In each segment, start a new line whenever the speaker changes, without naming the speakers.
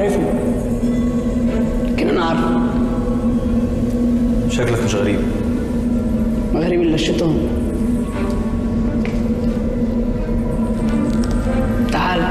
عارفني لكن انا عارفه
شكلك مش غريب
ما غريب الا الشيطان تعال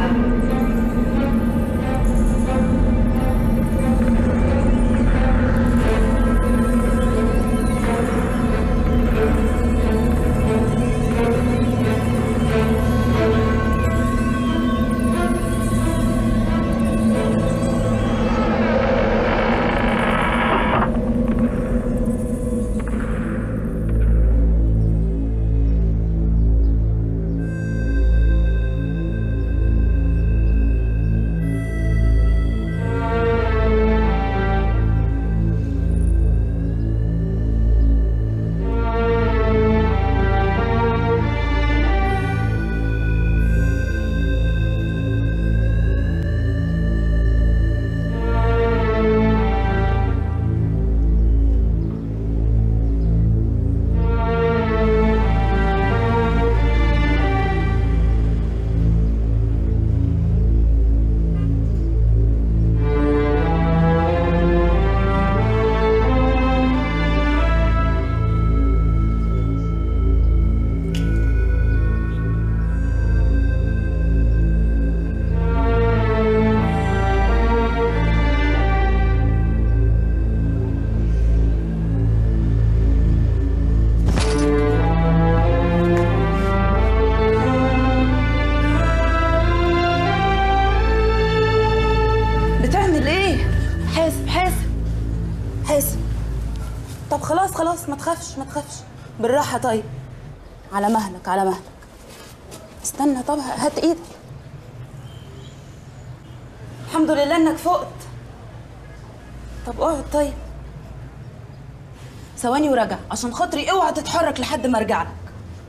بتعمل ايه حاسب حاسب حاسب طب خلاص خلاص ما تخافش ما تخافش بالراحه طيب على مهلك على مهلك استنى طب هات ايدك الحمد لله انك فقت طب اقعد طيب ثواني وراجع عشان خاطري اوعى تتحرك لحد ما ارجع لك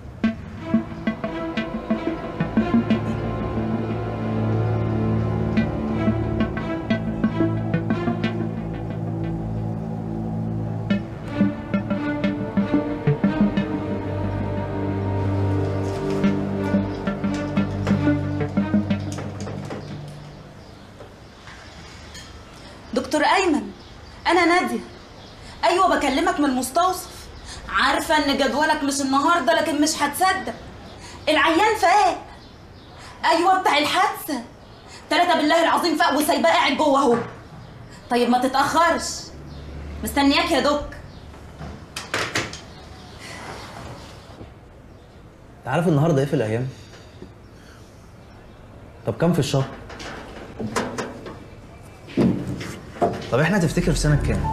دكتور ايمن انا ناديه ايوه بكلمك من المستوصف عارفه ان جدولك مش النهارده لكن مش هتصدق العيان فاق ايوه بتاع الحادثه تلاتة بالله العظيم فاق وسايباه قاعد جوه اهو طيب ما تتاخرش مستنياك يا دوك
انت عارف النهارده ايه في الايام طب كام في الشهر طب احنا تفتكر في سنه كام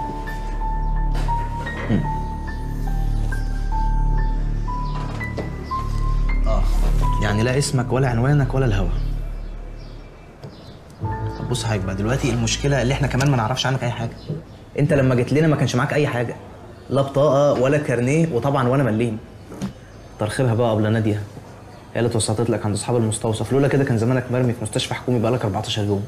هم. اه يعني لا اسمك ولا عنوانك ولا الهوا طب بص حضرتك بقى دلوقتي المشكله اللي احنا كمان ما نعرفش عنك اي حاجه انت لما جيت لنا ما كانش معاك اي حاجه لا بطاقه ولا كارنيه وطبعا ولا مليم ترخيبها بقى قبل ناديه هي اللي توسطت لك عند اصحاب المستوصف لولا كده كان زمانك مرمي في مستشفى حكومي بقالك 14 يوم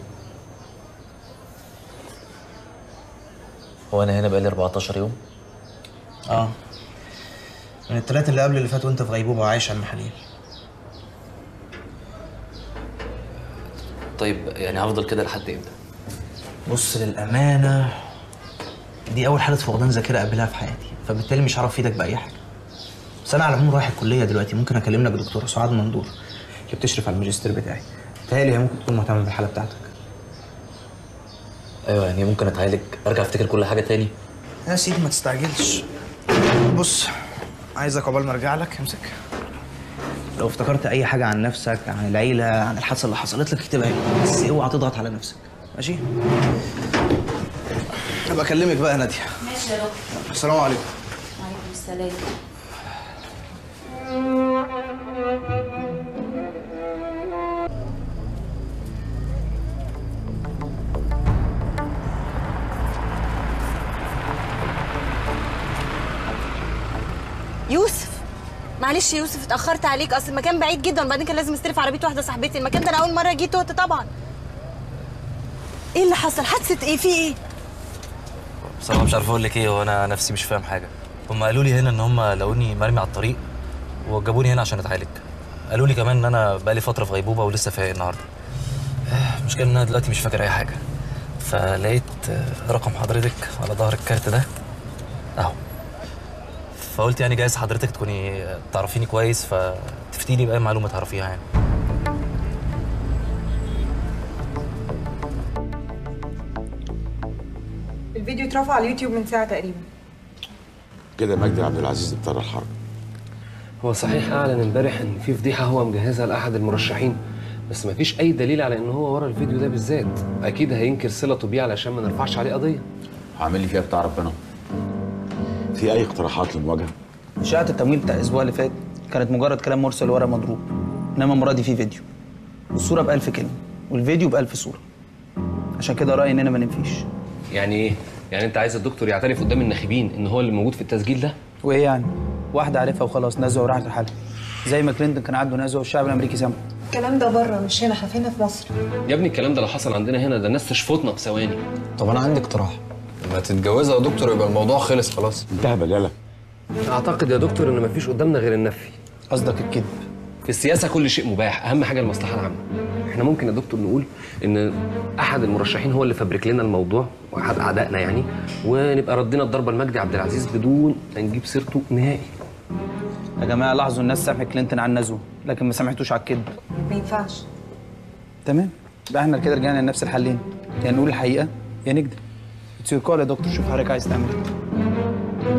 هو انا هنا بقالي 14 يوم
اه من الثلاث اللي قبل اللي فات وانت في غيبوبه وعايش على المحاليل
طيب يعني هفضل كده لحد امتى
بص للامانه دي اول حاله فقدان ذاكره قابلها في حياتي فبالتالي مش هعرف افيدك باي حاجه بس انا على العموم رايح الكليه دلوقتي ممكن اكلم لك دكتوره سعاد مندور اللي بتشرف على الماجستير بتاعي بتهيألي هي ممكن تكون مهتمه بالحاله بتاعتك
ايوه يعني ممكن اتعالج ارجع افتكر كل حاجه تاني
يا سيدي ما تستعجلش بص عايزك عقبال ما ارجع لك امسك لو افتكرت اي حاجه عن نفسك عن العيله عن الحادثه اللي حصلت لك اكتبها لي بس اوعى تضغط على نفسك ماشي ابقى اكلمك بقى يا ناديه
ماشي يا دكتور
السلام عليكم
وعليكم السلام
يوسف معلش يا يوسف اتاخرت عليك اصل المكان بعيد جدا وبعدين كان لازم استلف عربيه واحده صاحبتي المكان ده انا اول مره جيت تهت طبعا ايه اللي حصل حادثه ايه في ايه
بصراحه مش عارف اقول لك ايه وانا نفسي مش فاهم حاجه هم قالوا لي هنا ان هم لقوني مرمي على الطريق وجابوني هنا عشان اتعالج قالوا لي كمان ان انا بقالي فتره في غيبوبه ولسه فايق النهارده المشكله ان انا دلوقتي مش فاكر اي حاجه فلقيت آه، رقم حضرتك على ظهر الكارت ده اهو فقلت يعني جايز حضرتك تكوني آه، تعرفيني كويس فتفتيني بأي معلومة تعرفيها يعني
الفيديو اترفع على اليوتيوب من ساعة تقريبا
كده مجدي عبد العزيز ابتدى الحرب
هو صحيح اعلن امبارح ان في فضيحه هو مجهزها لاحد المرشحين بس مفيش اي دليل على ان هو ورا الفيديو ده بالذات اكيد هينكر صلته بيه علشان ما نرفعش عليه قضيه
عامل لي فيها بتاع ربنا في اي اقتراحات للمواجهه
إشاعة التمويل بتاع الأسبوع اللي فات كانت مجرد كلام مرسل ورق مضروب إنما المرة دي في فيديو والصورة بألف كلمة والفيديو بألف صورة عشان كده رأيي إننا ما ننفيش
يعني ايه يعني انت عايز الدكتور يعترف قدام الناخبين ان هو اللي موجود في التسجيل ده
وإيه يعني؟ واحدة عارفها وخلاص نزه وراحت لحالها زي ما كلينتون كان عنده نزه والشعب الأمريكي سمع
الكلام ده بره مش هنا احنا هنا في مصر
يا ابني الكلام ده لو حصل عندنا هنا ده الناس تشفطنا في ثواني
طب انا عندي اقتراح ما تتجوزها يا دكتور يبقى الموضوع خلص خلاص
انتهى بلاله
اعتقد يا دكتور ان مفيش قدامنا غير النفي
قصدك الكذب
في السياسه كل شيء مباح اهم حاجه المصلحه العامه احنا ممكن يا دكتور نقول ان احد المرشحين هو اللي فبرك لنا الموضوع واحد اعدائنا يعني ونبقى ردينا الضربه لمجدي عبد العزيز بدون ما نجيب سيرته نهائي
يا جماعة لاحظوا الناس سامحت كلينتون على النزوة لكن ما سامحتوش على الكذب
ما ينفعش
تمام يبقى احنا كده رجعنا لنفس الحلين يا نقول الحقيقة يا نكذب اتس يور كول يا دكتور شوف حضرتك عايز تعمل ايه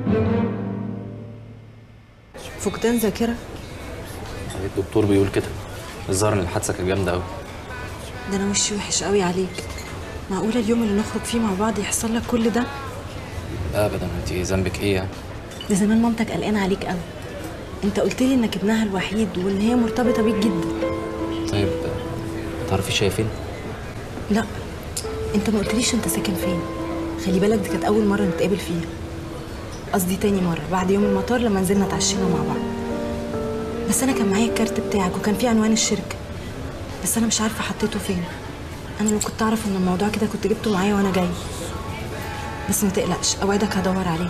فقدان ذاكره
الدكتور بيقول كده الظاهر ان الحادثة كانت جامدة قوي
ده انا وشي وحش قوي عليك معقوله اليوم اللي نخرج فيه مع بعض يحصل لك كل ده
ابدا انت ذنبك ايه يعني
ده زمان مامتك قلقانه عليك قوي انت قلت لي انك ابنها الوحيد وان هي مرتبطه بيك جدا
طيب آه، تعرفي هي فين
لا انت ما قلتليش انت ساكن فين خلي بالك دي كانت اول مره نتقابل فيها قصدي تاني مره بعد يوم المطار لما نزلنا اتعشينا مع بعض بس انا كان معايا الكارت بتاعك وكان فيه عنوان الشركه بس انا مش عارفه حطيته فين انا لو كنت اعرف ان الموضوع كده كنت جبته معايا وانا جاي بس ما تقلقش اوعدك هدور عليه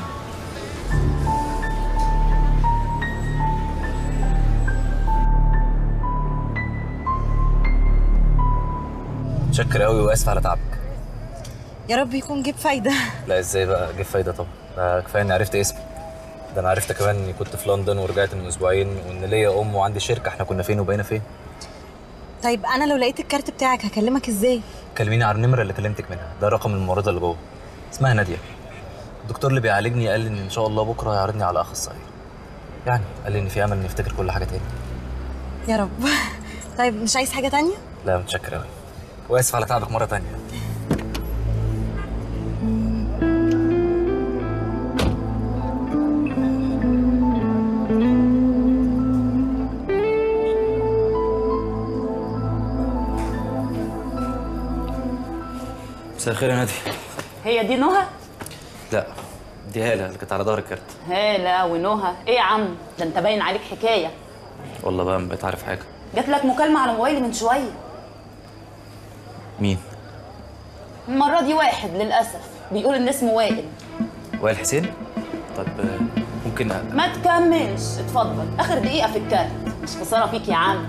متشكر قوي واسف على تعبك
يا رب يكون جيب فايده
لا ازاي بقى جه فايده طبعا ده كفايه اني عرفت اسمي ده انا عرفت كمان اني كنت في لندن ورجعت من اسبوعين وان ليا ام وعندي شركه احنا كنا فين وبقينا فين
طيب انا لو لقيت الكارت بتاعك هكلمك ازاي
كلميني على النمره اللي كلمتك منها ده رقم الممرضه اللي جوه اسمها ناديه الدكتور اللي بيعالجني قال لي ان ان شاء الله بكره هيعرضني على اخصائي يعني قال لي ان في امل اني افتكر كل حاجه تاني
يا رب طيب مش عايز حاجه تانية
لا متشكر قوي واسف على تعبك مره تانية مساء الخير يا نادي
هي دي نهى
لا دي هاله اللي كانت على ظهر الكارت
هالة ونهى ايه يا عم ده انت باين عليك حكايه
والله بقى ما بقيت عارف حاجه
جات لك مكالمه على موبايلي من شويه
مين
المره دي واحد للاسف بيقول ان اسمه وائل
وائل حسين طب آه، ممكن أ-
ما تكملش اتفضل اخر دقيقه في الكارت مش خساره فيك يا عم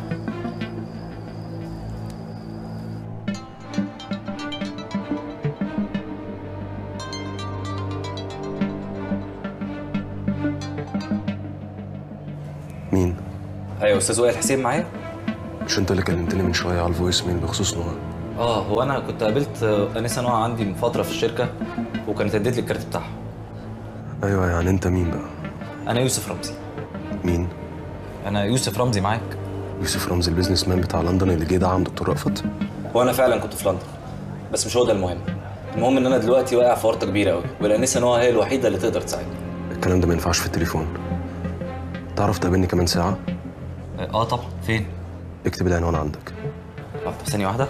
مين
ايوه استاذ وائل حسين معايا
مش انت اللي كلمتني من شويه على الفويس ميل بخصوص نهى
اه هو انا كنت قابلت آه، انسه نوع عندي من فتره في الشركه وكانت اديت لي الكارت بتاعها
ايوه يعني انت مين بقى
انا يوسف رمزي
مين
انا يوسف رمزي معاك
يوسف رمزي البيزنس مان بتاع لندن اللي جه دعم دكتور رأفت
هو انا فعلا كنت في لندن بس مش هو ده المهم المهم ان انا دلوقتي واقع في ورطه كبيره قوي والانسه نوع هي الوحيده اللي تقدر تساعدني
الكلام ده ما ينفعش في التليفون تعرف تقابلني كمان ساعه
اه طبعا فين
اكتب العنوان عندك
طب ثانيه واحده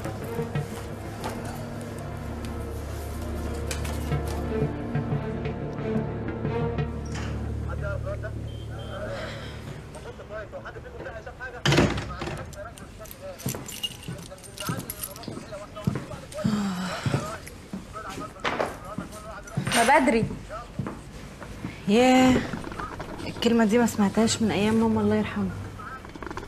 ما بدري ياه الكلمة دي ما سمعتهاش من أيام ماما الله يرحمها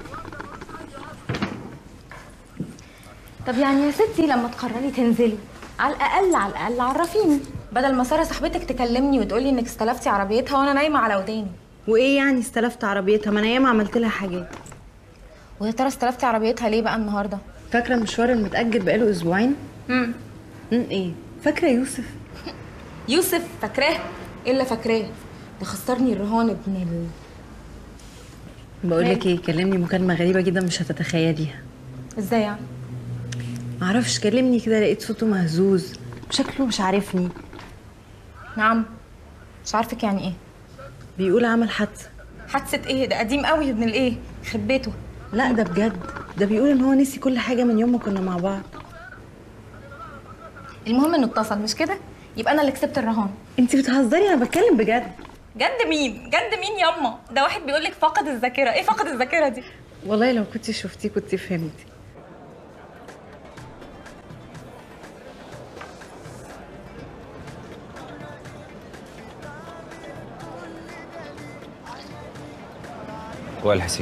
طب يعني يا ستي لما تقرري تنزلي على الاقل على الاقل عرفيني بدل ما ساره صاحبتك تكلمني وتقولي انك استلفتي عربيتها وانا نايمه على وداني
وايه يعني استلفت عربيتها ما انا ياما عملت لها حاجات
ويا ترى استلفتي عربيتها ليه بقى النهارده
فاكره المشوار المتاجل بقاله اسبوعين
امم
امم ايه فاكره يوسف
يوسف فاكراه ايه اللي فاكراه ده خسرني الرهان ابن ال
بقول لك ايه كلمني مكالمه غريبه جدا مش هتتخيليها
ازاي يعني
معرفش كلمني كده لقيت صوته مهزوز شكله مش عارفني
نعم مش عارفك يعني ايه
بيقول عمل حادثه
حادثه ايه ده قديم قوي يا ابن الايه يخرب بيته
لا ده بجد ده بيقول ان هو نسي كل حاجه من يوم ما كنا مع بعض
المهم انه اتصل مش كده يبقى انا اللي كسبت الرهان
انت بتهزري انا بتكلم بجد
جد مين جد مين ياما ده واحد بيقول لك فقد الذاكره ايه فقد الذاكره دي
والله لو كنت شفتيه كنت فهمتي
وائل حسين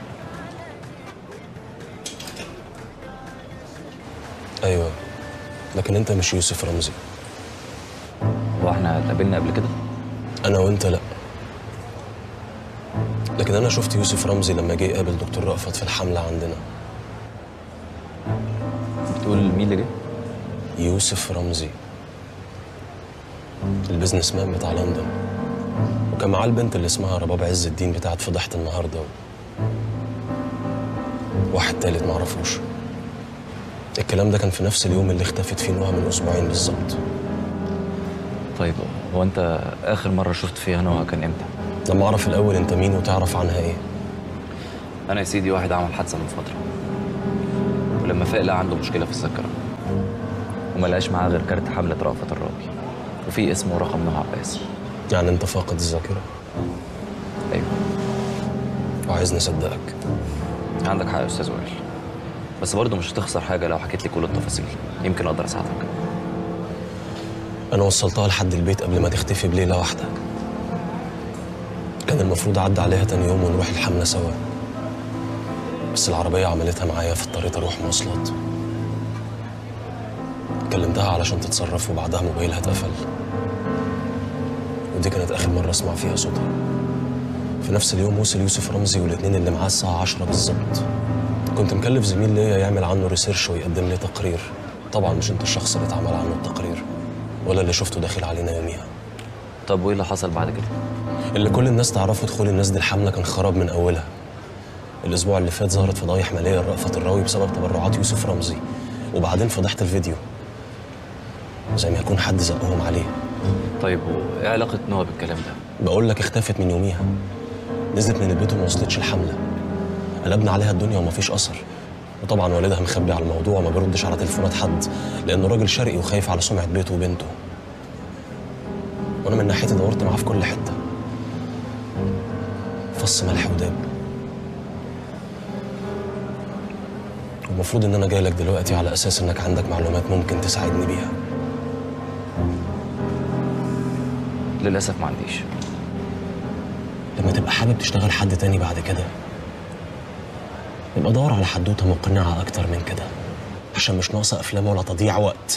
ايوه لكن انت مش يوسف رمزي
هو احنا اتقابلنا قبل كده
انا وانت لا لكن انا شفت يوسف رمزي لما جه يقابل دكتور رأفت في الحمله عندنا
بتقول مين اللي جه
يوسف رمزي البيزنس مان بتاع لندن وكان معاه البنت اللي اسمها رباب عز الدين بتاعت فضيحة النهارده واحد تالت معرفوش الكلام ده كان في نفس اليوم اللي اختفت فيه نوها من اسبوعين بالظبط
طيب هو انت اخر مره شفت فيها نوع كان امتى
لما اعرف الاول انت مين وتعرف عنها ايه
انا يا سيدي واحد عمل حادثه من فتره ولما فاق لقى عنده مشكله في الذاكره وما لقاش معاه غير كارت حمله رأفت الرابي وفي اسمه ورقم نوع عباس
يعني انت فاقد الذاكره
ايوه
وعايزني اصدقك
عندك حق يا استاذ وائل بس برضه مش هتخسر حاجه لو حكيت لي كل التفاصيل يمكن اقدر اساعدك
انا وصلتها لحد البيت قبل ما تختفي بليله واحده كان المفروض اعدي عليها تاني يوم ونروح الحمله سوا بس العربيه عملتها معايا في الطريق اروح مواصلات كلمتها علشان تتصرف وبعدها موبايلها اتقفل ودي كانت اخر مره اسمع فيها صوتها في نفس اليوم وصل يوسف رمزي والاتنين اللي معاه الساعه 10 بالظبط كنت مكلف زميل ليا يعمل عنه ريسيرش ويقدم لي تقرير طبعا مش انت الشخص اللي اتعمل عنه التقرير ولا اللي شفته داخل علينا يوميها
طب وايه اللي حصل بعد كده
اللي كل الناس تعرفه دخول الناس دي الحمله كان خراب من اولها الاسبوع اللي فات ظهرت فضايح ماليه لرأفت الراوي بسبب تبرعات يوسف رمزي وبعدين فضحت الفيديو زي ما يكون حد زقهم عليه
طيب وايه علاقه نوى بالكلام ده
بقول لك اختفت من يوميها نزلت من البيت وما وصلتش الحمله قلبنا عليها الدنيا ومفيش اثر وطبعا والدها مخبي على الموضوع وما بيردش على تليفونات حد لانه راجل شرقي وخايف على سمعه بيته وبنته وانا من ناحيتي دورت معاه في كل حته فص ملح وداب والمفروض ان انا جاي لك دلوقتي على اساس انك عندك معلومات ممكن تساعدني بيها
للاسف ما عنديش
لما تبقى حابب تشتغل حد تاني بعد كده يبقى دور على حدوته مقنعة أكتر من كده عشان مش ناقصة أفلام ولا تضييع وقت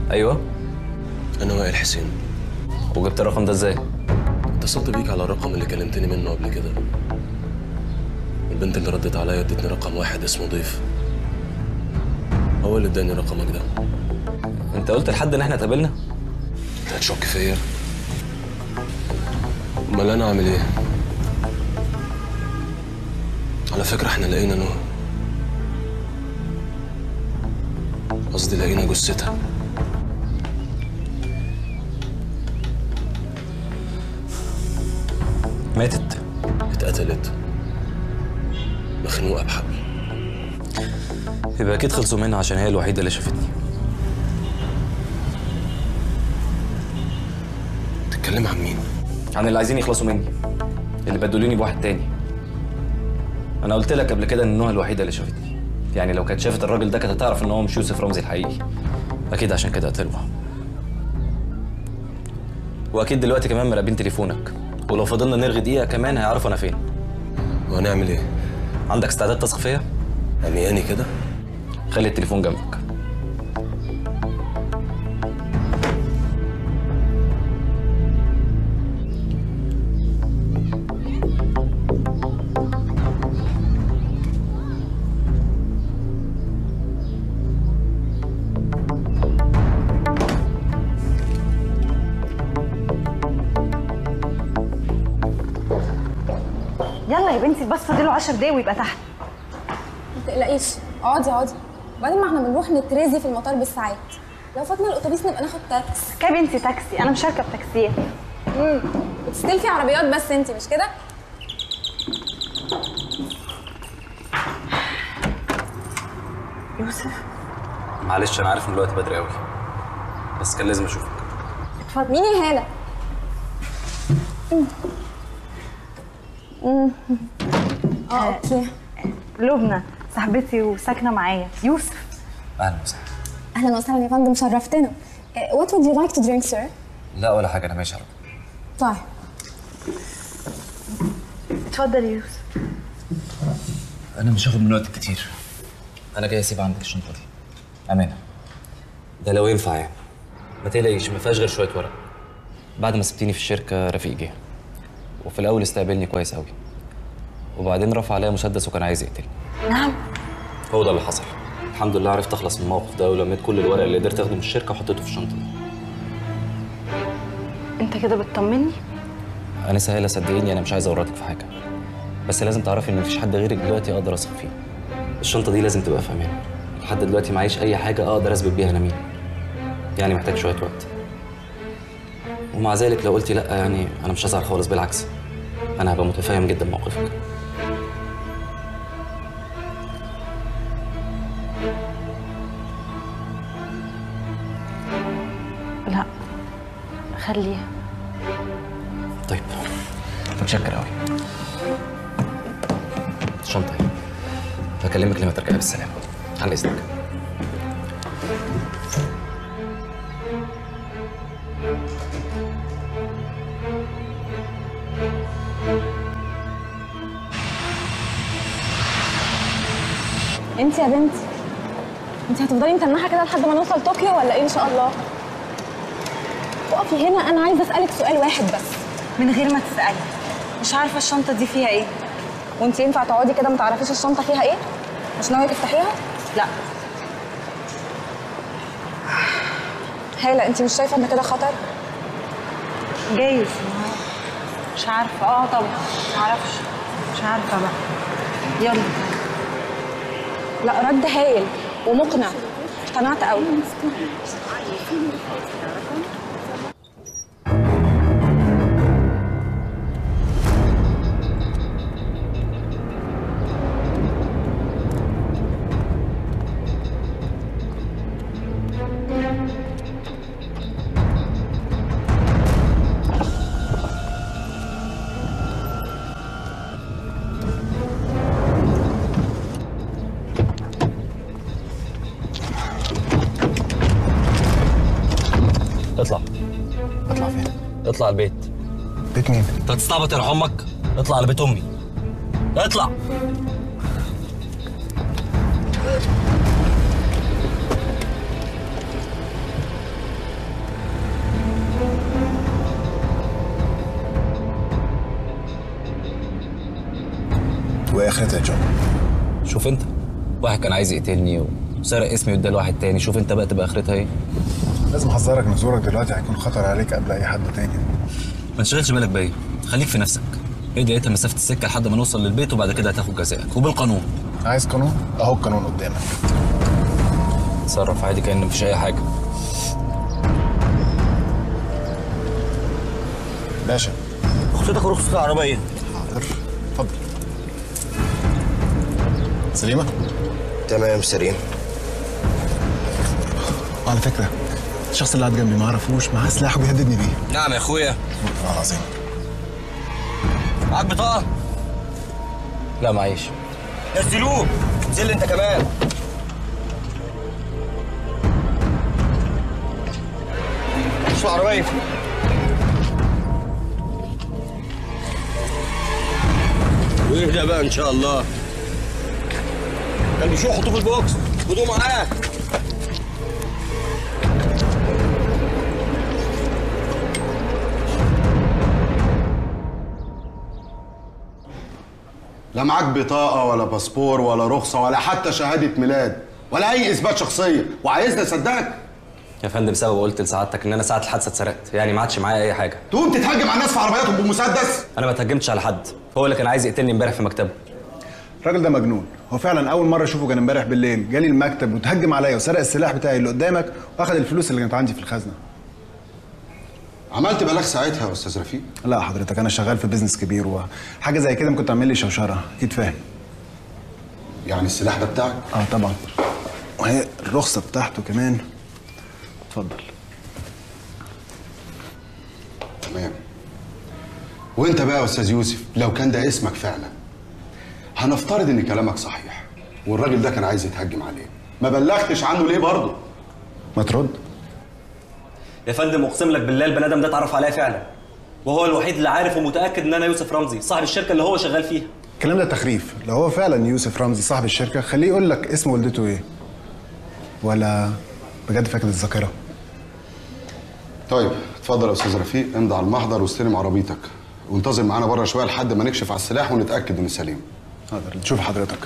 ايوه
انا وائل حسين
وجبت الرقم ده ازاي
اتصلت بيك على الرقم اللي كلمتني منه قبل كده البنت اللي ردت عليا ادتني رقم واحد اسمه ضيف هو اللي اداني رقمك ده
انت قلت لحد ان احنا اتقابلنا
انت هتشك فيا امال انا اعمل ايه على فكره احنا لقينا نوح قصدي لقينا جثتها
ماتت
اتقتلت مخنوقه بحبل
يبقى اكيد خلصوا منها عشان هي الوحيده اللي شافتني
تتكلم عن مين
عن اللي عايزين يخلصوا مني اللي بدلوني بواحد تاني انا قلت لك قبل كده ان نوح الوحيده اللي شافتني يعني لو كانت شافت الراجل ده كانت هتعرف ان هو مش يوسف رمزي الحقيقي اكيد عشان كده قتلوها واكيد دلوقتي كمان مراقبين تليفونك ولو فضلنا نرغي دقيقه كمان هيعرفوا انا فين
وهنعمل ايه
عندك استعداد تثق فيا
عمياني كده
خلي التليفون جنبك
يلا يا بنتي بس فاضله 10 دقايق ويبقى تحت
ما تقلقيش اقعدي اقعدي وبعدين ما احنا بنروح نترازي في المطار بالساعات لو فاتنا الاتوبيس نبقى ناخد تاكس
يا بنتي تاكسي انا مش هركب تاكسيات
امم بتستلفي عربيات بس انت مش كده
يوسف
معلش انا عارف ان الوقت بدري قوي بس كان لازم اشوفك
اتفضل مين يا هاله
اه اوكي لبنى صاحبتي وساكنه معايا يوسف
اهلا وسهلا
اهلا وسهلا يا فندم شرفتنا وات would you like to drink sir
لا ولا حاجه انا ماشي على طول.
طيب
اتفضل يا يوسف
انا مش هاخد من وقتك كتير انا جاي اسيب عندك الشنطه دي امانه ده لو ينفع يعني ما تقلقيش ما فيهاش غير شويه ورق بعد ما سبتيني في الشركه رفيق جه وفي الاول استقبلني كويس قوي وبعدين رفع عليا مسدس وكان عايز يقتلني
نعم
هو ده اللي حصل الحمد لله عرفت اخلص من الموقف ده ولميت كل الورق اللي قدرت اخده من الشركه وحطيته في الشنطه دي
انت كده بتطمني
انا سهله صدقيني انا مش عايز اورطك في حاجه بس لازم تعرفي ان مفيش حد غيرك دلوقتي اقدر اثق فيه الشنطه دي لازم تبقى في امان لحد دلوقتي معيش اي حاجه اقدر اثبت بيها انا مين يعني محتاج شويه وقت ومع ذلك لو قلتي لا يعني انا مش هزعل خالص بالعكس انا هبقى متفاهم جدا موقفك
لا خليها
طيب متشكر قوي الشنطه اهي هكلمك لما ترجعي بالسلامه على اذنك
انت يا بنتي انت هتفضلي متنحه كده لحد ما نوصل طوكيو ولا ايه ان شاء الله اقفي هنا انا عايزه اسالك سؤال واحد بس
من غير ما تسالي مش عارفه الشنطه دي فيها ايه
وانت ينفع تقعدي كده ما تعرفيش الشنطه فيها ايه مش ناويه تفتحيها
لا
هاله انت مش شايفه ان كده خطر
جايز مش عارفه اه طبعا معرفش مش عارفه بقى يلا
لا رد هايل ومقنع اقتنعت قوي
اطلع اطلع فين اطلع البيت
بيت مين
انت هتستعبط يرحم امك اطلع على بيت امي اطلع
وايه اخرتها يا جو
شوف انت واحد كان عايز يقتلني وسرق اسمي واداه لواحد تاني شوف انت بقى تبقى اخرتها ايه
لازم احذرك ان زورك دلوقتي هيكون خطر عليك قبل اي حد تاني
ما تشغلش بالك بيا خليك في نفسك ادي انت مسافه السكه لحد ما نوصل للبيت وبعد كده هتاخد جزائك وبالقانون
عايز قانون اهو القانون قدامك
تصرف عادي كأن مفيش اي حاجه
باشا
رخصتك ورخصة العربية
حاضر اتفضل سليمة؟
تمام سليم
وعلى فكرة الشخص اللي قاعد جنبي ما اعرفوش معاه سلاح وبيهددني بيه
نعم يا اخويا
والله العظيم
معاك بطاقة
لا معيش
نزلوه نزل انت كمان مش العربية واهدى بقى ان شاء الله كان بيشوف حطوه في البوكس خدوه معاك
لا معاك بطاقة ولا باسبور ولا رخصة ولا حتى شهادة ميلاد ولا أي إثبات شخصية وعايزني أصدقك
يا فندم سبب قلت لسعادتك ان انا ساعه الحادثه اتسرقت يعني ما عادش معايا اي حاجه
تقوم تتهجم على الناس في عربياتهم بمسدس
انا ما اتهجمتش على حد هو اللي كان عايز يقتلني امبارح في مكتبه
الراجل ده مجنون هو فعلا اول مره اشوفه كان امبارح بالليل جالي المكتب وتهجم عليا وسرق السلاح بتاعي اللي قدامك واخد الفلوس اللي كانت عندي في الخزنه
عملت بلاغ ساعتها يا أستاذ رفيق
لا حضرتك انا شغال في بيزنس كبير وحاجه زي كده ممكن تعمل لي شوشره اكيد فاهم
يعني السلاح ده بتاعك؟
اه طبعا وهي الرخصه بتاعته كمان اتفضل
تمام وانت بقى يا استاذ يوسف لو كان ده اسمك فعلا هنفترض ان كلامك صحيح والراجل ده كان عايز يتهجم عليه ما بلغتش عنه ليه برضه
ما ترد
يا فندم اقسم لك بالله البني ادم ده اتعرف عليا فعلا وهو الوحيد اللي عارف ومتاكد ان انا يوسف رمزي صاحب الشركه اللي هو شغال فيها
الكلام ده تخريف لو هو فعلا يوسف رمزي صاحب الشركه خليه يقول لك اسم والدته ايه ولا بجد فاكر الذاكره
طيب اتفضل يا استاذ رفيق امضي على المحضر واستلم عربيتك وانتظر معانا بره شويه لحد ما نكشف على السلاح ونتاكد انه سليم
حاضر نشوف حضرتك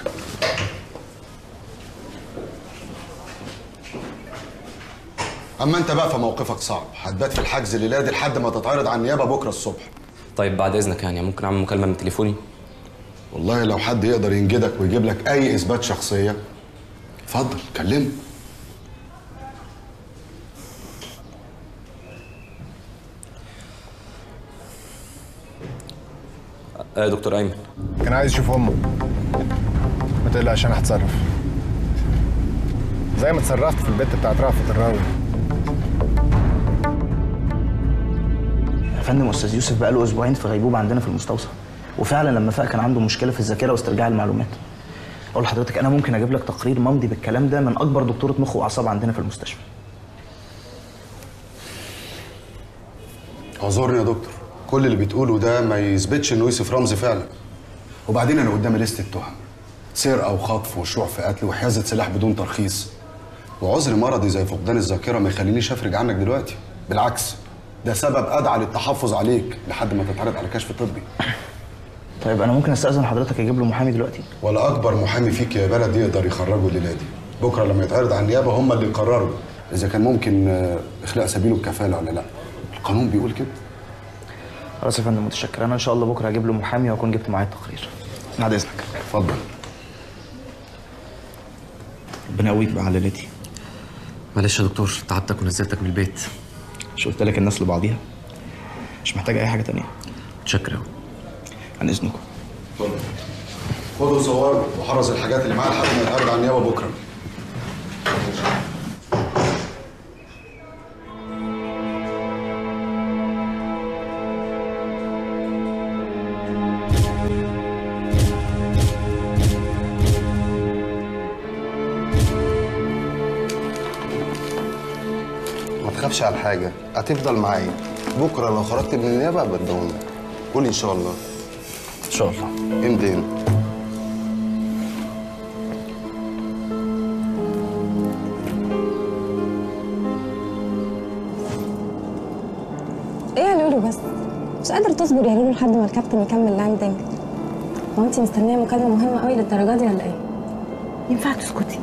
اما انت بقى فموقفك صعب هتبات في الحجز الليله دي لحد ما تتعرض على النيابه بكره الصبح
طيب بعد اذنك يعني ممكن اعمل مكالمه من تليفوني
والله لو حد يقدر ينجدك ويجيب لك اي اثبات شخصيه اتفضل كلمه
آه دكتور ايمن
كان عايز يشوف امه ما تقلقش انا هتصرف زي ما اتصرفت في البت بتاعت رأفت الراوي
يا فندم استاذ يوسف بقاله اسبوعين في غيبوبه عندنا في المستوصف وفعلا لما فاق كان عنده مشكله في الذاكره واسترجاع المعلومات اقول لحضرتك انا ممكن اجيب لك تقرير ممضي بالكلام ده من اكبر دكتوره مخ واعصاب عندنا في المستشفى
اعذرني يا دكتور كل اللي بتقوله ده ما يثبتش انه يوسف رمزي فعلا وبعدين انا قدامي لستة تهم سرقه وخطف وشروع في قتل وحيازه سلاح بدون ترخيص وعذر مرضي زي فقدان الذاكره ما يخلينيش افرج عنك دلوقتي بالعكس ده سبب ادعى للتحفظ عليك لحد ما تتعرض على كشف طبي
طيب انا ممكن استاذن حضرتك اجيب له محامي دلوقتي
ولا اكبر محامي فيك يا بلد يقدر يخرجه الليله دي بكره لما يتعرض على النيابه هم اللي يقرروا اذا كان ممكن آه، اخلاء سبيله الكفاله ولا لا القانون بيقول كده
خلاص يا فندم متشكر انا ان شاء الله بكره هجيب له محامي واكون جبت معايا التقرير بعد اذنك
اتفضل
ربنا يقويك بقى على ليلتي
معلش يا دكتور تعبتك ونزلتك من البيت
مش قلت لك الناس لبعضيها مش محتاج اي حاجه تانية
متشكر قوي
عن اذنكم
خدوا صور وحرز الحاجات اللي معاه لحد ما يتعرض على النيابه بكره
ما تخافش على حاجة هتفضل معايا بكرة لو خرجت من النيابة بدوني قول إن شاء الله
إن شاء الله
امتى هنا
ايه يا لولو بس مش قادر تصبر يا لولو لحد ما الكابتن يكمل لاندنج هو انت مستنيه مكالمه مهمه قوي للدرجه دي ولا ايه
ينفع تسكتي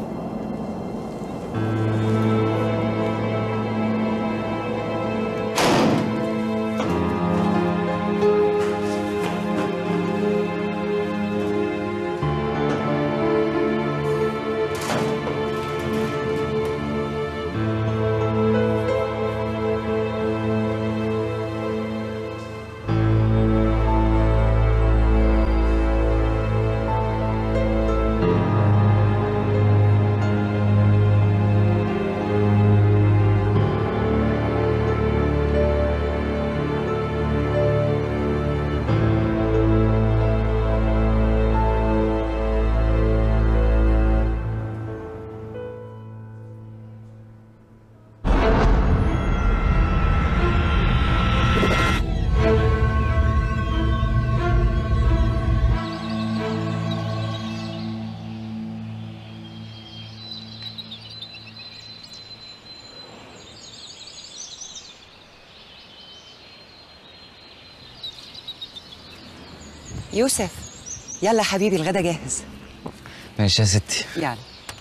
يوسف يلا حبيبي الغدا جاهز
ماشي يا ستي
يلا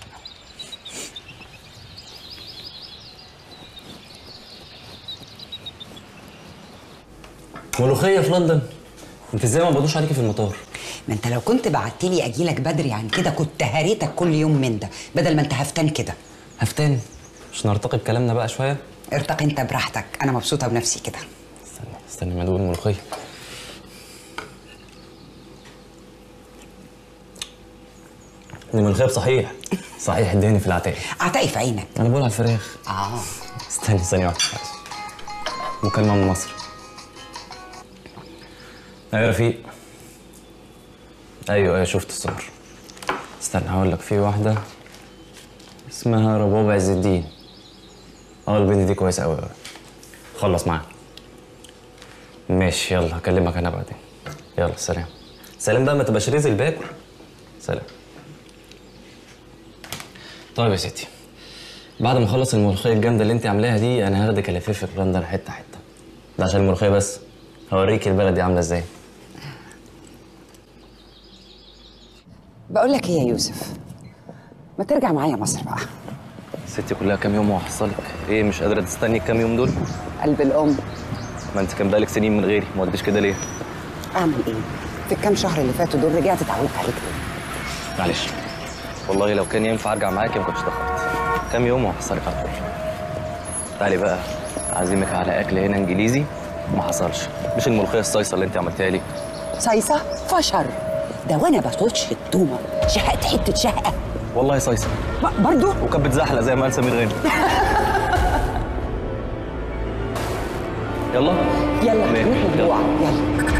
ملوخيه في لندن انت ازاي ما بدوش عليكي في المطار
ما انت لو كنت بعتلي اجيلك بدري عن كده كنت هريتك كل يوم من ده بدل ما انت هفتان كده
هفتان مش نرتقي بكلامنا بقى شويه
ارتقي انت براحتك انا مبسوطه بنفسي كده
استني ما ادوق الملوخيه دي ملوخيه بصحيح صحيح اداني في العتاق
اعتقي في عينك
انا بقول على الفراخ
اه
استني ثانيه واحده معلش. مكالمه من مصر ايوه يا رفيق ايوه ايوه شفت الصور استنى هقول لك في واحده اسمها رباب عز الدين اه البنت دي كويسه قوي قوي خلص معاها ماشي يلا هكلمك انا بعدين يلا سلام سلام بقى ما تبقاش رزق باكل سلام طيب يا ستي بعد ما اخلص الملوخيه الجامده اللي انت عاملاها دي انا هاخدك الففك في لندن حته حته ده عشان الملوخيه بس هوريك البلد دي عامله ازاي
بقول لك ايه يا يوسف ما ترجع معايا مصر بقى
ستي كلها كام يوم وهحصلك ايه مش قادره تستني الكام يوم دول
قلب الام
ما انت كان بقالك سنين من غيري ما وديش كده ليه
اعمل ايه في الكام شهر اللي فاتوا دول رجعت اتعودت عليك تاني
معلش والله لو كان ينفع ارجع معاكي ما كنتش دخلت كام يوم وهحصلك على طول تعالي بقى اعزمك على اكل هنا انجليزي ما حصلش مش الملوخيه الصيصه اللي انت عملتها لي
صيصه فشر ده وانا بطوتش التومه شهقت حته شهقه
والله صيصه
برضو
وكانت بتزحلق زي ما قال سمير غانم يلا
يلا
ماشي،
نروح
يلا.
نجوع يلا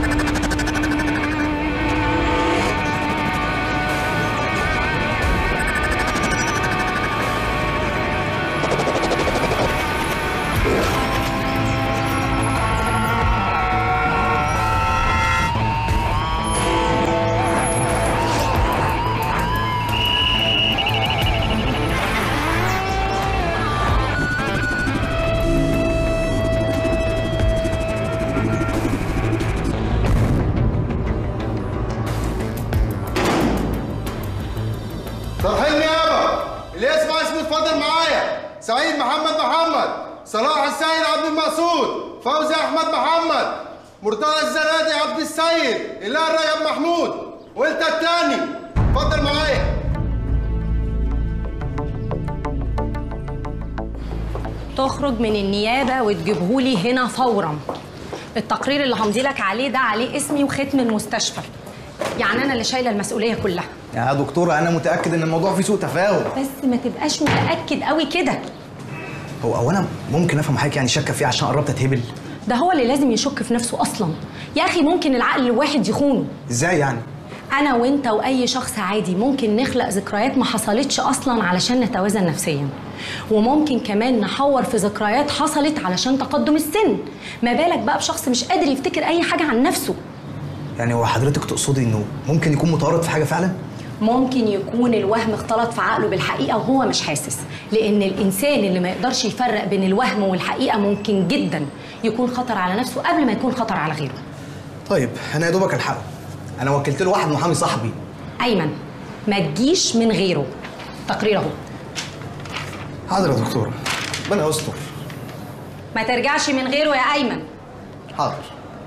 ترحيل نيابة اللي يسمع اسمه اتفضل معايا سعيد محمد محمد صلاح السيد عبد المقصود فوزي احمد محمد مرتضى الزنادي عبد السيد اله الرجب محمود وانت التاني اتفضل معايا
تخرج من النيابه وتجيبهولي هنا فورا التقرير اللي همضي لك عليه ده عليه اسمي وختم المستشفى يعني انا اللي شايله المسؤوليه كلها
يا دكتوره انا متاكد ان الموضوع فيه سوء تفاهم
بس ما تبقاش متاكد قوي كده
هو هو انا ممكن افهم حضرتك يعني شاكه فيه عشان قربت اتهبل
ده هو اللي لازم يشك في نفسه اصلا يا اخي ممكن العقل الواحد يخونه
ازاي يعني
انا وانت واي شخص عادي ممكن نخلق ذكريات ما حصلتش اصلا علشان نتوازن نفسيا وممكن كمان نحور في ذكريات حصلت علشان تقدم السن ما بالك بقى بشخص مش قادر يفتكر اي حاجه عن نفسه
يعني هو حضرتك تقصدي انه ممكن يكون متورط في حاجه فعلا
ممكن يكون الوهم اختلط في عقله بالحقيقه وهو مش حاسس لان الانسان اللي ما يقدرش يفرق بين الوهم والحقيقه ممكن جدا يكون خطر على نفسه قبل ما يكون خطر على غيره
طيب انا يا دوبك الحقه انا وكلت له واحد محامي صاحبي
ايمن ما تجيش من غيره تقرير اهو
حاضر يا دكتوره ربنا يستر
ما ترجعش من غيره يا ايمن
حاضر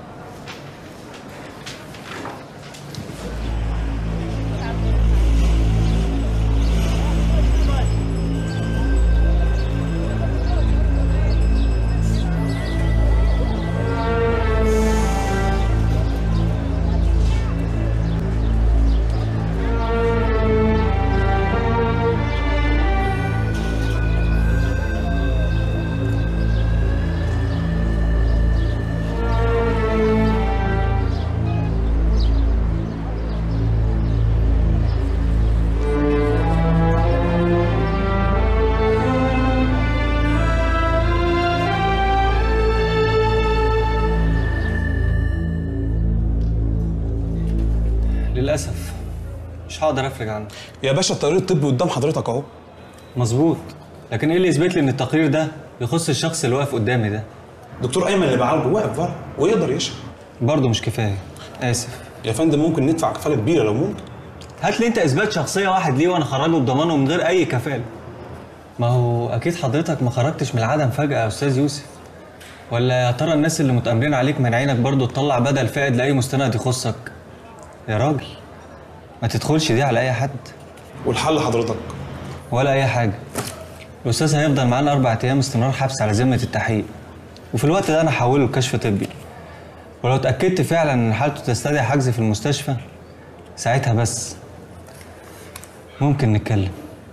للاسف مش هقدر افرج عنه
يا باشا التقرير الطبي قدام حضرتك اهو
مظبوط لكن ايه اللي يثبت لي ان التقرير ده يخص الشخص اللي واقف قدامي ده
دكتور ايمن اللي بعالجه واقف بره ويقدر يشرح
برضه مش كفايه اسف
يا فندم ممكن ندفع كفاله كبيره لو ممكن
هات لي انت اثبات شخصيه واحد ليه وانا اخرجه بضمانه من غير اي كفاله ما هو اكيد حضرتك ما خرجتش من العدم فجاه يا استاذ يوسف ولا يا ترى الناس اللي متامرين عليك من عينك برضه تطلع بدل فائد لاي مستند يخصك يا راجل ما تدخلش دي على اي حد
والحل حضرتك
ولا اي حاجه الاستاذ هيفضل معانا اربع ايام استمرار حبس على ذمه التحقيق وفي الوقت ده انا هحوله لكشف طبي ولو اتاكدت فعلا ان حالته تستدعي حجز في المستشفى ساعتها بس ممكن نتكلم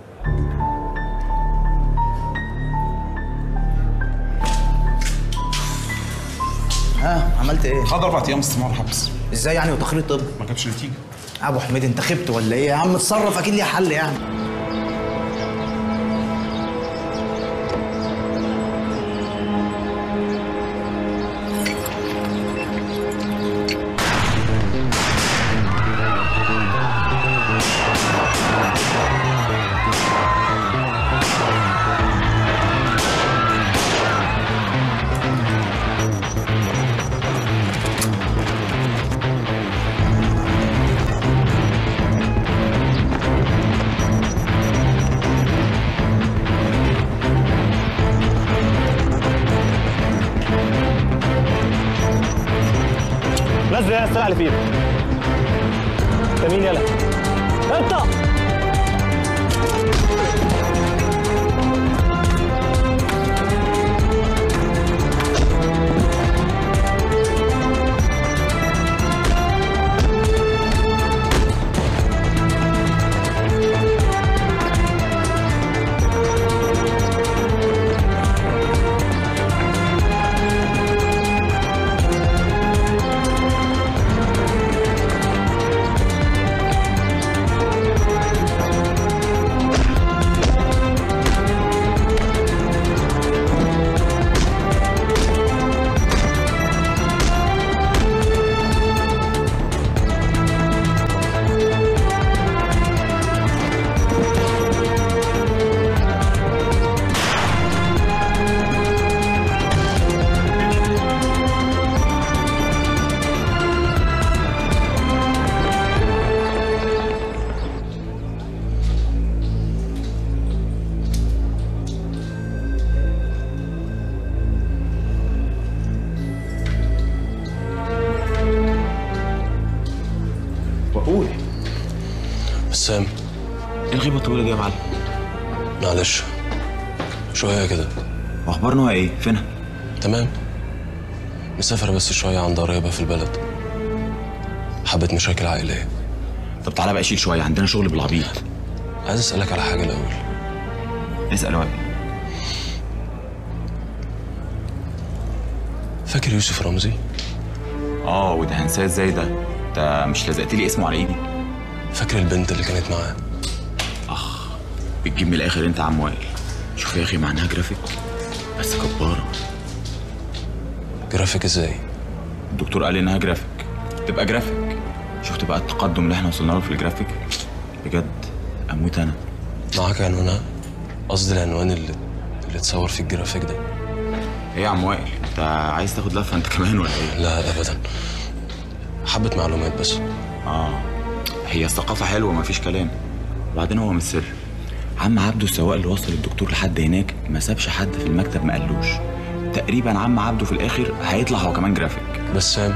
ها عملت ايه؟
خد اربع ايام استمرار حبس
ازاي يعني وتقرير طب؟
ما جابش نتيجه
ابو حميد انت خبت ولا ايه يا عم اتصرف اكيد ليها حل يعني
نزل يا السلعه اللي في ايدك انت مين يلا انت
وقول
بسام
ايه الغيبه الطويله دي يا معلم
معلش شويه كده
واخبار نوع ايه فينها
تمام مسافر بس شويه عند قرايبها في البلد حبة مشاكل عائليه
طب تعالى بقى شيل شويه عندنا شغل بالعبيط
عايز اسالك على حاجه الاول
اسال وائل
فاكر يوسف رمزي
اه وده هنساه ازاي ده انت مش لزقت لي اسمه على ايدي
فاكر البنت اللي كانت معاه
اخ بتجيب من الاخر انت يا عم وائل شوف يا اخي معناها جرافيك بس جباره
جرافيك ازاي
الدكتور قال انها جرافيك تبقى جرافيك شفت بقى التقدم اللي احنا وصلنا له في الجرافيك بجد اموت انا
معاك عنوانها قصدي العنوان اللي اللي اتصور في الجرافيك ده
ايه يا عم وائل انت عايز تاخد لفه انت كمان ولا ايه
لا ابدا حبة معلومات بس
اه هي الثقافة حلوة مفيش كلام وبعدين هو مش سر عم عبده السواق اللي وصل الدكتور لحد هناك ما سابش حد في المكتب ما قالوش تقريبا عم عبده في الاخر هيطلع هو كمان جرافيك
بسام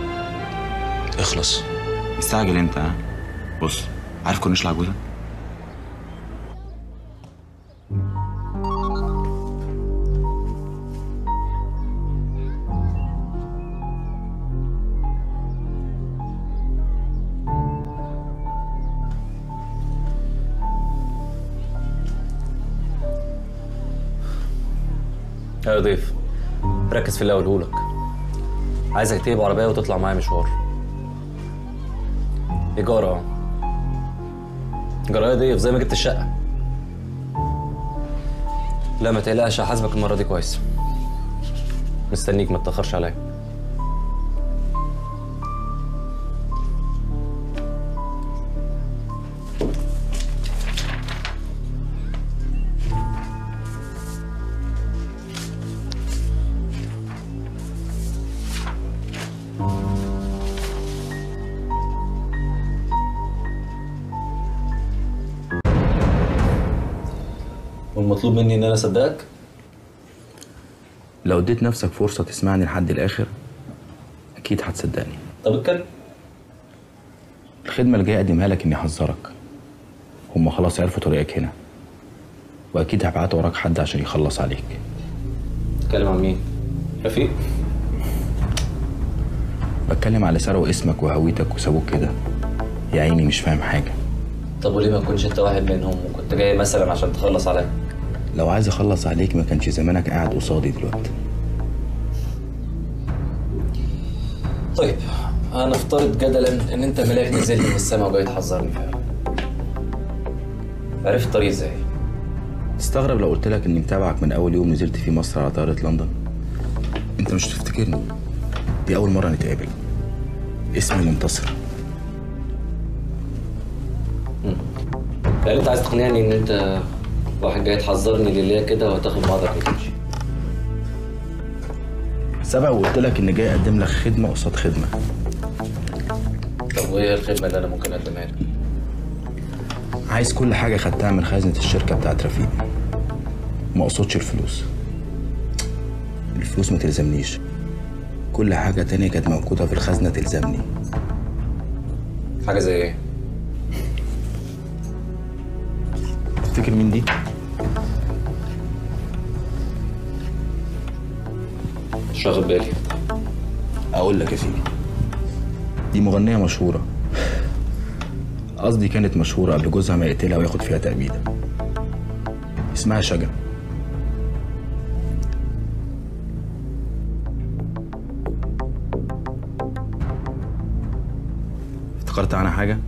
اخلص
استعجل انت ها بص عارف كورنيش العجوزة؟
يا ضيف ركز في اللي هقوله لك عايزك تجيب عربيه وتطلع معايا مشوار ايجار اه ايجار يا ضيف زي ما جبت الشقه لا ما تقلقش هحاسبك المره دي كويس مستنيك ما تتاخرش عليا والمطلوب مني ان انا اصدقك
لو اديت نفسك فرصة تسمعني لحد الآخر أكيد هتصدقني
طب اتكلم
الخدمة اللي جاي أقدمها لك إني أحذرك هما خلاص عرفوا طريقك هنا وأكيد هبعتوا وراك حد عشان يخلص عليك
اتكلم عن مين رفيق
بتكلم على سرقوا اسمك وهويتك وسابوك كده يا عيني مش فاهم حاجة
طب وليه ما تكونش انت واحد منهم وكنت جاي مثلا عشان تخلص عليا
لو عايز أخلص عليك ما كانش زمانك قاعد قصادي دلوقتي
طيب هنفترض جدلا ان انت ملاك نزلت من السماء وجاي تحذرني فعلا عرفت الطريق ازاي؟
تستغرب لو قلت لك إني متابعك من أول يوم نزلت فيه مصر على طيارة لندن أنت مش تفتكرني دي أول مرة نتقابل اسمي منتصر
يعني انت عايز تقنعني ان انت واحد جاي تحذرني لله كده وهتاخد بعضك وتمشي
سبق وقلت لك إني جاي أقدم لك خدمة قصاد خدمة
طب وايه الخدمه اللي انا ممكن اقدمها لك؟
عايز كل حاجة خدتها من خزنة الشركة بتاعت رفيق ما اقصدش الفلوس الفلوس ما تلزمنيش كل حاجة تانية كانت موجودة في الخزنة تلزمني
حاجه زي ايه؟
تفتكر مين دي؟
مش واخد بالي
أقول لك يا سيدي دي مغنية مشهورة قصدي كانت مشهورة قبل جوزها ما يقتلها وياخد فيها تأبيدة اسمها شجن افتكرت عنها حاجة؟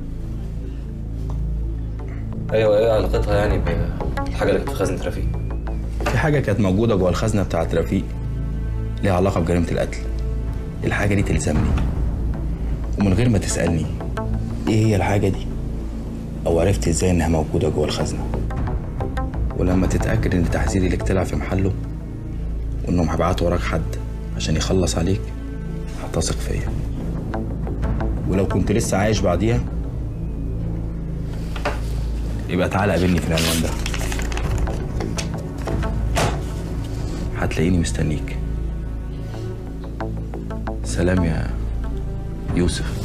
ايوه ايه علاقتها يعني بالحاجه اللي كانت في خزنه رفيق؟
في حاجة كانت موجودة جوه الخزنة بتاعت رفيق ليها علاقة بجريمة القتل الحاجة دي تلزمني ومن غير ما تسألني ايه هي الحاجة دي او عرفت ازاي انها موجودة جوه الخزنة ولما تتأكد ان تحذيري لك طلع في محله وانهم هيبعتوا وراك حد عشان يخلص عليك هتثق فيا ولو كنت لسه عايش بعديها يبقى تعالى قابلني في العنوان ده هتلاقيني مستنيك سلام يا يوسف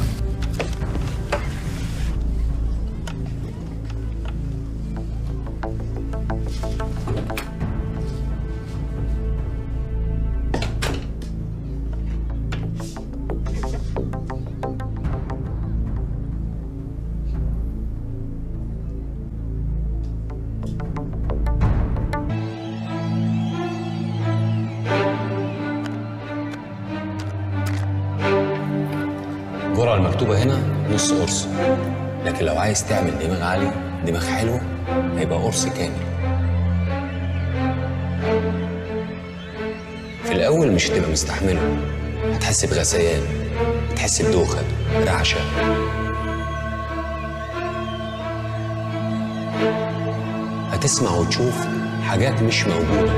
الجرعة المكتوبة هنا نص قرص لكن لو عايز تعمل دماغ عالي دماغ حلوة هيبقى قرص كامل في الأول مش هتبقى مستحمله هتحس بغثيان هتحس بدوخة رعشة هتسمع وتشوف حاجات مش موجودة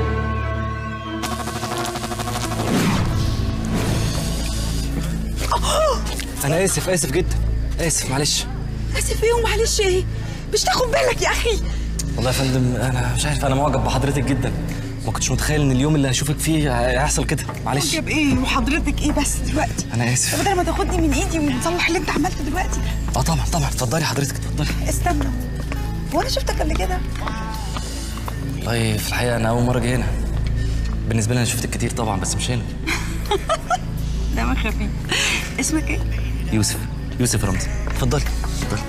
انا اسف اسف جدا اسف معلش
اسف ايه ومعلش ايه مش تاخد بالك يا اخي
والله يا فندم انا مش عارف انا معجب بحضرتك جدا ما كنتش متخيل ان اليوم اللي هشوفك فيه هيحصل كده معلش
معجب ايه وحضرتك ايه بس دلوقتي
انا اسف
بدل ما تاخدني من ايدي ونصلح اللي انت عملته دلوقتي
اه طبعا طبعا اتفضلي حضرتك اتفضلي
استنى هو انا شفتك قبل كده
والله في الحقيقه انا اول مره جاي هنا بالنسبه لي انا شفتك كتير طبعا بس مش هنا
دمك خفيف اسمك ايه
يوسف يوسف رمزي اتفضلي اتفضلي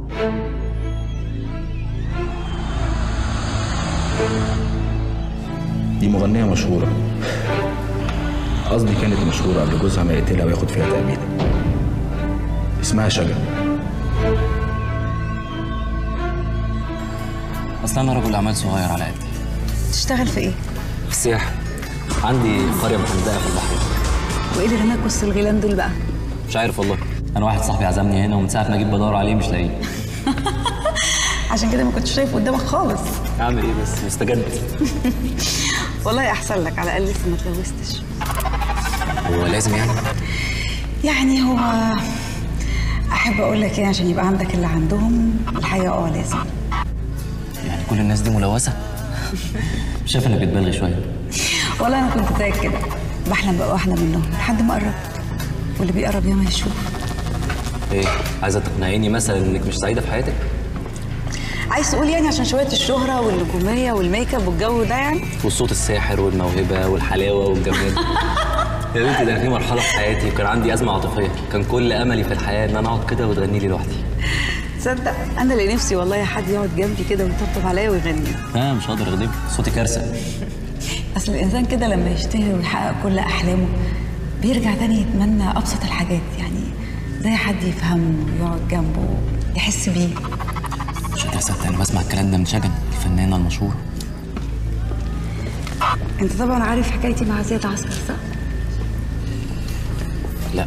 دي مغنية مشهورة قصدي كانت مشهورة قبل جوزها ما يقتلها وياخد فيها تأبيد اسمها شجن
اصل انا رجل اعمال صغير على قدي
تشتغل في ايه
في السياحه عندي قريه محدقه في البحر
وايه اللي رماك وسط الغيلان دول بقى
مش عارف والله انا واحد صاحبي عزمني هنا ومن ساعه ما جيت بدور عليه مش لاقيه
عشان كده ما كنتش شايف قدامك خالص
اعمل ايه بس مستجد
والله احسن لك على الاقل لسه ما اتجوزتش
هو لازم يعني
يعني هو احب اقول لك ايه عشان يبقى عندك اللي عندهم الحقيقه اه لازم
يعني كل الناس دي ملوثه مش شايف انك بتبالغي شويه
والله انا كنت زيك كده بحلم بقى واحده منهم لحد ما قربت واللي بيقرب ياما يشوف
ايه عايزه تقنعيني مثلا انك مش سعيده في حياتك
عايز تقول يعني عشان شويه الشهره والنجوميه والميك اب والجو ده يعني
والصوت الساحر والموهبه والحلاوه والجمال يا بنتي ده أنا في مرحله في حياتي وكان عندي ازمه عاطفيه كان كل املي في الحياه ان انا اقعد كده وتغني لي لوحدي
تصدق انا اللي نفسي والله حد يقعد جنبي كده ويطبطب عليا ويغني
لا مش هقدر اغلبك صوتي كارثه
اصل الانسان كده لما يشتهر ويحقق كل احلامه بيرجع تاني يتمنى ابسط الحاجات يعني زي حد يفهمه ويقعد جنبه يحس بيه
مش قادر اصدق انا بسمع الكلام ده من شجن الفنانه المشهوره
انت طبعا عارف حكايتي مع زياد عسكر صح؟
لا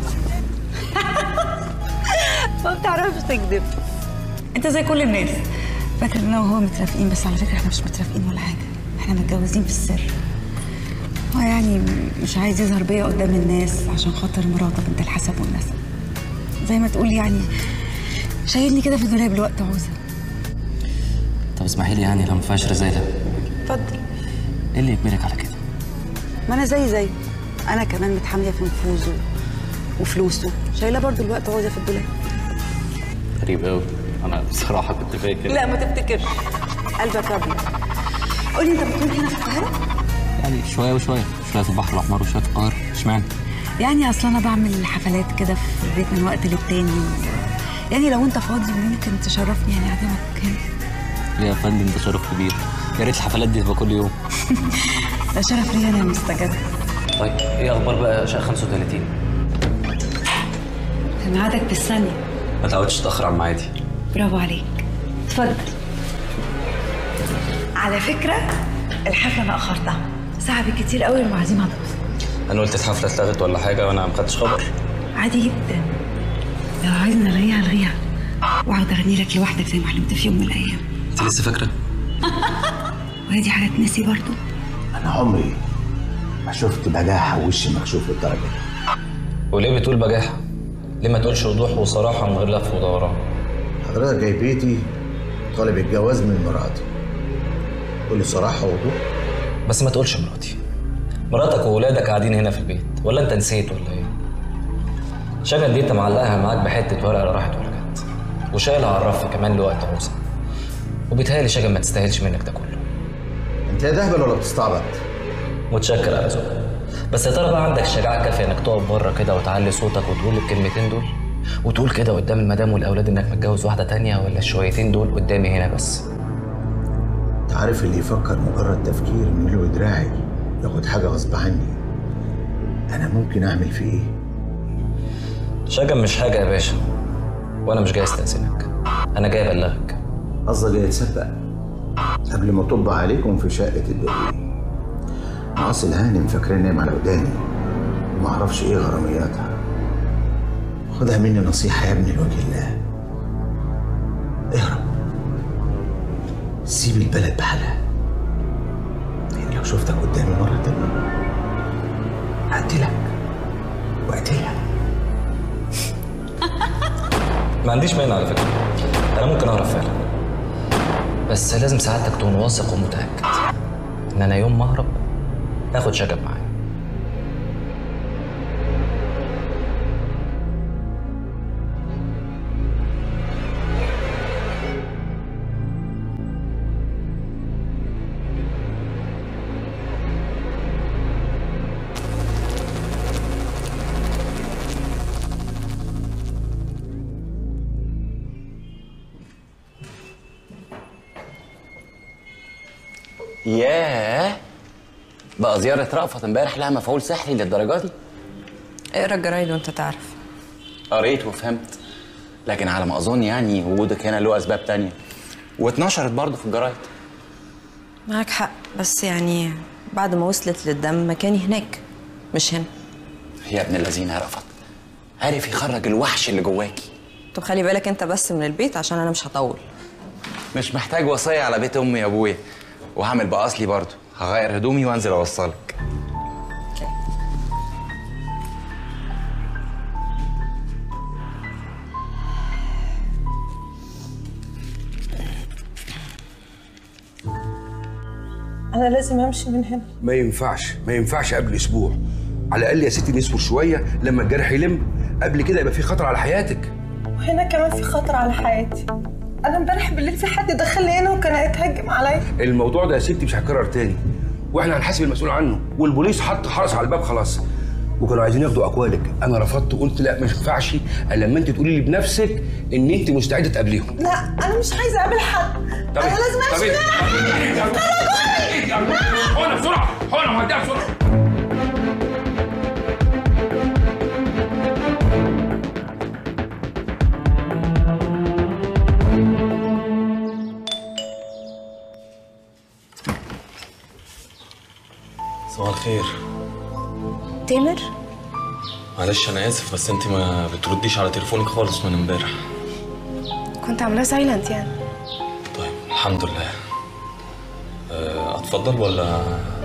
ما بتعرفش تكذب انت زي كل الناس فاكر ان انا وهو مترافقين بس على فكره احنا مش مترافقين ولا حاجه احنا متجوزين في السر هو يعني مش عايز يظهر بيا قدام الناس عشان خاطر مراته بنت الحسب والنسب زي ما تقول يعني شايلني كده في الدولاب لوقت عوزه
طب اسمحي لي يعني لو ما فيهاش رساله
اتفضل
ايه اللي يجبرك على كده
ما انا زي زي انا كمان متحاميه في نفوذه وفلوسه شايله برضو الوقت عوزه في الدولاب
غريب قوي انا بصراحه كنت فاكر
لا ما تفتكرش قلبك ابيض قولي انت بتكون هنا في القاهره
يعني شويه وشويه شويه في البحر الاحمر وشويه في القاهره اشمعنى
يعني اصل انا بعمل حفلات كده في البيت من وقت للتاني يعني لو انت فاضي ممكن تشرفني يعني اعزمك هنا
ليه يا فندم ده شرف كبير يا ريت الحفلات دي تبقى كل يوم
ده شرف ليا انا يا مستجد
طيب ايه اخبار بقى شقه 35
في ميعادك بالثانيه
ما تعودش تتاخر عن ميعادي
برافو عليك اتفضل على فكره الحفله انا اخرتها ساعه بالكتير قوي المعازيم هتوصل
انا قلت الحفله اتلغت ولا حاجه وانا ما خدتش خبر
عادي جدا لو عايزني الغيها الغيها واقعد اغني لك لوحدك زي ما حلمت في يوم من الايام
انت لسه فاكره
وهي دي حاجه تنسي برضو
انا عمري ما شفت بجاحه ووشي مكشوف للدرجه دي
وليه بتقول بجاحه ليه ما تقولش وضوح وصراحه من غير لف ودوران
حضرتك جاي بيتي طالب الجواز من مراتي قول لي صراحه ووضوح
بس ما تقولش مراتي مراتك وولادك قاعدين هنا في البيت ولا انت نسيت ولا ايه شجن دي انت معلقها معاك بحته ورقه لا راحت ولا جت وشايلها على الرف كمان لوقت عوزه وبيتهيألي شجن ما تستاهلش منك ده كله
انت يا دهبل ولا بتستعبط
متشكر على ذوقك بس يا ترى بقى عندك شجاعه كافيه انك تقف بره كده وتعلي صوتك وتقول الكلمتين دول وتقول كده قدام المدام والاولاد انك متجوز واحده تانية ولا الشويتين دول قدامي هنا بس
انت عارف اللي يفكر مجرد تفكير انه له دراعي ياخد حاجه غصب عني انا ممكن اعمل فيه ايه
شجن مش حاجه يا باشا وانا مش جاي استاذنك انا جاي ابلغك
قصدك جاي تسبق قبل ما طب عليكم في شقه الدقيق معاصي الهانم فاكرين نايم على وداني وما اعرفش ايه غرامياتها خدها مني نصيحه يا ابني لوجه الله اهرب سيب البلد بحالها لان لو شفتك قدامي مره تانية هقتلك واقتلها
ما عنديش مانع على فكره انا ممكن اعرف فعلا بس لازم سعادتك تكون واثق ومتاكد ان انا يوم ما اهرب هاخد شجب معايا
ياه بقى زيارة رأفت امبارح لها مفعول سحري للدرجة دي؟
اقرا الجرايد وانت تعرف
قريت وفهمت لكن على ما أظن يعني وجودك هنا له أسباب تانية واتنشرت برضه في الجرايد
معاك حق بس يعني بعد ما وصلت للدم مكاني هناك مش هنا
يا ابن الذين يا رأفت عارف يخرج الوحش اللي جواكي
طب خلي بالك انت بس من البيت عشان انا مش هطول
مش محتاج وصية على بيت أمي يا أبويا وهعمل بأصلي برضه هغير هدومي وأنزل أوصلك
انا لازم امشي من هنا
ما ينفعش ما ينفعش قبل اسبوع على الاقل يا ستي نصبر شويه لما الجرح يلم قبل كده يبقى في خطر على حياتك
وهنا كمان في خطر على حياتي انا امبارح بالليل في حد دخل لي هنا وكان هيتهجم عليا
الموضوع ده يا ستي مش هيتكرر تاني واحنا هنحاسب المسؤول عنه والبوليس حط حرس على الباب خلاص وكانوا عايزين ياخدوا اقوالك انا رفضت وقلت لا مش ينفعش الا لما انت تقولي لي بنفسك ان انت مستعده تقابليهم
لا انا مش عايزه اقابل حد
طب
انا لازم
طب
امشي
إيه؟
من هنا
هنا بسرعه هنا وهديها بسرعه
صباح الخير
تامر
معلش انا اسف بس انت ما بترديش على تليفونك خالص من امبارح
كنت عاملاه سايلنت يعني
الحمد لله أه، اتفضل ولا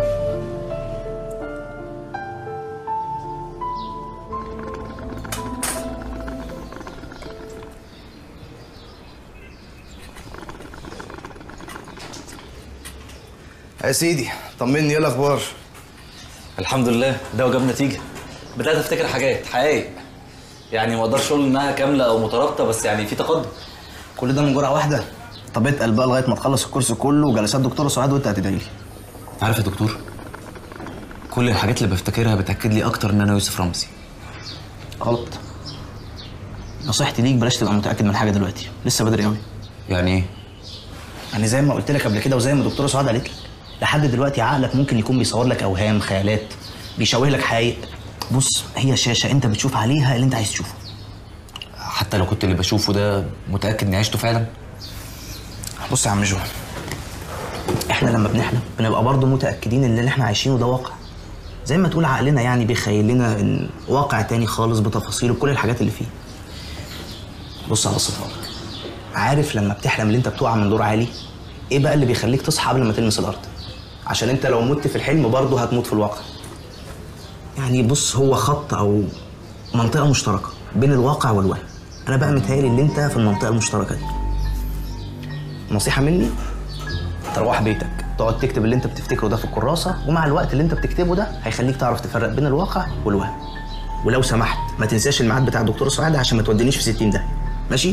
يا سيدي طمني ايه الاخبار
الحمد لله ده وجاب نتيجه بدات افتكر حاجات حقائق يعني ما اقدرش اقول انها كامله او مترابطه بس يعني في تقدم
كل ده من جرعه واحده طب اتقل بقى لغايه ما تخلص الكورس كله وجلسات دكتور سعاد وانت هتدعي لي
عارف يا دكتور كل الحاجات اللي بفتكرها بتاكد لي اكتر ان انا يوسف رمزي
غلط نصيحتي ليك بلاش تبقى متاكد من حاجه دلوقتي لسه بدري قوي
يعني ايه
يعني زي ما قلت لك قبل كده وزي ما الدكتوره سعاد قالت لك لحد دلوقتي عقلك ممكن يكون بيصور لك اوهام خيالات بيشوه لك حقائق بص هي شاشه انت بتشوف عليها اللي انت عايز تشوفه
حتى لو كنت اللي بشوفه ده متاكد اني عشته فعلا
بص يا عم جو احنا لما بنحلم بنبقى برضه متاكدين ان اللي احنا عايشينه ده واقع زي ما تقول عقلنا يعني بيخيل لنا ان واقع تاني خالص بتفاصيله بكل الحاجات اللي فيه بص هبسطها لك عارف لما بتحلم ان انت بتقع من دور عالي ايه بقى اللي بيخليك تصحى قبل ما تلمس الارض عشان انت لو مت في الحلم برضه هتموت في الواقع يعني بص هو خط او منطقه مشتركه بين الواقع والوهم انا بقى متهيألي ان انت في المنطقه المشتركه دي نصيحه مني تروح بيتك تقعد تكتب اللي انت بتفتكره ده في الكراسه ومع الوقت اللي انت بتكتبه ده هيخليك تعرف تفرق بين الواقع والوهم ولو سمحت ما تنساش الميعاد بتاع الدكتور سعاد عشان ما تودينيش في 60 ده ماشي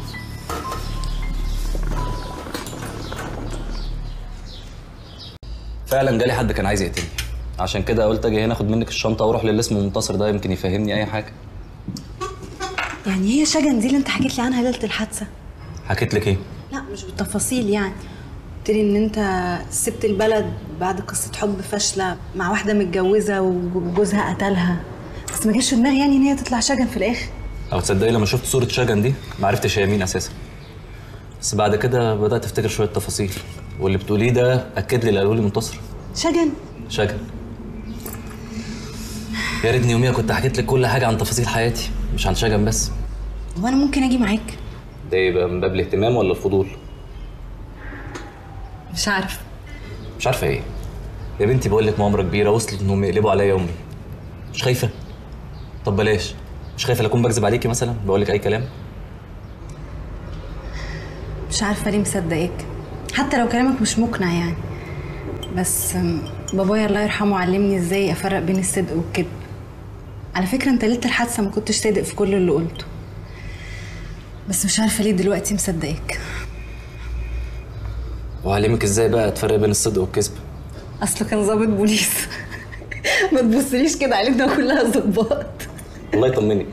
فعلا جالي حد كان عايز يقتلني عشان كده قلت اجي هنا اخد منك الشنطه واروح للي اسمه منتصر ده يمكن يفهمني اي حاجه
يعني هي شجن دي اللي انت حكيت لي عنها ليله الحادثه
حكيت لك ايه
لا مش بالتفاصيل يعني قلت لي ان انت سبت البلد بعد قصه حب فاشله مع واحده متجوزه وجوزها قتلها بس ما جاش في دماغي يعني ان هي تطلع شجن في الاخر
او تصدقي لما شفت صوره شجن دي ما عرفتش هي مين اساسا بس بعد كده بدات افتكر شويه تفاصيل واللي بتقوليه ده اكد لي اللي قاله لي منتصر
شجن
شجن يا ريتني يوميها كنت حكيت لك كل حاجه عن تفاصيل حياتي مش عن شجن بس
هو انا ممكن اجي معاك
ده يبقى من باب الاهتمام ولا الفضول
مش عارف
مش عارفه ايه يا بنتي بقول لك مؤامره كبيره وصلت انهم يقلبوا عليا امي مش خايفه طب بلاش مش خايفه لا اكون بكذب عليكي مثلا بقول لك اي كلام
مش عارفه ليه مصدقاك حتى لو كلامك مش مقنع يعني بس أم، بابايا الله يرحمه علمني ازاي افرق بين الصدق والكذب على فكره انت ليله الحادثه ما كنتش صادق في كل اللي قلته بس مش عارفه ليه دلوقتي مصدقاك
وعلمك ازاي بقى تفرق بين الصدق والكذب
اصله كان ظابط بوليس ما تبصليش كده عيلتنا كلها ظباط
الله يطمنك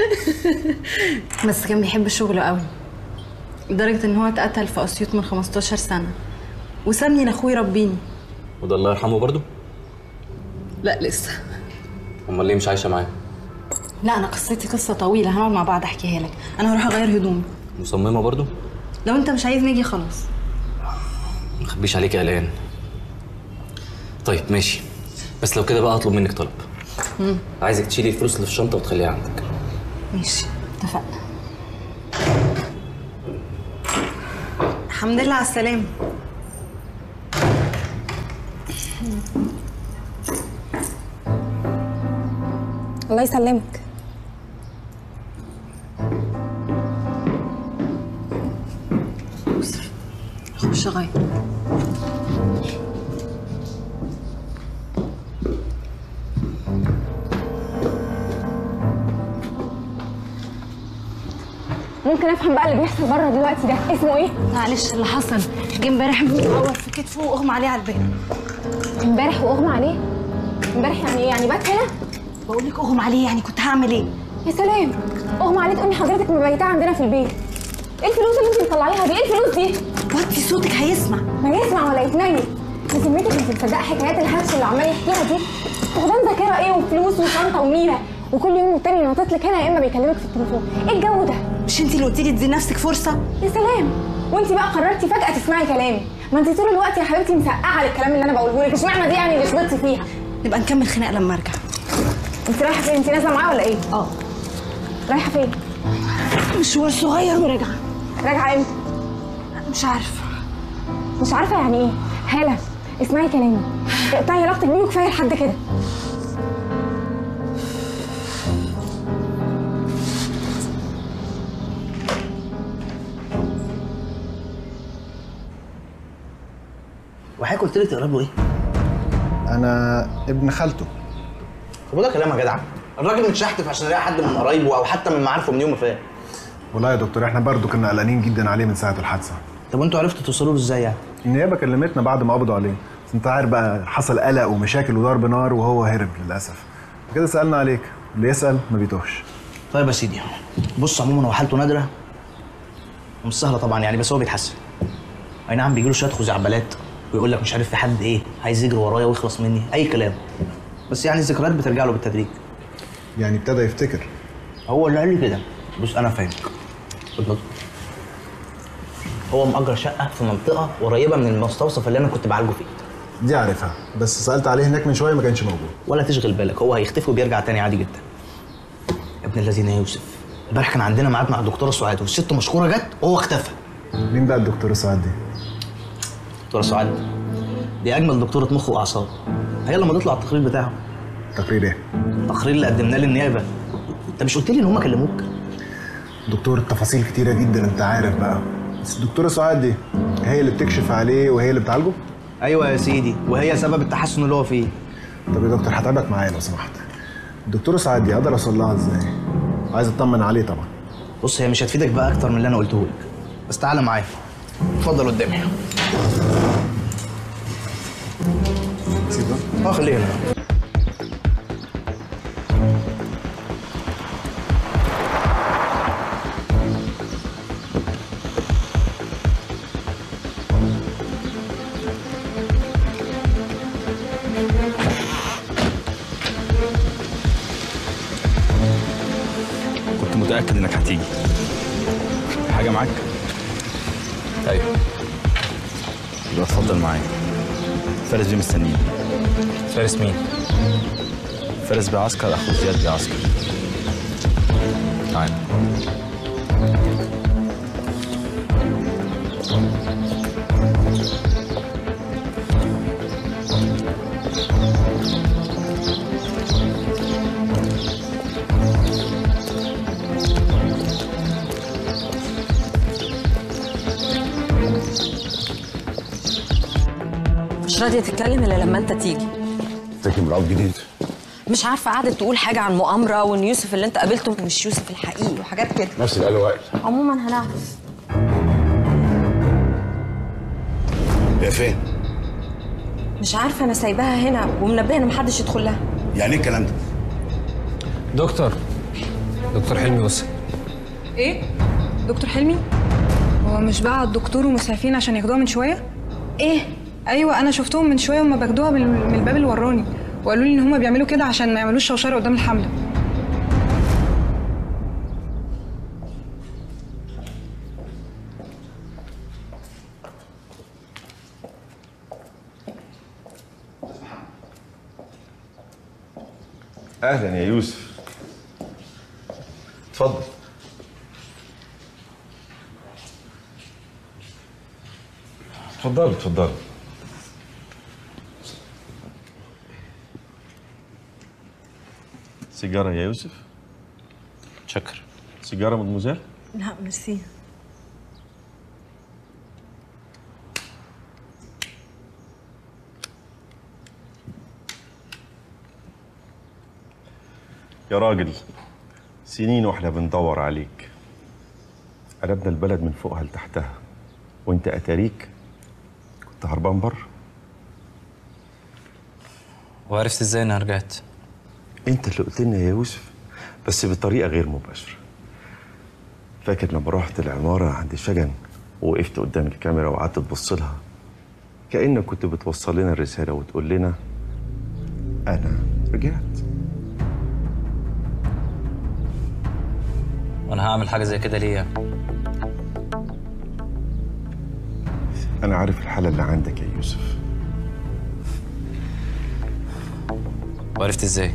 بس كان بيحب شغله قوي لدرجه ان هو اتقتل في اسيوط من 15 سنه وسابني لاخوي يربيني
وده الله يرحمه برضه
لا لسه
امال ليه مش عايشه معاه
لا انا قصتي قصه طويله هنقعد مع بعض احكيها لك انا هروح اغير هدومي
مصممه برضه
لو انت مش عايز نيجي خلاص
ما اخبيش عليك قلقان طيب ماشي بس لو كده بقى هطلب منك طلب
مم.
عايزك تشيلي الفلوس اللي في الشنطه وتخليها عندك
ماشي اتفقنا الحمد لله على السلامه
الله يسلمك
خش غير
ممكن افهم بقى اللي بيحصل بره دلوقتي ده اسمه ايه
معلش اللي حصل جه امبارح متعور في كتفه واغمى عليه على الباب
امبارح واغمى عليه امبارح يعني ايه يعني بات هنا
بقول لك اغمى عليه يعني كنت هعمل ايه
يا سلام اغمى عليه تقولي حضرتك مبيتاه عندنا في البيت ايه الفلوس اللي انت مطلعيها دي ايه الفلوس دي
وطي صوتك هيسمع
ما يسمع ولا يتنيل بذمتك انت مصدقه حكايات الهبش اللي عمال يحكيها دي فقدان ذاكره ايه وفلوس وشنطه وميره وكل يوم والتاني ينطط لك هنا يا اما بيكلمك في التليفون ايه الجو ده
مش انت اللي قلتي لي تدي نفسك فرصه
يا سلام وانت بقى قررتي فجاه تسمعي كلامي ما انت طول الوقت يا حبيبتي مسقعه للكلام اللي انا بقوله لك اشمعنى دي يعني اللي شبطتي فيها
نبقى نكمل خناق لما ارجع
انت رايحه فين انت نازله معاه ولا ايه اه رايحه فين
مشوار صغير وراجعه
راجعه امتى
مش عارفه
مش عارفه يعني ايه هاله اسمعي كلامي اقطعي علاقتك بيه وكفايه لحد كده
وحضرتك قلت لي تقرا له ايه؟
انا ابن خالته
طب وده كلام يا جدع الراجل متشحتف عشان يلاقي حد من قرايبه او حتى من معارفه من يوم ما فات
والله يا دكتور احنا برضو كنا قلقانين جدا عليه من ساعه الحادثه
طب وانتوا عرفتوا توصلوا له ازاي يعني؟
النيابه كلمتنا بعد ما قبضوا عليه بس انت عارف بقى حصل قلق ومشاكل وضرب نار وهو هرب للاسف كده سالنا عليك اللي يسال ما بيتوهش
طيب يا سيدي بص عموما هو حالته نادره ومش سهله طبعا يعني بس هو بيتحسن اي نعم بيجي له شويه خزعبلات ويقول لك مش عارف في حد ايه عايز يجري ورايا ويخلص مني اي كلام بس يعني الذكريات بترجع له بالتدريج
يعني ابتدى يفتكر
هو اللي قال لي كده بص انا فاهمك خد بالك. هو مأجر شقه في منطقه قريبه من المستوصف اللي انا كنت بعالجه فيه
دي عارفها بس سالت عليه هناك من شويه ما كانش موجود
ولا تشغل بالك هو هيختفي وبيرجع تاني عادي جدا يا ابن الذين يا يوسف امبارح كان عندنا ميعاد مع الدكتوره سعاد والست مشكوره جت وهو اختفى
مين بقى الدكتوره سعاد دي
دكتوره سعاد دي اجمل دكتوره مخ واعصاب هي لما تطلع التقرير بتاعه
تقرير ايه
التقرير اللي قدمناه للنيابه انت مش قلت لي ان هم كلموك
دكتور التفاصيل كتيره جدا انت عارف بقى بس الدكتوره سعاد دي هي اللي بتكشف عليه وهي اللي بتعالجه
ايوه يا سيدي وهي سبب التحسن اللي هو فيه
طب يا دكتور هتعبك معايا لو سمحت الدكتوره سعاد دي اقدر اوصل لها ازاي عايز اطمن عليه طبعا
بص هي مش هتفيدك بقى اكتر من اللي انا قلته لك بس تعالى معايا اتفضل قدامي
سيب
اه خليه هنا
كنت متأكد إنك هتيجي حاجة معاك؟
ايوه
يبقى اتفضل معايا فارس بيه مستنيني
فارس مين؟
فارس بيه عسكر أخو زياد بيه عسكر تعال
مش راضيه تتكلم الا لما انت تيجي
تاكي مرات جديد
مش عارفه قعدت تقول حاجه عن مؤامره وان يوسف اللي انت قابلته مش يوسف الحقيقي وحاجات كده
نفس اللي قاله وائل
عموما هنعرف
هي فين؟
مش عارفه انا سايباها هنا ومنبهه ان محدش يدخل لها
يعني ايه الكلام ده؟
دكتور دكتور حلمي وصل
ايه دكتور حلمي هو مش بقى الدكتور ومسعفين عشان ياخدوها من شويه ايه ايوه انا شفتهم من شويه وهم باخدوها من من الباب اللي وراني وقالوا لي ان هم بيعملوا كده عشان ما يعملوش شوشره قدام الحمله
اهلا يا يوسف اتفضل اتفضل اتفضل سيجارة يا يوسف
شكر
سيجارة مدموزيل
لا ميرسي
يا راجل سنين واحنا بندور عليك قلبنا البلد من فوقها لتحتها وانت اتاريك كنت هربان بره
وعرفت ازاي انها رجعت
انت اللي قلت لنا يا يوسف بس بطريقه غير مباشره فاكر لما رحت العماره عند شجن ووقفت قدام الكاميرا وقعدت تبص لها كانك كنت بتوصل لنا الرساله وتقول لنا انا رجعت
وانا هعمل حاجه زي كده ليه يعني؟
انا عارف الحاله اللي عندك يا يوسف
وعرفت ازاي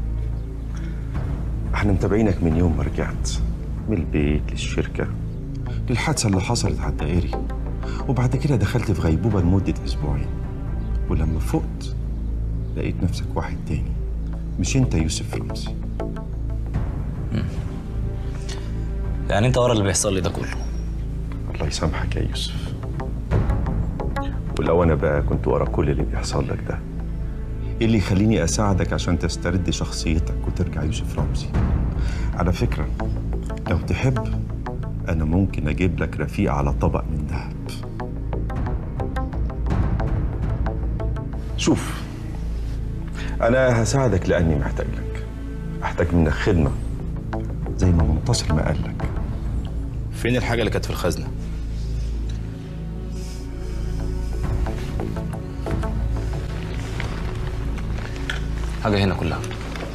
احنا متابعينك من يوم ما رجعت من البيت للشركه للحادثه اللي حصلت على الدائري وبعد كده دخلت في غيبوبه لمده اسبوعين ولما فقت لقيت نفسك واحد تاني مش انت يوسف رمزي
يعني انت ورا اللي بيحصل لي ده كله
الله يسامحك يا يوسف ولو انا بقى كنت ورا كل اللي بيحصل لك ده ايه اللي يخليني اساعدك عشان تسترد شخصيتك وترجع يوسف رمزي على فكره لو تحب انا ممكن اجيب لك رفيق على طبق من ذهب شوف انا هساعدك لاني محتاج لك احتاج منك خدمه زي ما منتصر ما قال لك
فين الحاجه اللي كانت في الخزنه
حاجه هنا كلها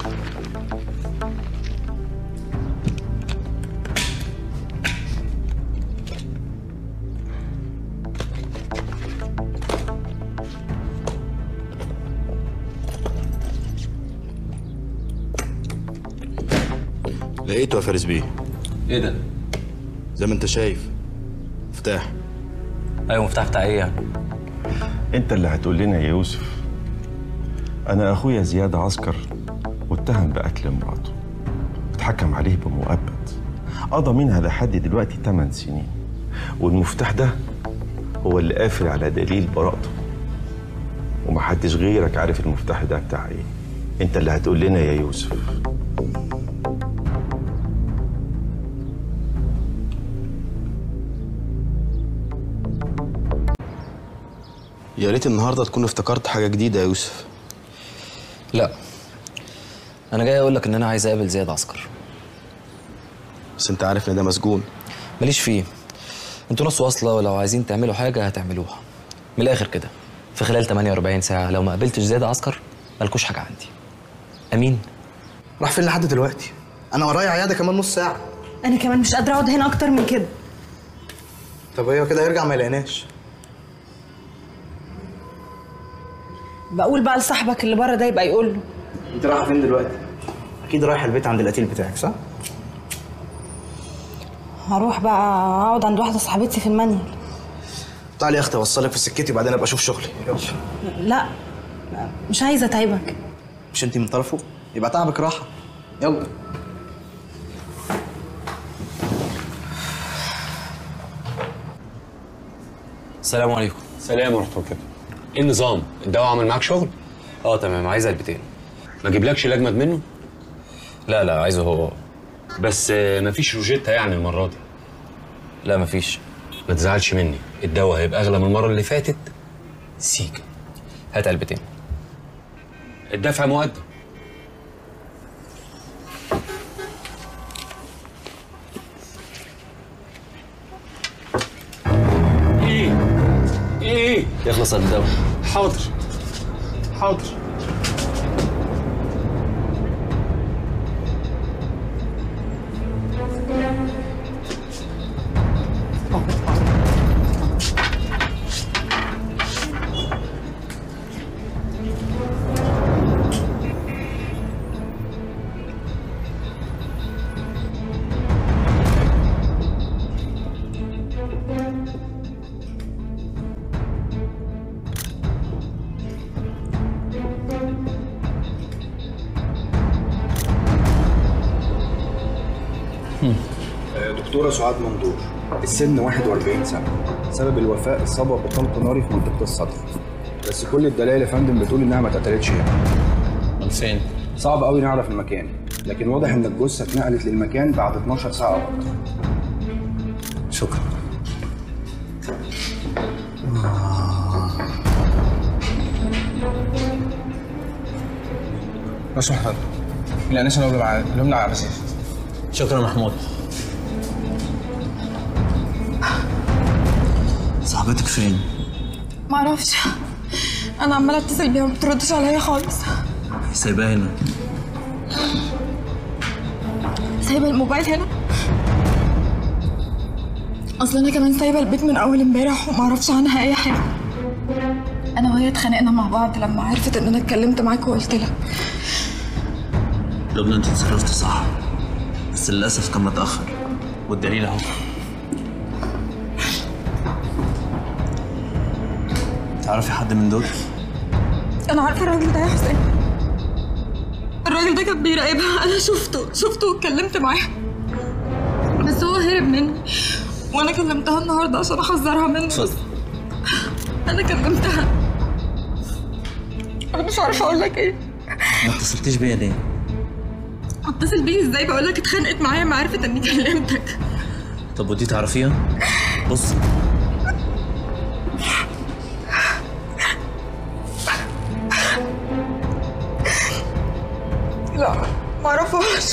لقيته يا فارس بيه
ايه ده
زي ما انت شايف مفتاح
ايوه مفتاح بتاع ايه يعني
انت اللي هتقول لنا يا يوسف انا اخويا زياد عسكر متهم بقتل مراته اتحكم عليه بمؤبد قضى منها لحد دلوقتي 8 سنين والمفتاح ده هو اللي قافل على دليل براءته ومحدش غيرك عارف المفتاح ده بتاع ايه انت اللي هتقول لنا يا يوسف
يا ريت النهارده تكون افتكرت حاجه جديده يا يوسف
لا انا جاي اقول لك ان انا عايز اقابل زياد عسكر
بس انت عارف ان ده مسجون
ماليش فيه انتوا ناس واصله ولو عايزين تعملوا حاجه هتعملوها من الاخر كده في خلال 48 ساعه لو ما قابلتش زياد عسكر مالكوش حاجه عندي امين
راح فين لحد دلوقتي انا ورايا عياده كمان نص ساعه
انا كمان مش قادره اقعد هنا اكتر من كده
طب ايوه كده يرجع ما يلاقيناش
بقول بقى لصاحبك اللي بره ده يبقى يقول له
انت رايحه فين دلوقتي اكيد رايحه البيت عند القتيل بتاعك صح
هروح بقى اقعد عند واحده صاحبتي في المانيال
تعالي يا اختي اوصلك في سكتي وبعدين ابقى اشوف شغلي يلا
لا مش عايزه اتعبك
مش انت من طرفه يبقى تعبك راحه يلا
السلام عليكم
سلام ورحمه الله ايه النظام الدواء عمل معاك شغل
اه تمام عايز علبتين
ما اجيبلكش الاجمد منه
لا لا عايزه هو
بس آه، مفيش روجيتا يعني المره دي
لا مفيش
ما تزعلش مني الدواء هيبقى اغلى من المره اللي فاتت سيكا
هات علبتين
الدفع مقدم ايه ايه
يخلص الدواء
حاضر حاضر
دكتورة سعاد مندور السن 41 سنة سبب الوفاة إصابة بطلق ناري في منطقة الصدر بس كل الدلائل يا فندم بتقول إنها ما اتقتلتش هنا
من فين؟
صعب قوي نعرف المكان لكن واضح إن الجثة اتنقلت للمكان بعد 12 ساعة أو أكتر
شكرا
لو سمحت حضرتك الأنسة لو مع لمنع على سيف
شكرا محمود صاحبتك فين؟
معرفش انا عماله اتصل بيها ما بتردش عليا خالص
سايباها هنا
سايبه الموبايل هنا اصل انا كمان سايبه البيت من اول امبارح وما اعرفش عنها اي حاجه انا وهي اتخانقنا مع بعض لما عرفت ان انا اتكلمت معاك وقلت لها
لبنى انت اتصرفتي صح بس للاسف كان متاخر والدليل اهو تعرفي حد من دول؟
انا عارفه الراجل ده يا حسين الراجل ده كان بيراقبها انا شفته شفته واتكلمت معاه بس هو هرب مني وانا كلمتها النهارده عشان احذرها منه
اتفضل
انا كلمتها انا مش عارفه اقول لك ايه
ما اتصلتيش بيا ليه؟
اتصل بيه ازاي بقول لك اتخانقت معايا ما عرفت اني كلمتك
طب ودي تعرفيها؟ بص
لا ما اعرفهاش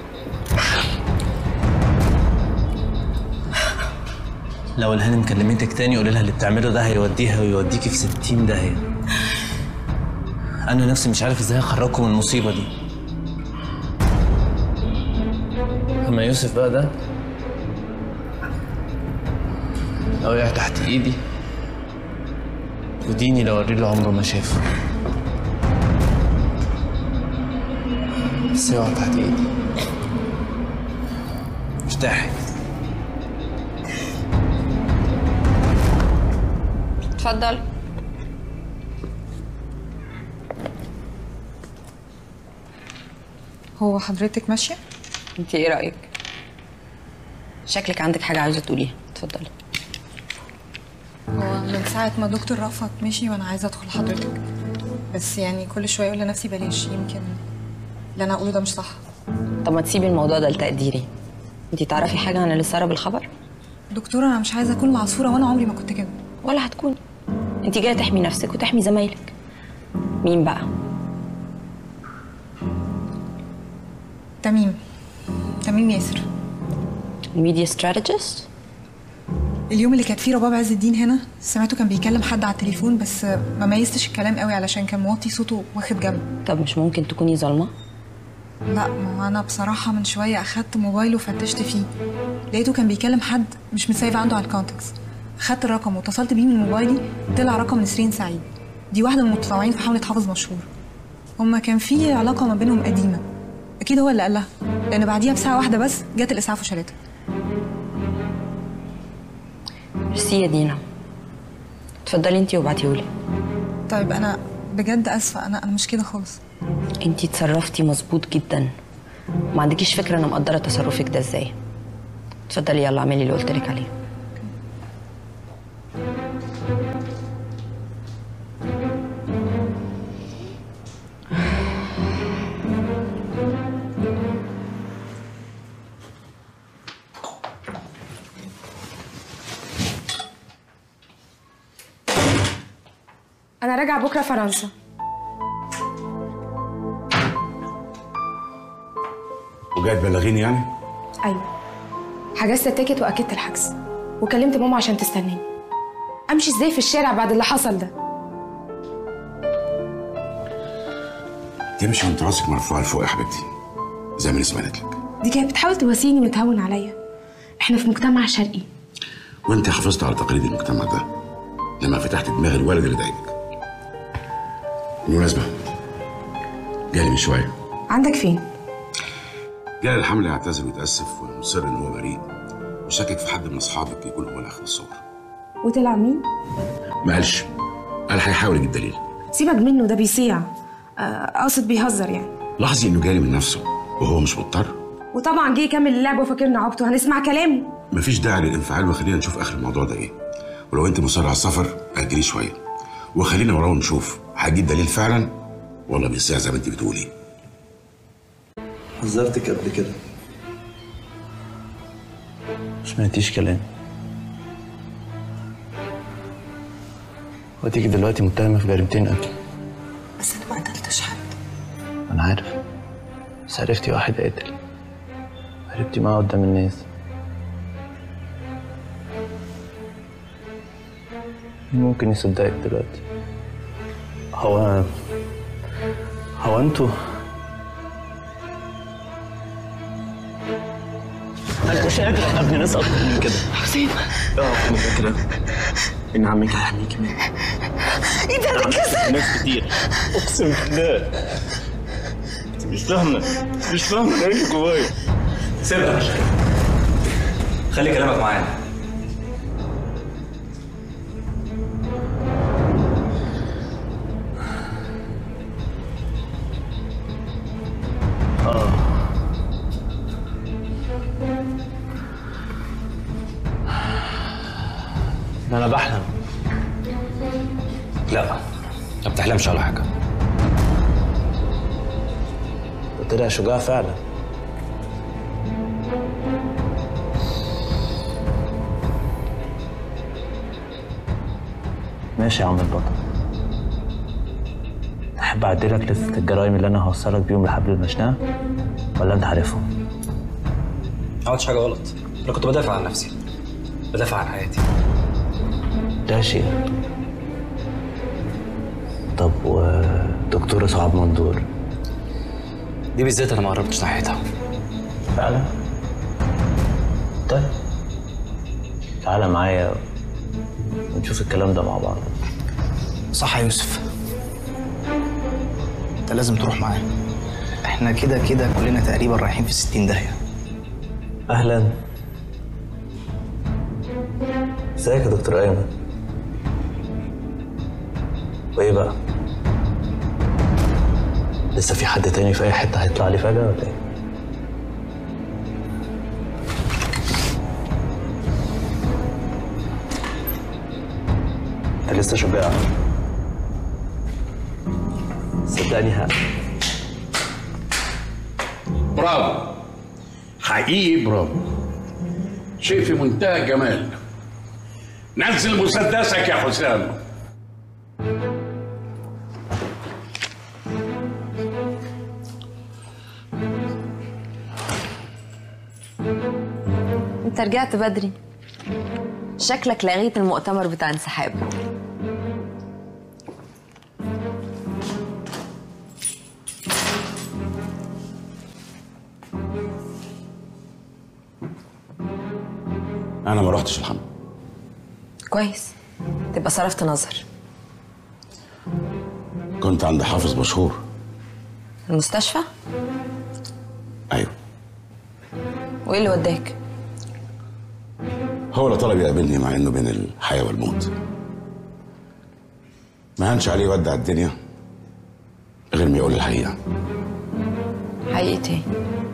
لو الهانم كلمتك تاني قولي لها اللي بتعمله ده هيوديها ويوديكي في 60 داهيه انا نفسي مش عارف ازاي اخرجكم من المصيبه دي اما يوسف بقى ده لو وقع تحت ايدي وديني لو اوري له عمره ما شافه بس يقع تحت ايدي ارتاحي
اتفضل
هو حضرتك ماشيه
انت ايه رايك شكلك عندك حاجه عايزه تقوليها اتفضلي
هو من ساعه ما دكتور رفض مشي وانا عايزه ادخل حضرتك بس يعني كل شويه اقول لنفسي بلاش يمكن اللي انا اقوله ده مش صح
طب ما تسيبي الموضوع ده لتقديري انت تعرفي حاجه عن اللي سرب الخبر
دكتوره انا مش عايزه اكون العصفوره وانا عمري ما كنت كده
ولا هتكوني انت جايه تحمي نفسك وتحمي زمايلك مين بقى
تميم تميم ياسر
الميديا ستراتيجيست
اليوم اللي كانت فيه رباب عز الدين هنا سمعته كان بيكلم حد على التليفون بس ما ميزتش الكلام قوي علشان كان موطي صوته واخد جنب
طب مش ممكن تكوني ظالمه
لا ما هو انا بصراحه من شويه اخدت موبايله وفتشت فيه لقيته كان بيكلم حد مش متسايف عنده على الكونتاكس اخدت الرقم واتصلت بيه من موبايلي طلع رقم نسرين سعيد دي واحده من المتطوعين في حمله حافظ مشهور هما كان في علاقه ما بينهم قديمه اكيد هو اللي قال لها لان بعديها بساعه واحده بس جت الاسعاف وشالتها
ميرسي يا دينا اتفضلي انت وابعتيهولي
طيب انا بجد اسفه انا انا مش كده خالص
انت اتصرفتي مظبوط جدا ما عندكيش فكره انا مقدره تصرفك ده ازاي اتفضلي يلا اعملي اللي قلت لك عليه
انا راجعه بكره فرنسا
وجاي تبلغيني يعني؟
ايوه حجزت التيكت واكدت الحجز وكلمت ماما عشان تستناني امشي ازاي في الشارع بعد اللي حصل ده
تمشي وانت راسك مرفوعه لفوق يا حبيبتي زي ما نسمع قالت لك
دي كانت بتحاول تواسيني وتهون عليا احنا في مجتمع شرقي
وانت حافظت على تقاليد المجتمع ده لما فتحت دماغ الولد اللي ضايقك بالمناسبه جالي من شويه
عندك فين
جالي الحمل يعتذر ويتاسف ومصر ان هو بريء وشاكك في حد من اصحابك يكون هو اللي اخذ الصور
وطلع مين
ما قالش قال هيحاول يجيب دليل
سيبك منه ده بيصيع آه، اقصد بيهزر يعني
لاحظي انه جالي من نفسه وهو مش مضطر
وطبعا جه يكمل اللعبه وفاكرنا عبته هنسمع كلامه
مفيش داعي للانفعال وخلينا نشوف اخر الموضوع ده ايه ولو انت مصر على السفر اجلي شويه وخلينا وراه نشوف هتجيب دليل فعلا ولا بيصيع زي ما انت بتقولي
حذرتك قبل كده ما سمعتيش كلامي وتيجي دلوقتي متهمة في جريمتين قتل
بس انا ما قتلتش حد
أنا عارف بس عرفتي واحد قاتل عرفتي معاه قدام الناس مين ممكن يصدقك دلوقتي هو هو انتوا انا مش قادر ابني ناس اكتر من كده
حسين
اه انا فاكر ان عمك هيحميكي مني
ايدي هتتكسر
ناس كتير اقسم بالله انت مش فاهمه مش فاهمه انا اللي جوايا
سيبها خلي كلامك معانا
اه ده انا بحلم
لا ما بتحلمش على حاجه
طلع شجاع فعلا ماشي يا عم البطل تحب اعدلك لستة الجرايم اللي انا هوصلك بيهم لحبل المشنقة ولا انت عارفهم؟
ما عملتش حاجه غلط انا كنت بدافع عن نفسي بدافع عن حياتي
ده شيء طب ودكتورة سعاد مندور
دي بالذات انا ما قربتش ناحيتها
فعلا؟ طيب تعالى معايا ونشوف الكلام ده مع بعض
صح يا يوسف انت لازم تروح معانا احنا كده كده كلنا تقريبا رايحين في 60 داهيه
اهلا ازيك يا دكتور ايمن وايه بقى لسه في حد تاني في اي حته هيطلع لي فجاه ولا ايه انت لسه شجاع صدقني ها
برافو حقيقي برافو شيء في منتهى الجمال نزل مسدسك يا حسام
انت رجعت بدري شكلك لغيت المؤتمر بتاع انسحاب
انا ما رحتش الحمل
كويس تبقى صرفت نظر
كنت عند حافظ مشهور
المستشفى
ايوه
وايه اللي وداك
هو اللي طلب يقابلني مع انه بين الحياه والموت ما هنش عليه يودع الدنيا غير ما يقول الحقيقه
حقيقة ايه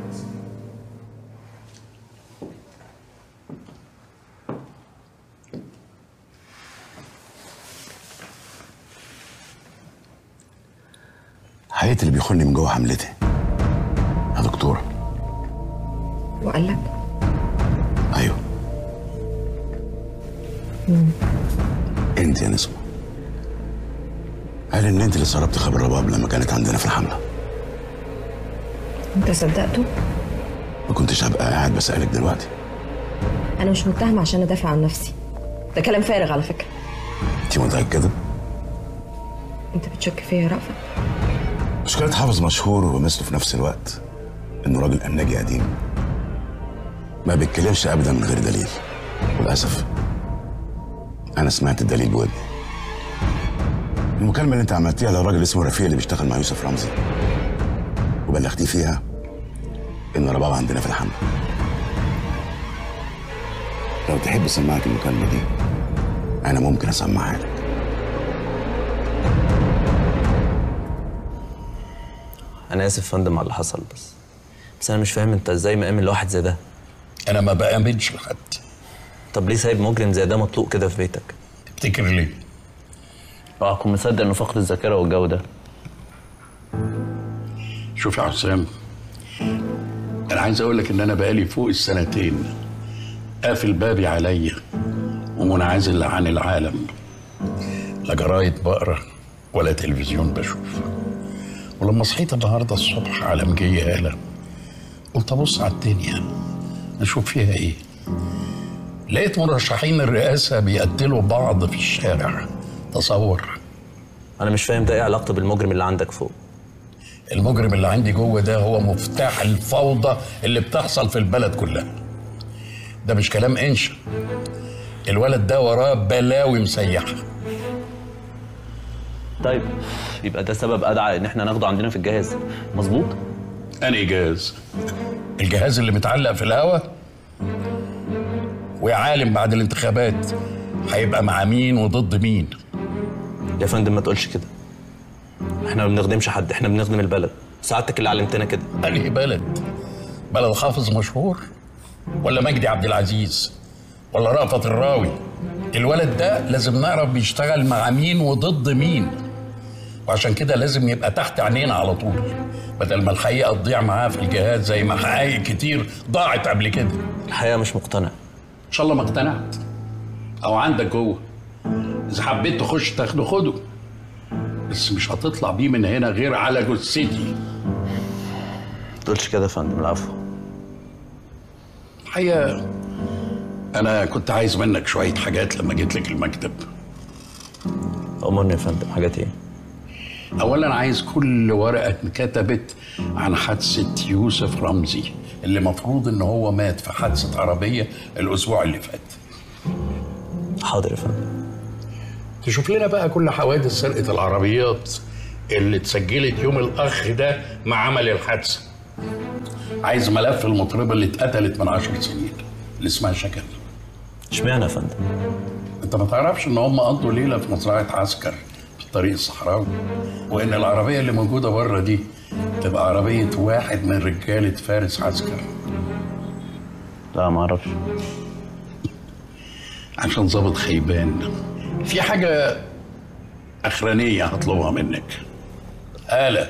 حقيقه اللي بيخوني من جوه حملتي يا دكتوره
وقال لك
ايوه انت يا نسمه
قال ان انت اللي سربت خبر رباب لما كانت عندنا في الحمله
انت صدقته
ما كنتش هبقى قاعد بسالك دلوقتي
انا مش متهمه عشان ادافع عن نفسي ده كلام فارغ على فكره
انت متاكده
انت بتشك فيا يا رأفت
مشكله حافظ مشهور ومثله في نفس الوقت انه راجل امناجي قديم ما بيتكلمش ابدا من غير دليل وللاسف انا سمعت الدليل بودني المكالمه اللي انت عملتيها للراجل اسمه رفيق اللي بيشتغل مع يوسف رمزي وبلغتيه فيها ان رباب عندنا في الحمله لو تحب اسمعك المكالمه دي انا ممكن اسمعها لك
انا اسف يا فندم على اللي حصل بس بس انا مش فاهم انت ازاي مأمن لواحد زي ده
انا ما بآمنش لحد
طب ليه سايب مجرم زي ده مطلوق كده في بيتك
تفتكر ليه
اوعى تكون مصدق انه فقد الذاكره والجو ده
شوف يا حسام انا عايز اقول لك ان انا بقالي فوق السنتين قافل بابي عليا ومنعزل عن العالم لا جرايد بقرا ولا تلفزيون بشوف ولما صحيت النهارده الصبح على مجية آلة قلت ابص على الدنيا اشوف فيها ايه لقيت مرشحين الرئاسة بيقتلوا بعض في الشارع تصور
انا مش فاهم ده ايه علاقته بالمجرم اللي عندك فوق
المجرم اللي عندي جوه ده هو مفتاح الفوضى اللي بتحصل في البلد كلها ده مش كلام انشا الولد ده وراه بلاوي مسيحه
طيب يبقى ده سبب ادعى ان احنا ناخده عندنا في الجهاز مظبوط
انهي جهاز الجهاز اللي متعلق في الهوا ويا عالم بعد الانتخابات هيبقى مع مين وضد مين
يا فندم ما تقولش كده احنا ما بنخدمش حد احنا بنخدم البلد سعادتك اللي علمتنا كده
انهي بلد بلد حافظ مشهور ولا مجدي عبد العزيز ولا رأفت الراوي الولد ده لازم نعرف بيشتغل مع مين وضد مين وعشان كده لازم يبقى تحت عينينا على طول بدل ما الحقيقه تضيع معاه في الجهاد زي ما حقائق كتير ضاعت قبل كده
الحقيقه مش مقتنع
ان شاء الله ما اقتنعت او عندك جوه اذا حبيت تخش تاخده خده بس مش هتطلع بيه من هنا غير على جثتي
ما تقولش كده يا فندم العفو
الحقيقه انا كنت عايز منك شويه حاجات لما جيت لك المكتب
امرني يا فندم حاجات ايه
اولا عايز كل ورقه اتكتبت عن حادثه يوسف رمزي اللي مفروض ان هو مات في حادثه عربيه الاسبوع اللي فات
حاضر يا فندم
تشوف لنا بقى كل حوادث سرقه العربيات اللي اتسجلت يوم الاخ ده مع عمل الحادثه عايز ملف المطربه اللي اتقتلت من عشر سنين اللي اسمها شكل
اشمعنى يا فندم
انت ما تعرفش ان هم قضوا ليله في مزرعه عسكر في الطريق الصحراوي وان العربيه اللي موجوده بره دي تبقى عربيه واحد من رجاله فارس عسكر
لا ما اعرفش
عشان ظابط خيبان في حاجه اخرانيه هطلبها منك آلة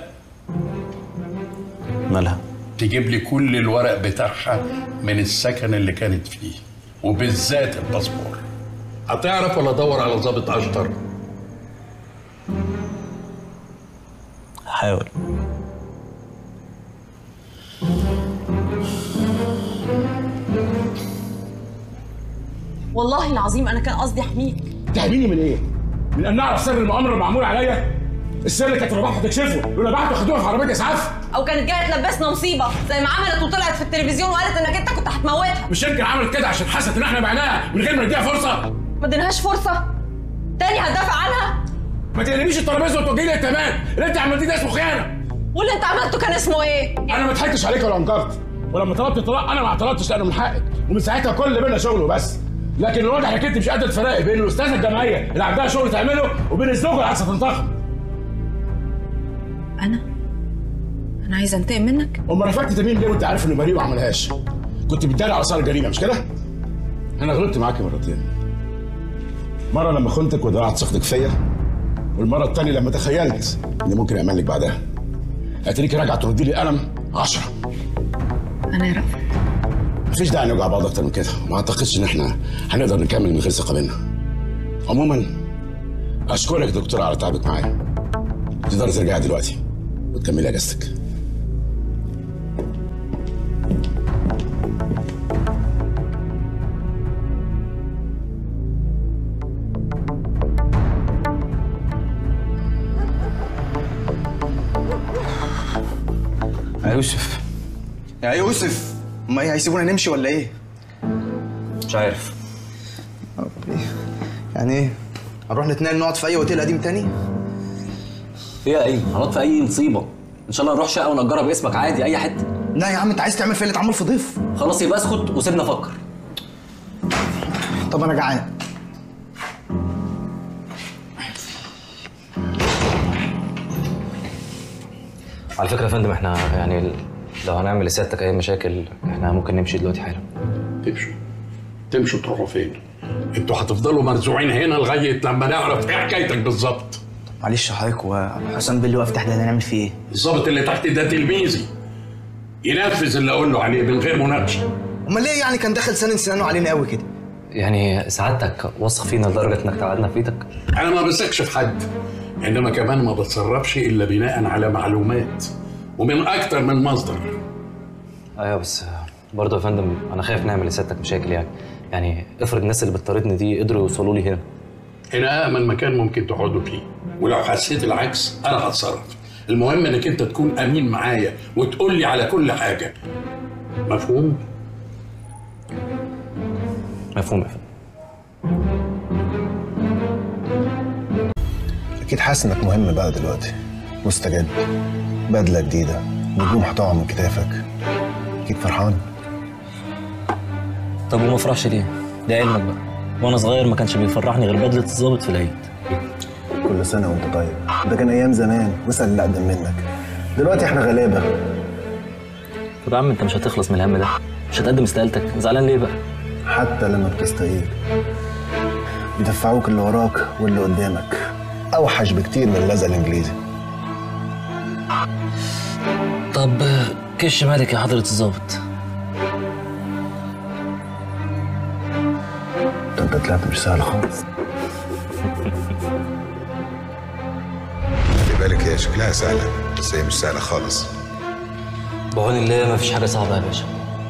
مالها
تجيب لي كل الورق بتاعها من السكن اللي كانت فيه وبالذات الباسبور هتعرف ولا ادور على ظابط اشطر
حاول
والله العظيم انا كان قصدي احميك
تهميني من ايه؟ من ان اعرف سر المؤامره المعمول عليا؟ السر اللي كانت رباح هتكشفه لولا بعت خدوها في عربيه اسعاف
او كانت جايه تلبسنا مصيبه زي ما عملت وطلعت في التلفزيون وقالت انك انت كنت هتموتها
مش يمكن عملت كده عشان حست ان احنا بعناها من غير ما نديها فرصه
ما اديناهاش فرصه تاني هتدافع عنها
ما تقلبيش الترابيزه وتوجهي لي التمام اللي انت عملتيه ده اسمه خيانه
واللي انت عملته كان اسمه ايه؟
انا ما ضحكتش عليك ولا انكرت ولما طلبت الطلاق انا ما اعترضتش لانه من حقك ومن ساعتها كل اللي بينا شغل وبس لكن الواضح انك انت مش قادر تفرقي بين الاستاذه الجامعيه اللي عندها شغل تعمله وبين الزوجه اللي عايزه تنتقم
انا انا عايزه انتقم منك
امال رفعت تميم ليه وانت عارف انه بريء وما عملهاش كنت بتداري على صار الجريمه مش كده انا غلطت معاكي مرتين مره لما خنتك وضيعت ثقتك فيا والمره الثانيه لما تخيلت اني ممكن اعمل لك بعدها اتريكي راجعه تردي لي قلم 10
انا يا رأفت
مفيش داعي نوجع بعض اكتر من كده وما اعتقدش ان احنا هنقدر نكمل من غير ثقه بينا عموما اشكرك دكتور على تعبك معايا تقدر ترجعي دلوقتي وتكملي اجازتك
يا يوسف يا يوسف ما ايه هيسيبونا نمشي ولا ايه؟
مش عارف
يعني ايه؟ هنروح نتنقل نقعد في اي اوتيل قديم تاني؟
فيها ايه؟ هنقعد في اي مصيبه ان شاء الله نروح شقه ونأجرها باسمك عادي اي حته
لا يا عم انت عايز تعمل فيا اللي اتعمل في ضيف
خلاص يبقى اسكت وسيبنا افكر
طب انا جعان
على فكره يا فندم احنا يعني لو هنعمل لسيادتك اي مشاكل احنا ممكن نمشي دلوقتي حالا
تمشوا تمشوا تروحوا فين؟ انتوا هتفضلوا مرزوعين هنا لغايه لما نعرف ايه حكايتك بالظبط
معلش يا حضرتك وحسام بيه اللي واقف تحت ده هنعمل فيه ايه؟
الظابط اللي تحت ده تلميذي ينفذ اللي اقول له عليه من غير مناقشه
امال ليه يعني كان داخل سنن سنانه علينا قوي كده؟
يعني سعادتك واثق فينا لدرجه انك تقعدنا في بيتك
انا ما بثقش في حد انما كمان ما بتصرفش الا بناء على معلومات ومن اكتر من مصدر
ايوه بس برضه يا فندم انا خايف نعمل لسيادتك مشاكل يعني يعني افرض الناس اللي بتطاردني دي قدروا يوصلوا لي هنا
هنا امن مكان ممكن تقعدوا فيه ولو حسيت العكس انا هتصرف المهم انك انت تكون امين معايا وتقول لي على كل حاجه مفهوم
مفهوم يا فندم
اكيد حاسس انك مهم بقى دلوقتي مستجد بدله جديده نجوم هتقع من كتافك اكيد فرحان
طب وما افرحش ليه؟ ده علمك بقى وانا صغير ما كانش بيفرحني غير بدله الظابط في العيد
كل سنه وانت طيب ده كان ايام زمان واسال اللي اقدم منك دلوقتي احنا غلابه
طب يا عم انت مش هتخلص من الهم ده مش هتقدم استقالتك زعلان ليه بقى؟
حتى لما بتستقيل بيدفعوك اللي وراك واللي قدامك اوحش بكتير من اللزق الانجليزي
طب كش مالك يا حضرة الظابط
ده انت طلعت مش سهل خالص
خلي بالك هي شكلها سهلة بس هي مش سهلة خالص
بعون الله ما فيش حاجة صعبة يا باشا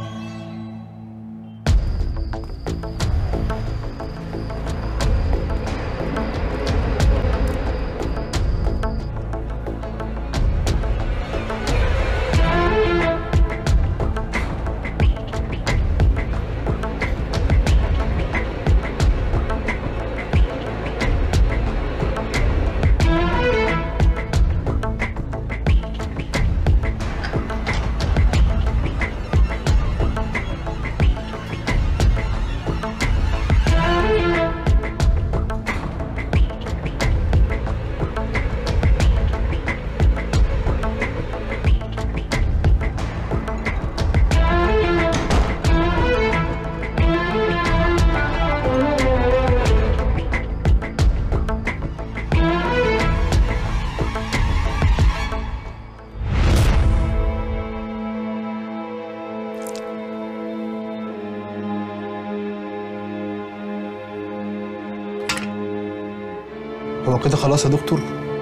هو كده خلاص يا دكتور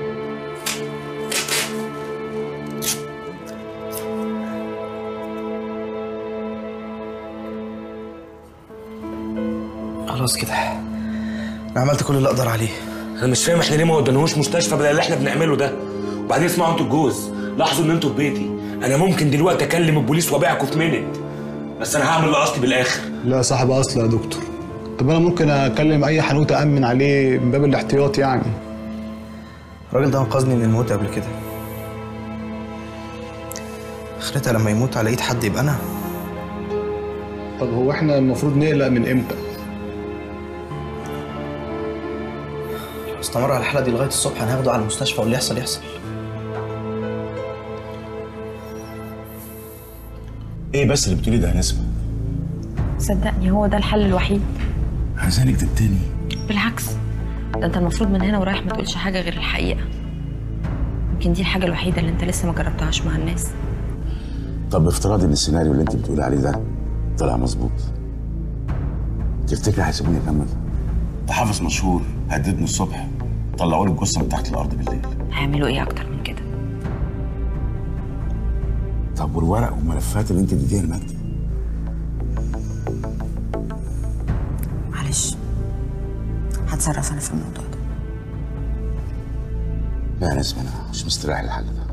خلاص كده انا عملت كل اللي اقدر عليه
انا مش فاهم احنا ليه ما ودناهوش مستشفى بدل اللي احنا بنعمله ده وبعدين اسمعوا انتوا الجوز لاحظوا ان انتوا في بيتي انا ممكن دلوقتي اكلم البوليس وابيعكم في منت بس انا هعمل اللي قصدي بالاخر
لا يا صاحب اصل يا دكتور طب انا ممكن اكلم اي حانوت امن عليه من باب الاحتياط يعني
الراجل ده انقذني من الموت قبل كده اخرتها لما يموت على ايد حد يبقى انا
طب هو احنا المفروض نقلق من امتى
استمر على الحاله دي لغايه الصبح هناخده على المستشفى واللي يحصل يحصل
ايه بس اللي بتقولي ده يا نسمه
صدقني هو ده الحل الوحيد
عايزاني اكتب تاني
بالعكس ده انت المفروض من هنا ورايح ما تقولش حاجه غير الحقيقه يمكن دي الحاجه الوحيده اللي انت لسه ما جربتهاش مع الناس
طب بافتراض ان السيناريو اللي انت بتقولي عليه ده طلع مظبوط تفتكري هيسيبوني اكمل؟ ده حافظ مشهور هددني الصبح طلعوا لي الجثه من تحت الارض بالليل
هيعملوا ايه اكتر من كده
طب والورق والملفات اللي انت اديتيها لمجدي
معلش هتصرف انا في الموضوع ده
لا يا نسمة انا مش مستريح للحل ده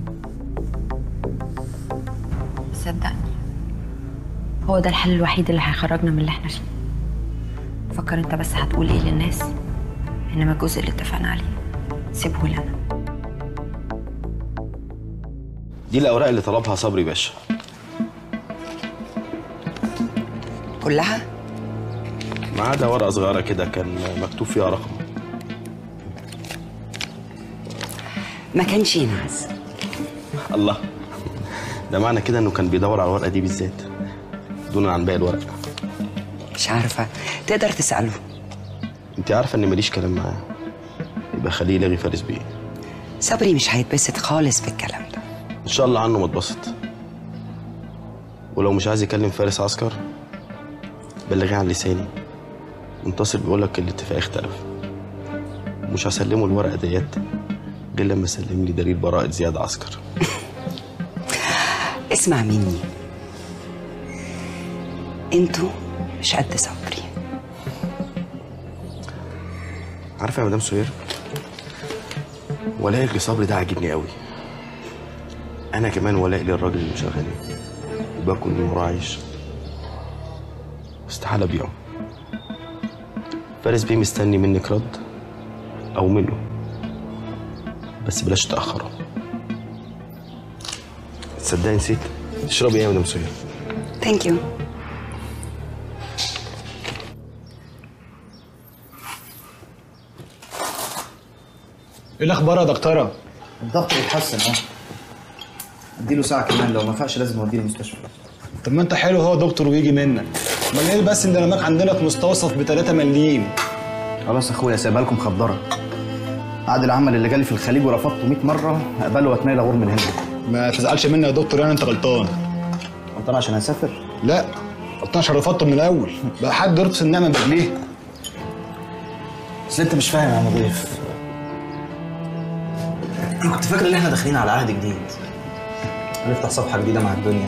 صدقني هو ده الحل الوحيد اللي هيخرجنا من اللي احنا فيه فكر انت بس هتقول ايه للناس انما الجزء اللي اتفقنا عليه سيبه لنا
دي الاوراق اللي طلبها صبري باشا
كلها
ما عدا ورقه صغيره كده كان مكتوب فيها رقم
ما كانش ينعس
الله ده معنى كده انه كان بيدور على الورقه دي بالذات دونا عن باقي الورق
مش عارفه تقدر تساله
انت عارفه اني ماليش كلام معاه يبقى خليه يلغي فارس بيه
صبري مش هيتبسط خالص بالكلام ده
ان شاء الله عنه ما اتبسط ولو مش عايز يكلم فارس عسكر بلغيه عن لساني منتصر بيقول لك الاتفاق اختلف مش هسلمه الورقه ديت غير لما يسلم لي دليل براءه زياد عسكر
اسمع مني انتوا مش قد صبري
عارفه يا مدام سهير ولائك لصبري ده عاجبني قوي انا كمان ولاء للراجل اللي مشغلني وباكل من وراه عيش استحاله ابيعه فارس بيه مستني منك رد او منه بس بلاش تاخره تصدقي نسيت تشربي ايه يا مدام سهير
ثانك يو
ايه الاخبار يا دكتوره
الضغط بيتحسن اه اديله ساعه كمان لو ما فاقش لازم اوديه المستشفى
طب ما انت حلو هو دكتور ويجي منك امال ايه بس اللي رماك عندنا في مستوصف ب 3 مليم
خلاص اخويا سايبها لكم خبره عقد العمل اللي جالي في الخليج ورفضته 100 مره اقبله واتنيل اغور من هنا
ما تزعلش مني يا دكتور يعني انت غلطان
غلطان عشان هسافر
لا غلطان عشان رفضته من الاول بقى حد يرفض النعمه برجليه
بس انت مش فاهم يا مضيف انا كنت فاكر ان احنا داخلين على عهد جديد هنفتح صفحه جديده مع الدنيا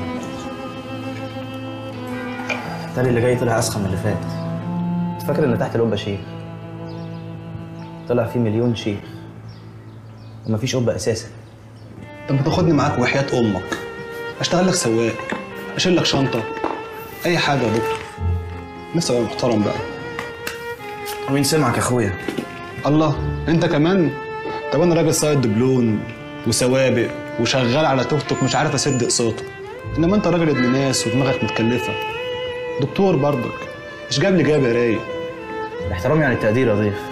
التاني اللي جاي طلع اسخن من اللي فات كنت فاكر ان تحت القبه شيخ طلع فيه مليون شيخ ومفيش قبه اساسا
طب ما تاخدني معاك وحياه امك اشتغل لك سواق اشيل لك شنطه اي حاجه يا دكتور نفسي ابقى محترم بقى
ومين سمعك يا اخويا
الله انت كمان طب انا راجل صايد دبلون وسوابق وشغال على توك توك مش عارف اسد اقساطه انما انت راجل ابن ناس ودماغك متكلفه دكتور برضك مش جاب لي جاب يا رايق
الاحترام يعني التقدير يا ضيف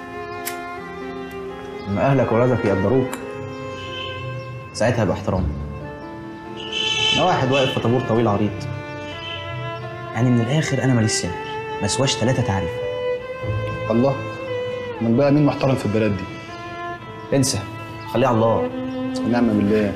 لما اهلك وولادك يقدروك ساعتها يبقى احترام انا واحد واقف في طابور طويل عريض يعني من الاخر انا ماليش سعر ما اسواش ثلاثه تعريف
الله من بقى مين محترم في البلد دي
انسى خليه على الله
ونعم بالله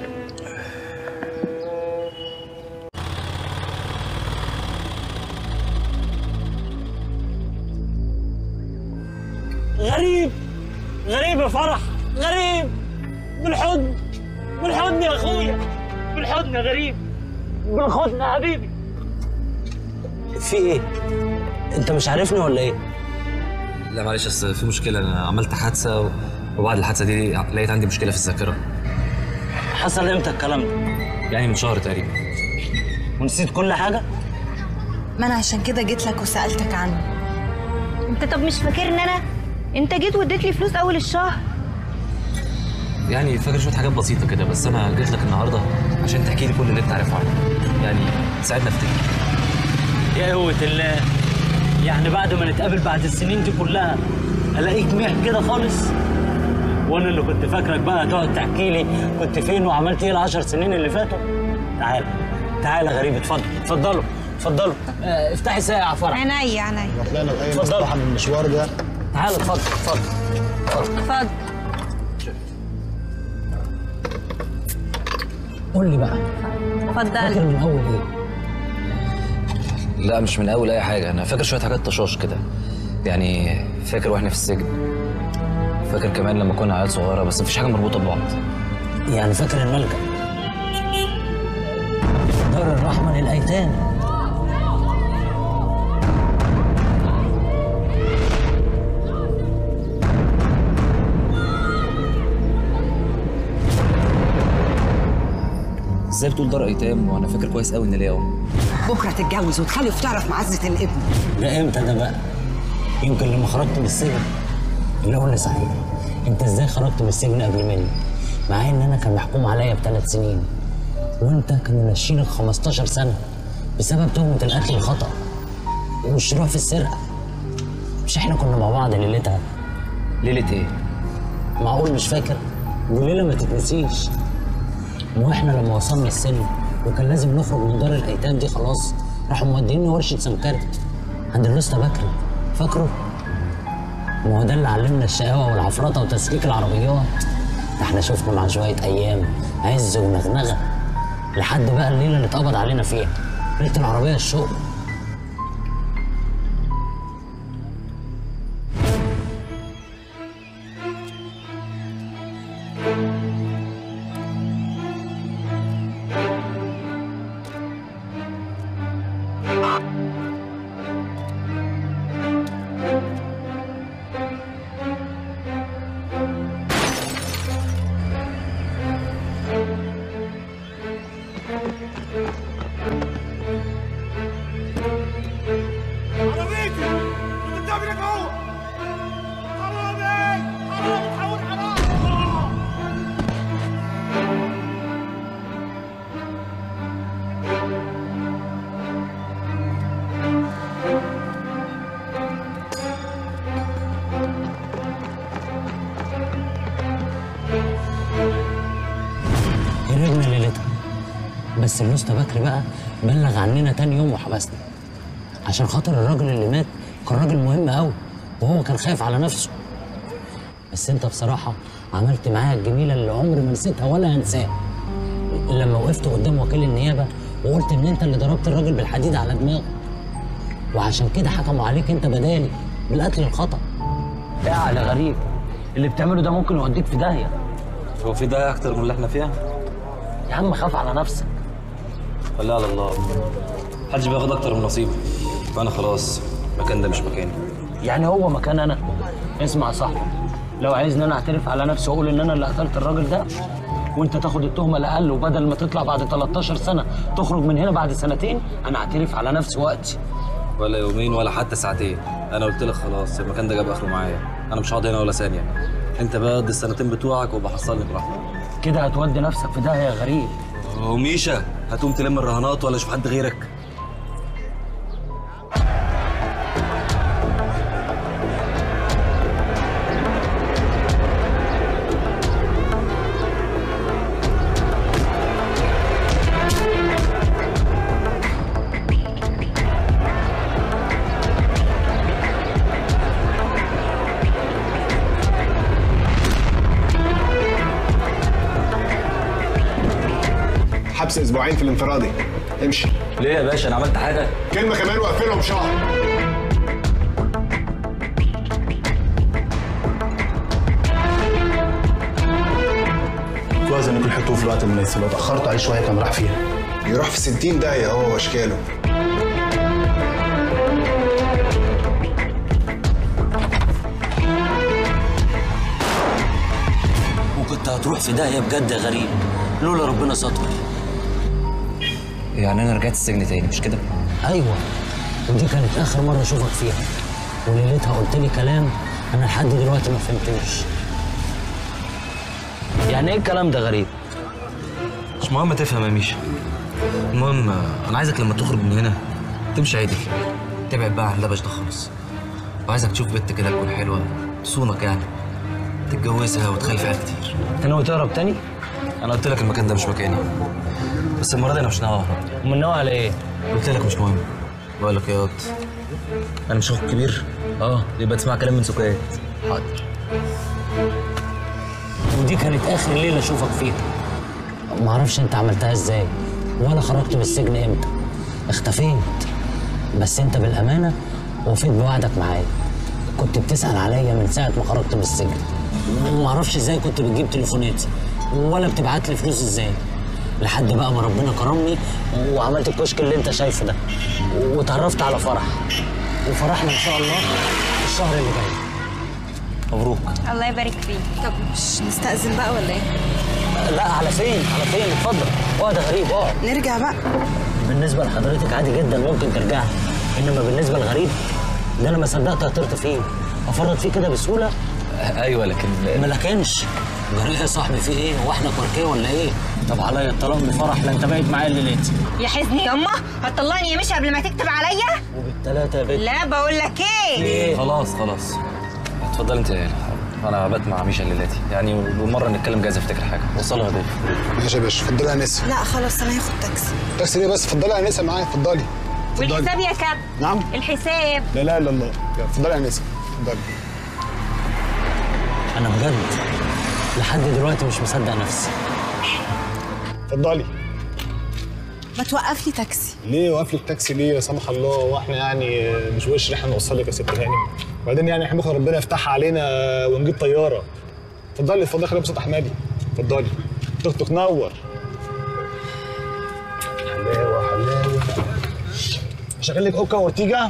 غريب غريب يا فرح غريب بالحضن بالحضن يا اخويا بالحضن يا غريب بالحضن يا حبيبي في ايه؟ انت مش عارفني ولا ايه؟
لا معلش اصل في مشكله انا عملت حادثه و- وبعد الحادثه دي لقيت عندي مشكله في الذاكره
حصل امتى الكلام ده؟
يعني من شهر تقريبا
ونسيت كل حاجه؟
ما انا عشان كده جيت لك وسالتك عنه
انت طب مش فاكرني انا انت جيت واديت لي فلوس اول الشهر
يعني فاكر شويه حاجات بسيطه كده بس انا جيت لك النهارده عشان تحكي لي كل اللي انت عارفه عني يعني ساعدنا افتكر
يا قوة الله يعني بعد ما نتقابل بعد السنين دي كلها الاقيك ميح كده خالص وانا اللي كنت فاكرك بقى تقعد تحكي لي كنت فين وعملت ايه العشر سنين اللي فاتوا تعال تعال يا غريب اتفضل اتفضلوا اتفضلوا اه، افتحي ساعة يا فرح
عينيا عينيا
طلعنا بأي
اتفضل.
مصلحة من المشوار ده
تعال اتفضل اتفضل
اتفضل
قول لي بقى فاكر
اتفضل
من اول ايه
لا مش من اول اي حاجه انا فاكر شويه حاجات طشاش كده يعني فاكر واحنا في السجن فاكر كمان لما كنا عيال صغيره بس مفيش حاجه مربوطه ببعض
يعني فاكر الملجأ دار الرحمة للأيتام
ازاي بتقول دار ايتام وانا فاكر كويس قوي ان ليا ام
بكره تتجوز وتخلف تعرف معزه الابن
ده امتى ده بقى؟ يمكن لما خرجت من السجن اللي قول لي صحيح انت ازاي خرجت من السجن قبل مني؟ مع ان انا كان محكوم عليا بثلاث سنين وانت كانوا ماشيينك 15 سنه بسبب تهمه القتل الخطا والشروع في السرقه مش احنا كنا مع بعض ليلتها
ليله ايه؟
معقول مش فاكر؟ دي ليله ما تتنسيش ما هو احنا لما وصلنا السن وكان لازم نخرج من دار الايتام دي خلاص راحوا موديني ورشه سمكري عند الوسطى بكري فاكره؟ ما هو ده اللي علمنا الشقاوه والعفرطه وتسليك العربيات ده احنا شفنا مع شويه ايام عز ونغنغه لحد بقى الليله اللي اتقبض علينا فيها ليله العربيه الشغل
عربيتي انت بتعمل ايه اهو حرامي حرامي تحول حرام
هربنا ليلتها بس الوسطى بكري بقى بلغ عننا تاني يوم وحبسنا عشان خاطر الراجل اللي مات كان راجل مهم قوي وهو كان خايف على نفسه بس انت بصراحه عملت معايا الجميله اللي عمري ما نسيتها ولا هنساها لما وقفت قدام وكيل النيابه وقلت ان انت اللي ضربت الراجل بالحديد على دماغه وعشان كده حكموا عليك انت بدالي بالقتل الخطا اعلى غريب اللي بتعمله ده ممكن يوديك في داهيه
هو في ده اكتر من اللي احنا فيها؟
يا عم خاف على نفسك
خليها على الله محدش بياخد اكتر من نصيبه فانا خلاص المكان ده مش مكاني
يعني هو مكان انا اسمع يا صاحبي لو عايزني انا اعترف على نفسي واقول ان انا اللي قتلت الراجل ده وانت تاخد التهمه الاقل وبدل ما تطلع بعد 13 سنه تخرج من هنا بعد سنتين انا اعترف على نفسي وقتي
ولا يومين ولا حتى ساعتين انا قلت لك خلاص المكان ده جاب اخره معايا انا مش هقعد هنا ولا ثانيه انت بقى قضي السنتين بتوعك وبحصلني براحتك
كده هتودي نفسك في داهيه يا غريب
وميشا هتقوم تلم الرهانات ولا اشوف حد غيرك
حبس اسبوعين في الانفرادي امشي
ليه يا باشا انا عملت حاجه
كلمه كمان واقفلهم شهر
كويس انكم لحقتوه في الوقت المناسب لو اتاخرتوا عليه شويه كان راح فيها
يروح في 60 داهيه هو واشكاله
وكنت هتروح في داهيه بجد يا غريب لولا ربنا ستر
يعني انا رجعت السجن تاني مش كده
ايوه ودي كانت اخر مره اشوفك فيها وليلتها قلت لي كلام انا لحد دلوقتي ما فهمتوش يعني ايه الكلام ده غريب
مش مهم تفهم يا ميشا المهم انا عايزك لما تخرج من هنا تمشي عدل تبعد بقى عن اللبش ده خالص وعايزك تشوف بنت كده تكون حلوه تصونك يعني تتجوزها وتخلف عيال كتير
انت ناوي تهرب تاني؟
انا قلت لك المكان ده مش مكاني بس المره دي انا مش ناوي اهرب
امال ناوي على ايه؟
قلت لك مش مهم بقول لك يا واد انا مش اخوك كبير اه يبقى تسمع كلام من سكات
حاضر ودي كانت اخر ليله اشوفك فيها ما اعرفش انت عملتها ازاي ولا خرجت من السجن امتى اختفيت بس انت بالامانه وفيت بوعدك معايا كنت بتسال عليا من ساعه ما خرجت من السجن وما اعرفش ازاي كنت بتجيب تليفوناتي ولا بتبعت لي فلوس ازاي لحد بقى ما ربنا كرمني وعملت الكشك اللي انت شايفه ده واتعرفت على فرح وفرحنا ان شاء الله الشهر اللي جاي مبروك
الله يبارك فيك
طب مش نستأذن بقى ولا ايه؟
لا على فين على فين اتفضل اقعد يا غريب اقعد
نرجع بقى
بالنسبه لحضرتك عادي جدا ممكن ترجعي انما بالنسبه لغريب ده انا ما صدقت هطرت فيه افرط فيه كده بسهوله
ايوه لكن
ما لكنش جريء يا صاحبي في ايه هو احنا كركيه ولا ايه طب عليا الطلاق بفرح لا انت بايت معايا الليلتي
يا حزني ياما هتطلقني يا مشي قبل ما تكتب عليا
وبالتلاته يا بنت
لا بقول لك ايه
خلاص خلاص اتفضل انت يا ليلى. انا بات مع ميشا الليلاتي يعني ومره نتكلم جايز افتكر حاجه وصلها يا ضيف
ماشي يا باشا اتفضلي يا انسه
لا خلاص انا هاخد تاكسي
تاكسي ليه بس اتفضلي يا انسه معايا اتفضلي اتفضلي.
والحساب يا كاب
نعم
الحساب
لا لا الا الله يلا، اتفضلي يا انسه اتفضلي
انا بجد لحد دلوقتي مش مصدق نفسي
اتفضلي
ما توقف لي تاكسي
ليه واقف لك تاكسي ليه لا سمح الله واحنا يعني مش وش احنا نوصلك يا ست هانم وبعدين يعني احنا ممكن ربنا يفتحها علينا ونجيب طياره اتفضلي اتفضلي خلينا بصوت احمدي اتفضلي توك توك نور حلاوه حلاوه هشغل لك اوكا وارتيجا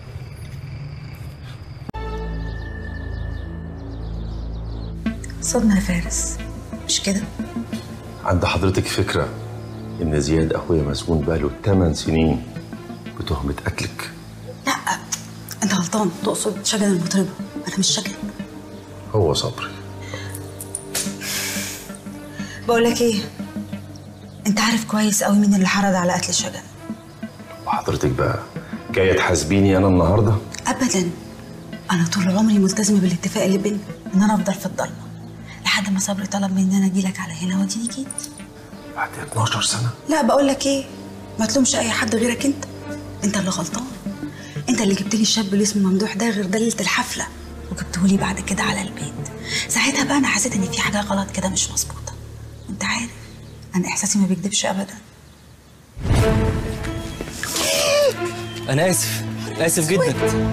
صدمة يا فارس مش كده؟
عند حضرتك فكرة إن زياد أخويا مسجون بقاله 8 سنين بتهمة قتلك
لا انت غلطان تقصد شجن المطربة انا مش شجن
هو صبري
بقول لك ايه انت عارف كويس قوي مين اللي حرض على قتل شجن
وحضرتك بقى جاية تحاسبيني أنا النهاردة
ابدا انا طول عمري ملتزمه بالاتفاق اللي بينا ان انا افضل في الضلمه لحد ما صبري طلب مني ان انا اجي لك على هنا واديني جيت
بعد 12 سنة
لا بقول لك ايه ما تلومش اي حد غيرك انت انت اللي غلطان انت اللي جبت لي الشاب اللي اسمه ممدوح ده غير ده ليله الحفله وجبته لي بعد كده على البيت ساعتها بقى انا حسيت ان في حاجه غلط كده مش مظبوطه وانت عارف انا احساسي ما بيكدبش ابدا
انا اسف اسف جدا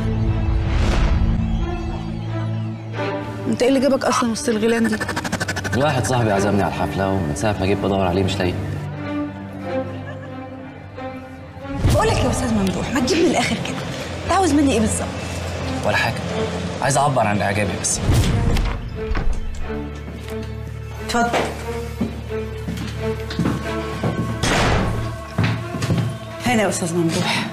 انت ايه اللي جابك اصلا وسط الغيلان دي
واحد صاحبي عزمني على الحفله ومن ساعه ما جيت بدور عليه مش لاقيه
بقول لك يا استاذ ممدوح ما تجيب من الاخر كده انت عاوز مني ايه بالظبط
ولا حاجه عايز اعبر عن اعجابي بس
اتفضل هنا يا استاذ ممدوح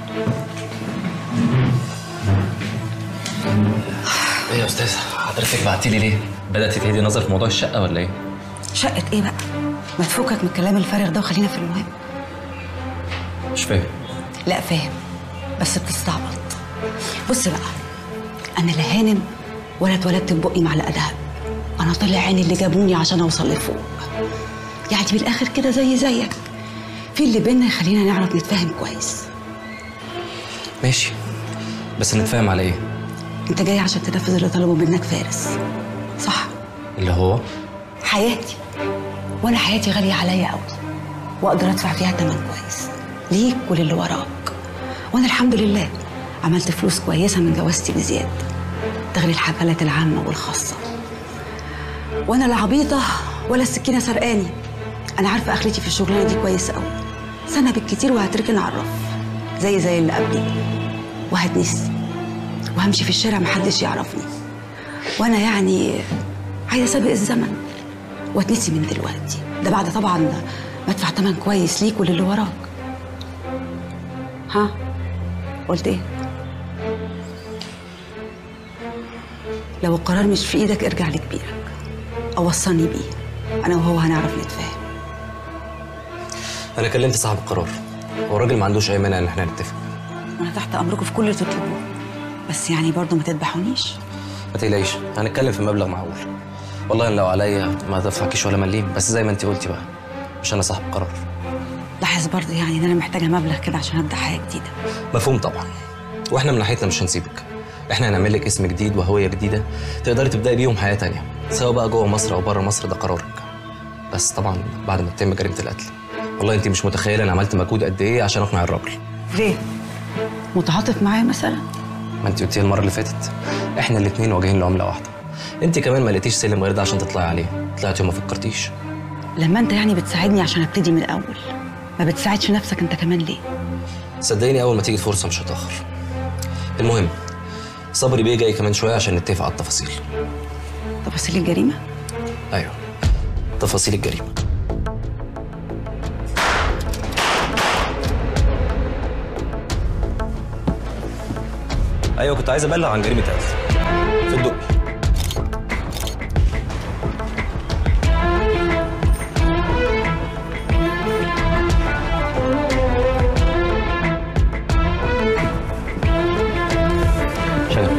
ايه يا استاذ حضرتك بعتي لي ليه بدات تهدي نظر في موضوع الشقه ولا ايه
شقه ايه بقى ما تفكك من الكلام الفارغ ده وخلينا في المهم
مش فاهم
لا فاهم بس بتستعبط بص بقى انا لا هانم ولا اتولدت ببقي معلقه دهب انا طلع عيني اللي جابوني عشان اوصل لفوق يعني بالاخر كده زي زيك في اللي بينا يخلينا نعرف نتفاهم كويس
ماشي بس نتفاهم على ايه
انت جاي عشان تنفذ اللي طلبه منك فارس صح
اللي هو
حياتي وانا حياتي غاليه عليا قوي واقدر ادفع فيها ثمن كويس ليك وللي وراك وانا الحمد لله عملت فلوس كويسه من جوازتي بزياد تغلي الحفلات العامه والخاصه وانا لا عبيطه ولا السكينه سرقاني انا عارفه اخرتي في الشغلانه دي كويس قوي سنه بالكتير وهتركن على الرف زي زي اللي قبلي وهتنسي وهمشي في الشارع محدش يعرفني وانا يعني عايزه اسابق الزمن واتنسي من دلوقتي ده بعد طبعا ما ادفع تمن كويس ليك وللي وراك ها قلت ايه لو القرار مش في ايدك ارجع لكبيرك او وصلني بيه انا وهو هنعرف نتفاهم
انا كلمت صاحب القرار هو الراجل ما عندوش اي مانع ان احنا نتفق
انا تحت امركم في كل اللي تطلبوه بس يعني برضه ما تذبحونيش
ما تقلقيش هنتكلم في مبلغ معقول والله إن لو عليا ما ادفعكيش ولا مليم بس زي ما انت قلتي بقى مش انا صاحب قرار
لاحظ برضه يعني ان انا محتاجه مبلغ كده عشان ابدا حياه جديده
مفهوم طبعا واحنا من ناحيتنا مش هنسيبك احنا هنعمل لك اسم جديد وهويه جديده تقدري تبداي بيهم حياه تانية سواء بقى جوه مصر او بره مصر ده قرارك بس طبعا بعد ما تتم جريمه القتل والله انت مش متخيله انا عملت مجهود قد ايه عشان اقنع الراجل
ليه متعاطف معايا مثلا
ما انت قلتي المره اللي فاتت احنا الاثنين واجهين لعمله واحده انت كمان ما لقيتيش سلم غير ده عشان تطلعي عليه طلعتي وما فكرتيش
لما انت يعني بتساعدني عشان ابتدي من الاول ما بتساعدش نفسك انت كمان ليه
صدقيني اول ما تيجي الفرصه مش هتاخر المهم صبري بيه جاي كمان شويه عشان نتفق على التفاصيل
تفاصيل الجريمه
ايوه تفاصيل الجريمه ايوه كنت عايز ابلغ عن جريمه قتل في الدقي شغل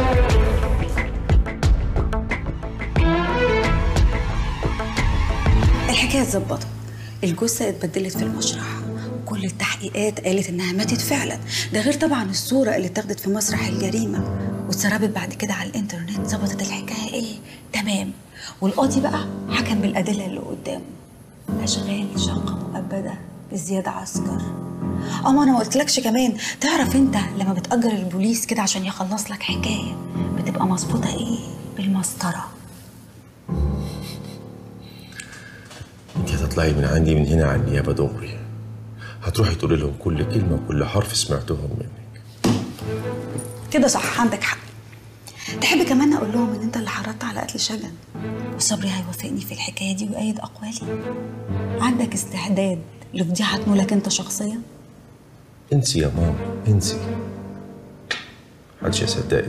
الحكايه اتظبطت الجثه اتبدلت في المشرح كل التحقيقات قالت انها ماتت فعلا ده غير طبعا الصوره اللي اتاخدت في مسرح الجريمه واتسربت بعد كده على الانترنت ظبطت الحكايه ايه تمام والقاضي بقى حكم بالادله اللي قدامه اشغال شقه مؤبده بزياده عسكر اما انا ما قلتلكش كمان تعرف انت لما بتأجر البوليس كده عشان يخلص لك حكايه بتبقى مظبوطه ايه بالمسطره
انت هتطلعي من عندي من هنا على النيابه دغري هتروحي تقولي لهم كل كلمه وكل حرف سمعتهم منك
كده صح عندك حق تحب كمان اقول لهم ان انت اللي حرضت على قتل شجن وصبري هيوافقني في الحكايه دي ويأيد اقوالي عندك استعداد لفضيحه نولك انت شخصيا
انسي يا ماما انسي محدش يصدقك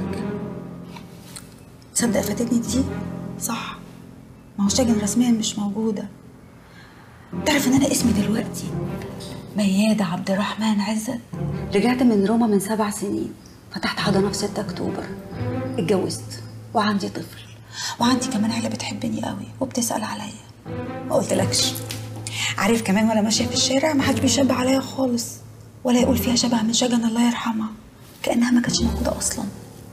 تصدق فاتتني دي صح ما هو شجن رسميا مش موجوده تعرف ان انا اسمي دلوقتي ميادة عبد الرحمن عزت رجعت من روما من سبع سنين فتحت حضانة في 6 أكتوبر اتجوزت وعندي طفل وعندي كمان عيلة بتحبني قوي وبتسأل عليا ما قلتلكش عارف كمان وانا ماشية في الشارع ما حدش بيشبه عليا خالص ولا يقول فيها شبه من شجن الله يرحمها كأنها ما كانتش موجودة أصلا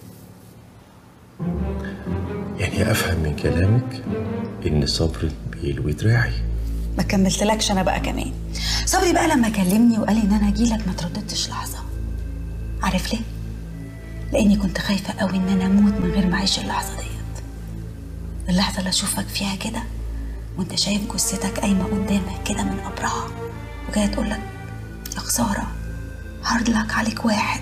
يعني افهم من كلامك ان صبري بيلوي دراعي
ما كملتلكش انا بقى كمان صبري بقى لما كلمني وقال لي ان انا اجيلك ما ترددتش لحظه عارف ليه لاني كنت خايفه قوي ان انا اموت من غير ما اعيش اللحظه ديت اللحظه اللي اشوفك فيها كده وانت شايف جثتك قايمه قدامك كده من قبرها وجايه تقول لك يا خساره هارد لك عليك واحد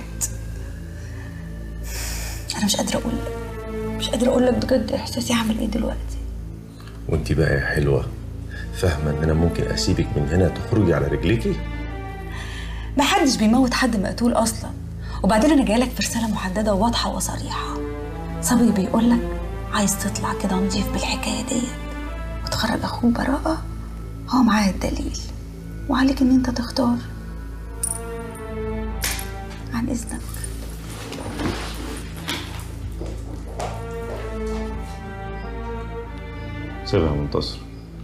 انا مش قادره اقول لك مش قادره اقول لك بجد احساسي عامل ايه دلوقتي
وانت بقى يا حلوه فاهمه ان انا ممكن اسيبك من هنا تخرجي على رجليكي
محدش بيموت حد مقتول اصلا وبعدين انا جايلك في رساله محدده وواضحه وصريحه صبري بيقولك عايز تطلع كده نضيف بالحكايه ديت وتخرج اخوك براءه هو معاه الدليل وعليك ان انت تختار عن اذنك
سيبها منتصر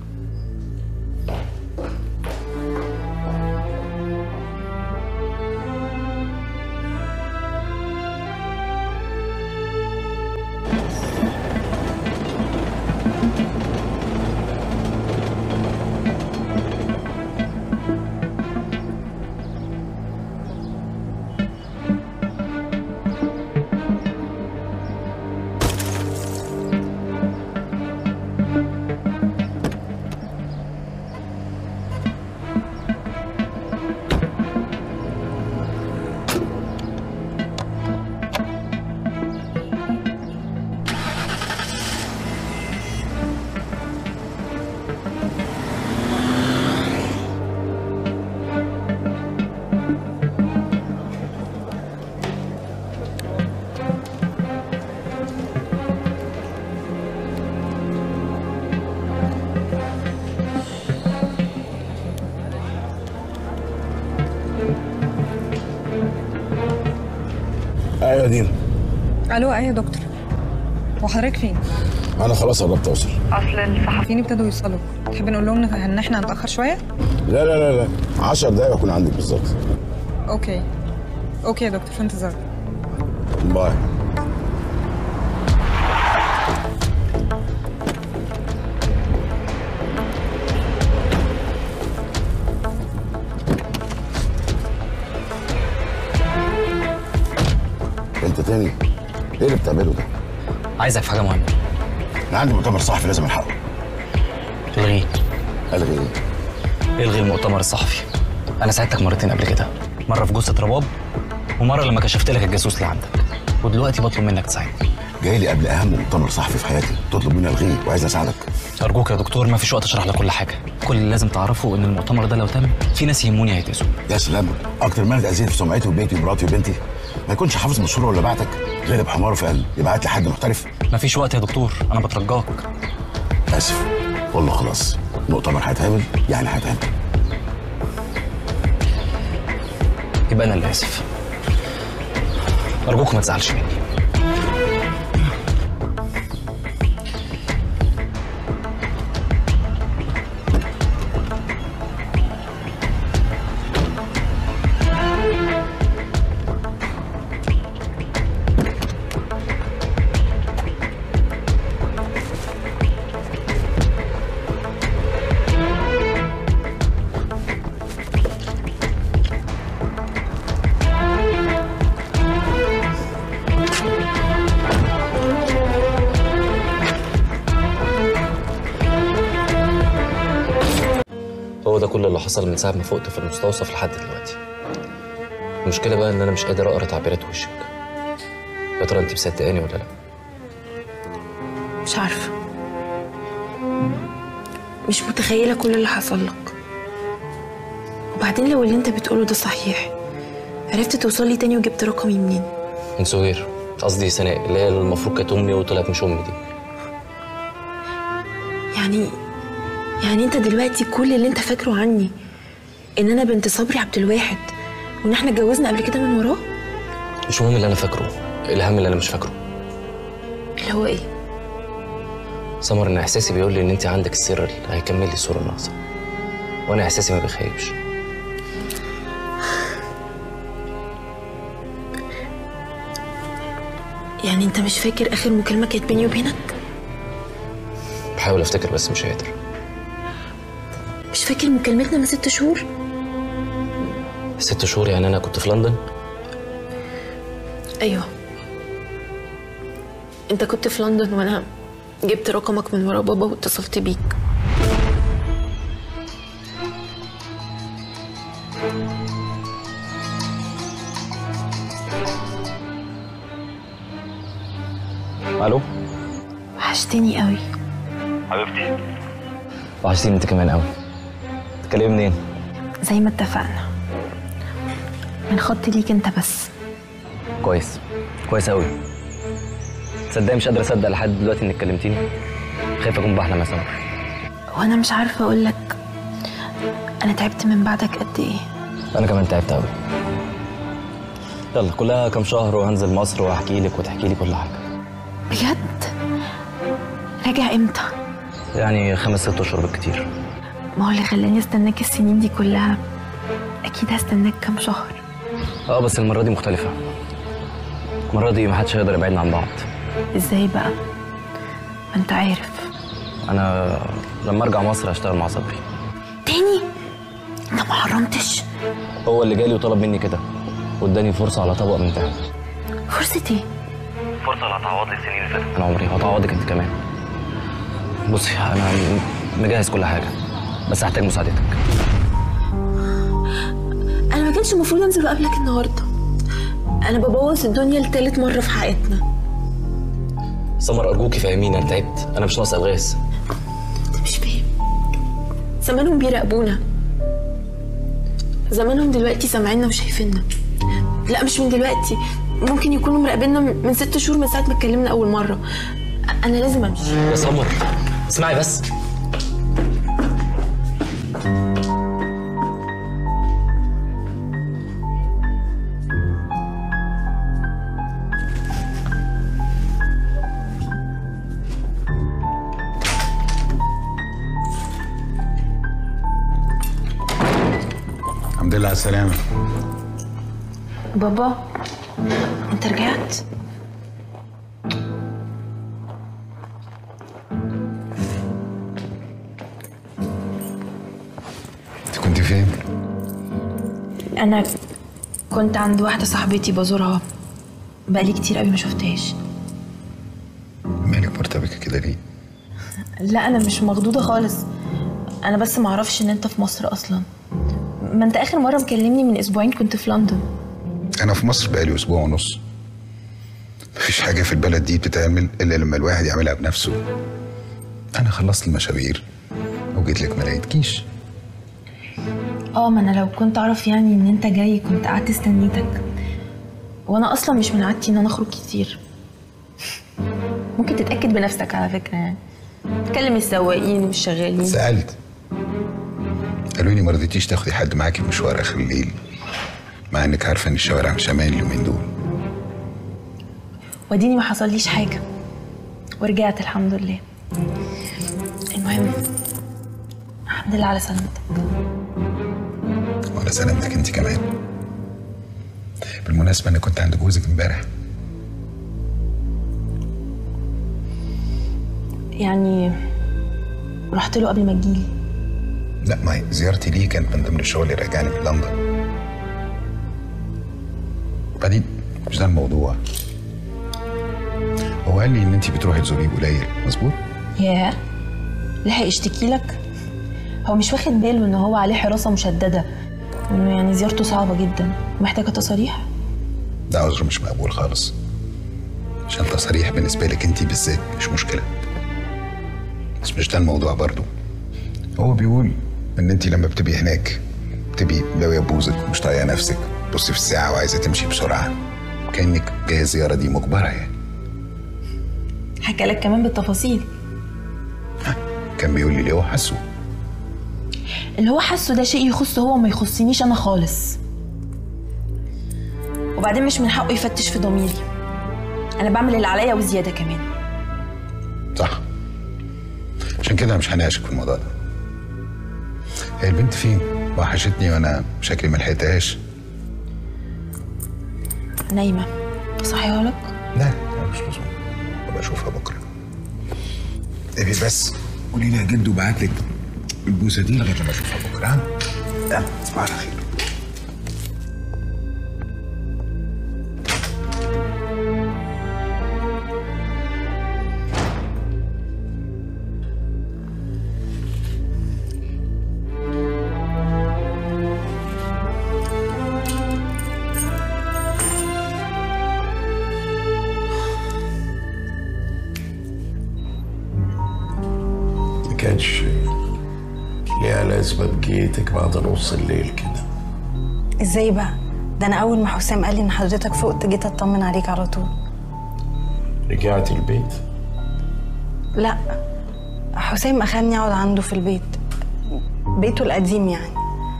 ايوه يا دينا
الو ايه يا دكتور هو حضرتك فين؟
انا خلاص قربت اوصل
اصل الصحفيين ابتدوا يوصلوا تحب نقول لهم ان احنا هنتاخر شويه؟
لا لا لا لا 10 دقايق واكون عندك بالظبط
اوكي اوكي يا دكتور في انتظار
باي انت تاني ايه اللي بتعمله ده؟
عايزك في حاجه مهمه
انا عندي مؤتمر صحفي لازم الحقه
الغيه
الغي ايه؟
الغي المؤتمر الصحفي انا ساعدتك مرتين قبل كده مره في جثه رباب ومره لما كشفت لك الجاسوس اللي عندك ودلوقتي بطلب منك تساعدني
جاي لي قبل اهم مؤتمر صحفي في حياتي تطلب مني الغيه وعايز اساعدك
ارجوك يا دكتور ما فيش وقت اشرح لك كل حاجه كل اللي لازم تعرفه ان المؤتمر ده لو تم في ناس يهموني هيتأذوا
يا سلام اكتر ما انا اتاذيت في سمعتي وبيتي ومراتي وبنتي ما يكونش حافظ مشهور ولا بعتك غلب حماره فقال يبعت لي حد محترف
ما فيش وقت يا دكتور انا بترجاك
اسف قول له خلاص مؤتمر هيتعمل يعني هيتعمل
يبقى انا اللي اسف ارجوك ما تزعلش مني هو ده كل اللي حصل من ساعه ما فقت في المستوصف لحد دلوقتي المشكله بقى ان انا مش قادر اقرا تعبيرات وشك يا ترى انت مصدقاني ولا لا
مش عارفة مش متخيلة كل اللي حصل لك وبعدين لو اللي انت بتقوله ده صحيح عرفت توصل لي تاني وجبت رقمي منين
من سهير قصدي سناء اللي هي المفروض كانت امي وطلعت مش امي دي
يعني يعني انت دلوقتي كل اللي انت فاكره عني ان انا بنت صبري عبد الواحد وان احنا اتجوزنا قبل كده من وراه
مش مهم اللي انا فاكره الاهم اللي انا مش فاكره
اللي هو ايه
سمر ان احساسي بيقول لي ان انت عندك السر اللي هيكمل لي الصوره الناقصه وانا احساسي ما بيخيبش
يعني انت مش فاكر اخر مكالمة كانت بيني وبينك
بحاول افتكر بس مش قادر
مش فاكر مكالمتنا من ست شهور
ست شهور يعني انا كنت في لندن
ايوه انت كنت في لندن وانا جبت رقمك من ورا بابا واتصلت بيك
الو
وحشتني قوي
حبيبتي وحشتيني انت كمان قوي تكلمني منين
زي ما اتفقنا من خط ليك انت بس
كويس كويس قوي تصدقي مش قادر اصدق لحد دلوقتي انك كلمتيني خايف اكون بحلم يا سمر
وانا مش عارفه اقول لك انا تعبت من بعدك قد ايه
انا كمان تعبت قوي يلا كلها كام شهر وهنزل مصر واحكي لك وتحكي لي كل حاجه
بجد راجع امتى
يعني خمس ست اشهر بالكتير
ما هو اللي خلاني استناك السنين دي كلها اكيد هستناك كام شهر
اه بس المره دي مختلفه المره دي محدش هيقدر يبعدنا عن بعض
ازاي بقى ما انت عارف
انا لما ارجع مصر هشتغل مع صبري
تاني انت ما حرمتش
هو اللي جالي وطلب مني كده واداني فرصه على طبق من دهب
فرصة ايه
فرصه اللي هتعوض لي السنين اللي فاتت انا عمري هتعوضك انت كمان بصي انا مجهز كل حاجه بس هحتاج مساعدتك
انا ما كانش المفروض انزل وقابلك النهارده انا ببوظ الدنيا لتالت مره في حياتنا
سمر ارجوكي فهميني انا تعبت انا مش ناقص الغاز
انت مش فاهم زمانهم بيراقبونا زمانهم دلوقتي سامعيننا وشايفيننا لا مش من دلوقتي ممكن يكونوا مراقبيننا من ست شهور من ساعه ما اتكلمنا اول مره انا لازم امشي
يا سمر اسمعي بس
الحمد لله على السلامة
بابا انت رجعت
انت كنت فين؟
انا كنت عند واحده صاحبتي بزورها بقالي كتير قوي ما شفتهاش
مالك مرتبكة كده ليه؟
لا انا مش مخضوضه خالص انا بس معرفش ان انت في مصر اصلا ما انت اخر مره مكلمني من اسبوعين كنت في لندن
انا في مصر بقالي اسبوع ونص مفيش حاجه في البلد دي بتتعمل الا لما الواحد يعملها بنفسه انا خلصت المشاوير وجيت لك ما لقيتكيش
اه ما انا لو كنت اعرف يعني ان انت جاي كنت قعدت استنيتك وانا اصلا مش من عادتي ان انا اخرج كتير ممكن تتاكد بنفسك على فكره يعني تكلم السواقين والشغالين
سالت قالوا لي ما رضيتيش تاخدي حد معاكي في مشوار اخر الليل مع انك عارفه ان الشوارع مش امان اليومين دول
وديني ما حصليش حاجه ورجعت الحمد لله المهم الحمد لله على سلامتك
وعلى سلامتك انت كمان بالمناسبه انا كنت عند جوزك امبارح
يعني رحت له قبل ما تجيلي
لا ما هي زيارتي ليه كانت من ضمن الشغل اللي رجعني من لندن بعدين مش ده الموضوع هو قال لي ان انت بتروحي تزوريه قليل مظبوط
ياه لحق يشتكي لك هو مش واخد باله ان هو عليه حراسه مشدده وانه يعني زيارته صعبه جدا ومحتاجه تصاريح
ده عذر مش مقبول خالص عشان تصريح بالنسبه لك انت بالذات مش مشكله بس مش ده الموضوع برضو هو بيقول ان انت لما بتبقي هناك بتبقي لاويه بوزك ومش طايقه نفسك بصي في الساعه وعايزه تمشي بسرعه كانك جايه الزياره دي مجبره يعني
حكى لك كمان بالتفاصيل
كان بيقول لي اللي هو حاسه
اللي هو حاسه ده شيء يخصه هو وما يخصنيش انا خالص وبعدين مش من حقه يفتش في ضميري انا بعمل اللي عليا وزياده كمان
صح عشان كده مش هناقشك في الموضوع ده هي البنت فين وحشتني وانا شكلي ما لحقتهاش
نايمه صحيها لك
لا لا مش لازم ابقى اشوفها بكره ابي بس قولي لي يا جدو بعت لك البوسه دي لغايه لما اشوفها بكره ها؟ يلا تصبح على خير
ما كانش ليها لازمة بجيتك بعد نص الليل كده
ازاي بقى ده انا اول ما حسام قال لي ان حضرتك فقت جيت اطمن عليك على طول
رجعت البيت
لا حسام اخدني اقعد عنده في البيت بيته القديم يعني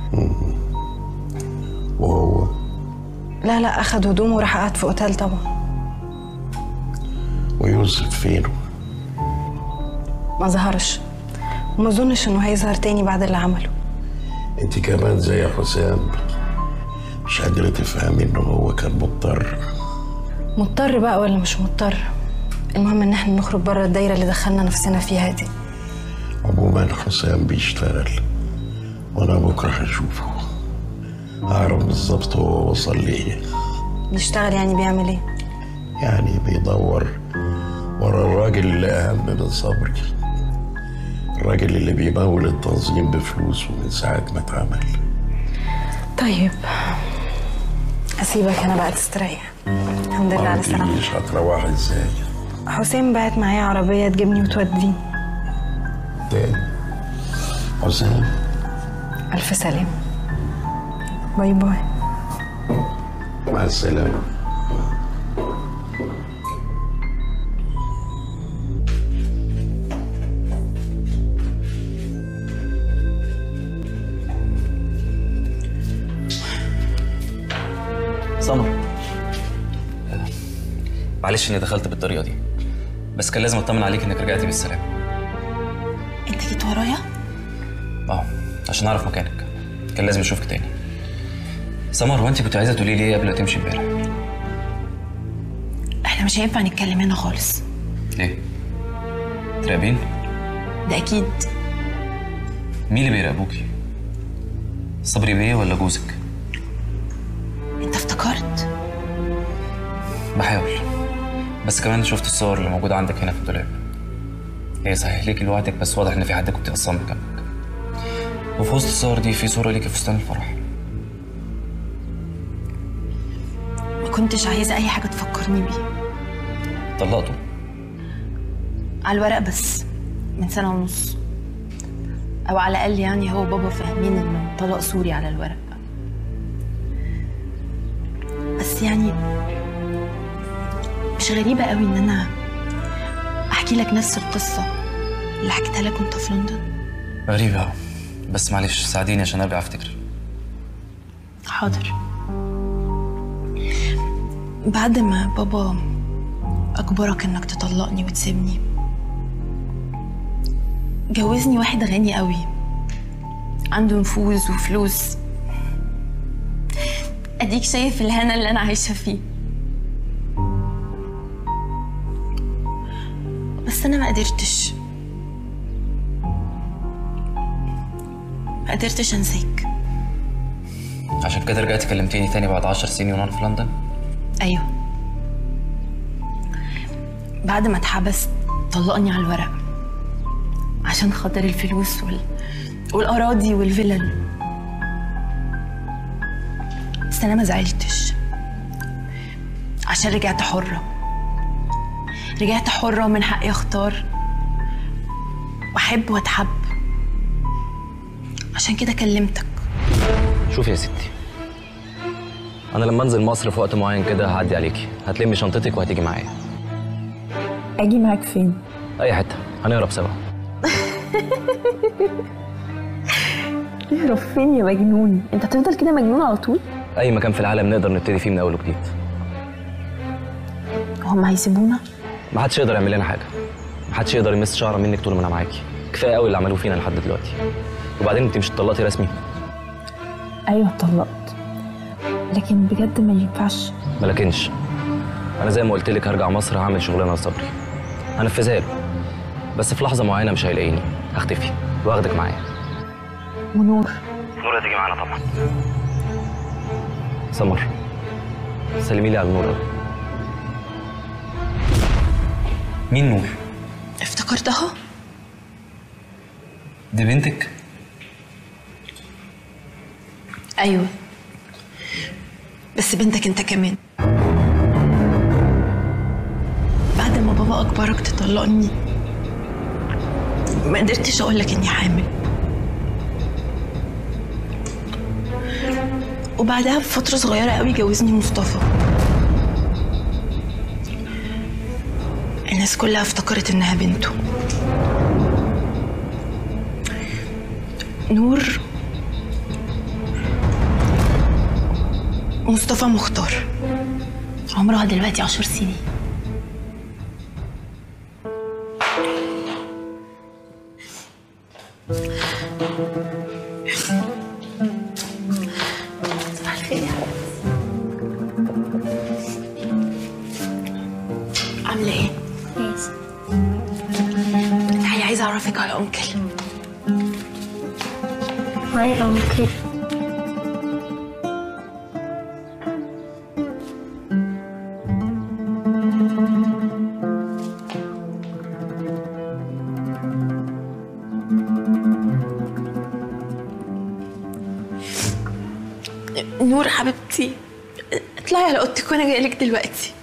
وهو
لا لا اخد هدومه وراح قعد في اوتيل طبعا
ويوسف فينه
ما ظهرش وما اظنش انه هيظهر تاني بعد اللي عمله
انت كمان زي حسام مش قادرة تفهمي انه هو كان مضطر
مضطر بقى ولا مش مضطر المهم ان احنا نخرج بره الدايره اللي دخلنا نفسنا فيها دي
عموما حسام بيشتغل وانا بكره هشوفه هعرف بالظبط هو وصل ليه
بيشتغل يعني بيعمل ايه
يعني بيدور ورا الراجل اللي اهم من صبري الراجل اللي بيمول التنظيم بفلوسه من ساعة ما اتعمل
طيب اسيبك انا بقى تستريح الحمد لله على سلامتك
مش هتروح ازاي
حسام بعت معايا عربيه تجيبني وتوديني
تاني حسام
الف سلامه باي باي
مع السلامة
سمر معلش اني دخلت بالطريقه دي بس كان لازم اطمن عليك انك رجعتي بالسلامه
انت جيت ورايا
اه عشان اعرف مكانك كان لازم اشوفك تاني سمر هو انت كنت عايزه تقولي لي ايه قبل ما تمشي امبارح
احنا مش هينفع نتكلم هنا خالص
ايه تراقبين
ده اكيد
مين اللي بيراقبوكي صبري بيه ولا جوزك
انت افتكرت
بحاول بس كمان شفت الصور اللي موجوده عندك هنا في الدولاب هي صحيح ليكي لوحدك بس واضح ان في حد كنت اصلا جنبك وفي وسط الصور دي في صوره ليكي في فستان الفرح
ما كنتش عايزة أي حاجة تفكرني بيه
طلقته
على الورق بس من سنة ونص أو على الأقل يعني هو بابا فاهمين إنه طلاق سوري على الورق بس يعني مش غريبة قوي إن أنا أحكي لك نفس القصة اللي حكيتها لك وأنت في لندن
غريبة أوي بس معلش ساعديني عشان ارجع افتكر
حاضر بعد ما بابا أجبرك إنك تطلقني وتسيبني جوزني واحد غني قوي عنده نفوذ وفلوس أديك شايف الهنا اللي أنا عايشة فيه بس أنا ما قدرتش ما قدرتش أنساك
عشان كده رجعت كلمتيني تاني بعد عشر سنين وانا في لندن
أيوه بعد ما اتحبست طلقني على الورق عشان خاطر الفلوس وال... والأراضي والفلل بس أنا ما زعلتش عشان رجعت حرة رجعت حرة ومن حقي أختار وأحب وأتحب عشان كده كلمتك
شوفي يا ستي انا لما انزل مصر في وقت معين كده هعدي عليكي هتلمي شنطتك وهتيجي معايا
أجي معاك فين؟
اي حته هنهرب سوا
تهرب فين يا مجنون؟ أنت هتفضل كده مجنون على طول؟
اي مكان في العالم نقدر نبتدي فيه من اول وجديد
هم هيسيبونا؟
محدش يقدر يعمل لنا حاجه محدش يقدر يمس شعره منك طول ما انا معاكي كفايه قوي اللي عملوه فينا لحد دلوقتي وبعدين انت مش اتطلقتي رسمي
أيوه اتطلقت لكن بجد ما ينفعش
ما لكنش انا زي ما قلت لك هرجع مصر هعمل شغلانه صبري هنفذها له بس في لحظه معينه مش هيلاقيني هختفي واخدك معايا
ونور
نور هتيجي معانا طبعا سمر سلمي لي على نور أوي. مين نور
افتكرتها؟
دي بنتك
أيوه بس بنتك أنت كمان بعد ما بابا أجبرك تطلقني ما قدرتش أقول لك إني حامل وبعدها بفترة صغيرة قوي جوزني مصطفى الناس كلها افتكرت إنها بنته نور مصطفى مختار عمرها دلوقتي عشر سنين صباح الخير يا عاملة ايه؟ كويس تعالي عايزة أعرفك على أنكل
هاي أنكل
نور حبيبتي اطلعي على اوضتك وانا جايه لك دلوقتي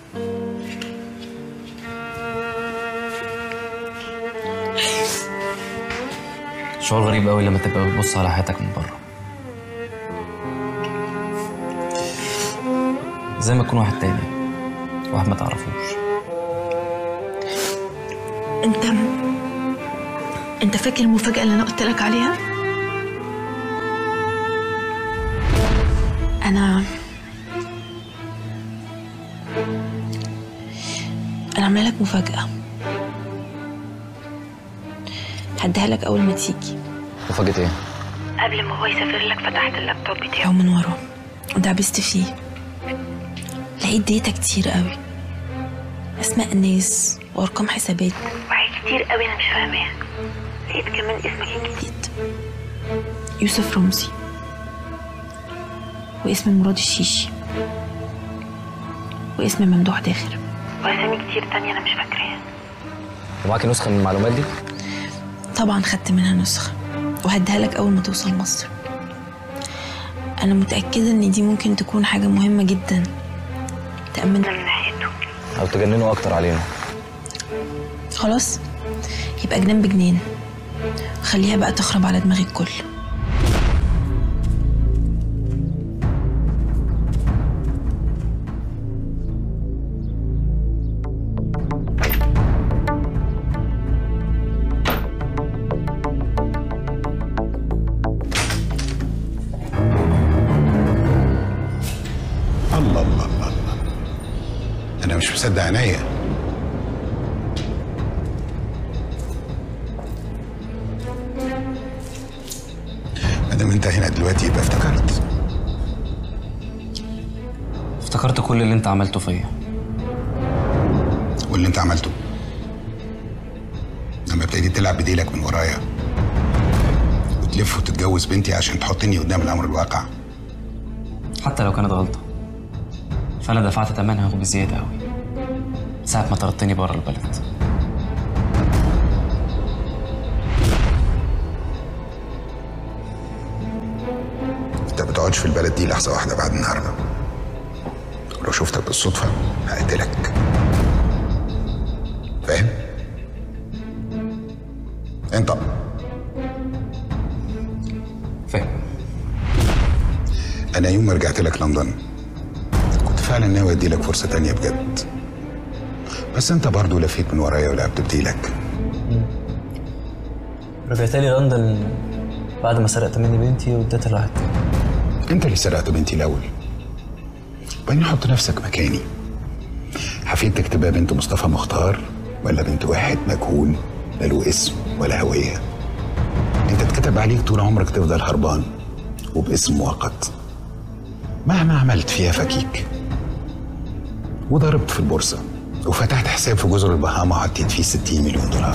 شعور غريب قوي لما تبقى بتبص على حياتك من بره زي ما تكون واحد تاني واحد ما تعرفوش
انت انت فاكر المفاجاه اللي انا قلت لك عليها انا انا عامله لك مفاجاه هديها لك اول ما تيجي
مفاجأة ايه؟
قبل ما هو يسافر لك فتحت اللابتوب بتاعه من ورا ودعبست فيه لقيت داتا كتير قوي اسماء ناس وارقام حسابات وحاجات كتير قوي انا مش فاهماها لقيت كمان اسمك الجديد يوسف رمزي واسم مراد الشيشي واسم ممدوح داخر واسامي كتير تانية انا مش فاكراها
ومعاكي نسخة من المعلومات دي؟
طبعا خدت منها نسخة وهديها لك أول ما توصل مصر أنا متأكدة إن دي ممكن تكون حاجة مهمة جدا تأمننا من ناحيته
او تجننوا اكتر علينا
خلاص يبقى جنان بجنين خليها بقى تخرب على دماغ الكل
الله الله الله الله انا مش مصدق عينيا ما دام انت هنا دلوقتي يبقى افتكرت
افتكرت كل اللي انت عملته فيا
واللي انت عملته لما ابتديت تلعب بديلك من ورايا وتلف وتتجوز بنتي عشان تحطني قدام الامر الواقع
حتى لو كانت غلطه فانا دفعت ثمنها وبزياده قوي ساعه ما طردتني بره البلد
انت ما بتقعدش في البلد دي لحظه واحده بعد النهارده ولو شفتك بالصدفه هقتلك فاهم انت
فاهم
انا يوم ما رجعت لك لندن كنت فعلا ناوي ادي لك فرصه تانية بجد بس انت برضو لفيت من ورايا ولعبت بديلك
رجعت لي لندن بعد ما سرقت مني بنتي واديتها لواحد تاني
انت اللي سرقت بنتي الاول وبعدين حط نفسك مكاني حفيدتك تبقى بنت مصطفى مختار ولا بنت واحد مجهول لا له اسم ولا هويه انت اتكتب عليك طول عمرك تفضل هربان وباسم مؤقت مهما عملت فيها فكيك وضربت في البورصه وفتحت حساب في جزر البهاما وحطيت فيه 60 مليون دولار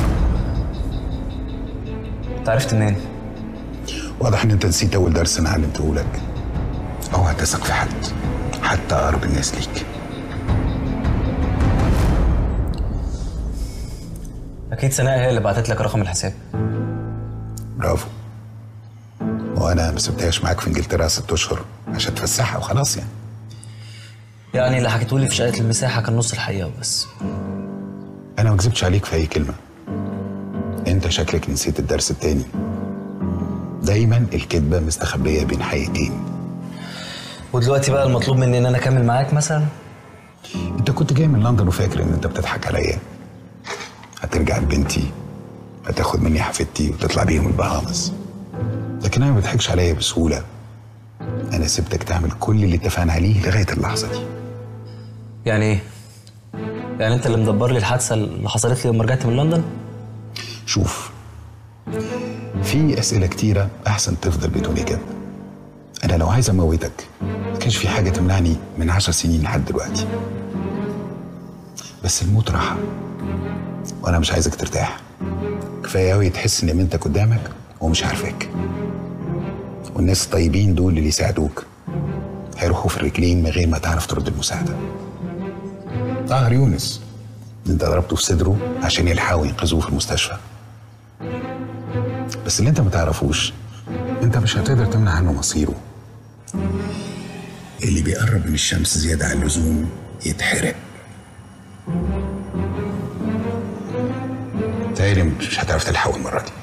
انت عرفت منين؟
واضح ان انت نسيت اول درس انا علمته لك اوعى تثق في حد حتى اقرب الناس ليك
اكيد سناء هي اللي بعتت لك رقم الحساب
برافو وانا ما سبتهاش معاك في انجلترا ست اشهر عشان تفسحها وخلاص يعني
يعني اللي حكيته لي في شقه المساحه كان نص الحقيقه وبس
انا ما كذبتش عليك في اي كلمه انت شكلك نسيت الدرس التاني دايما الكذبه مستخبيه بين حقيقتين
ودلوقتي بقى المطلوب مني ان انا اكمل معاك مثلا
انت كنت جاي من لندن وفاكر ان انت بتضحك عليا هترجع لبنتي هتاخد مني حفيدتي وتطلع بيهم البهامس لكن انا ما بضحكش عليا بسهوله انا سبتك تعمل كل اللي اتفقنا عليه لغايه اللحظه دي
يعني ايه يعني انت اللي مدبر لي الحادثه اللي حصلت لي لما رجعت من لندن
شوف في اسئله كتيره احسن تفضل بدون اجابه انا لو عايز اموتك ما كانش في حاجه تمنعني من عشر سنين لحد دلوقتي بس الموت راحه وانا مش عايزك ترتاح كفايه قوي تحس ان بنتك قدامك ومش عارفاك والناس الطيبين دول اللي يساعدوك هيروحوا في الرجلين من غير ما تعرف ترد المساعده طاهر يونس اللي انت ضربته في صدره عشان يلحقوا ينقذوه في المستشفى بس اللي انت ما تعرفوش انت مش هتقدر تمنع عنه مصيره اللي بيقرب من الشمس زيادة عن اللزوم يتحرق تهيألي مش هتعرف تلحقه المرة دي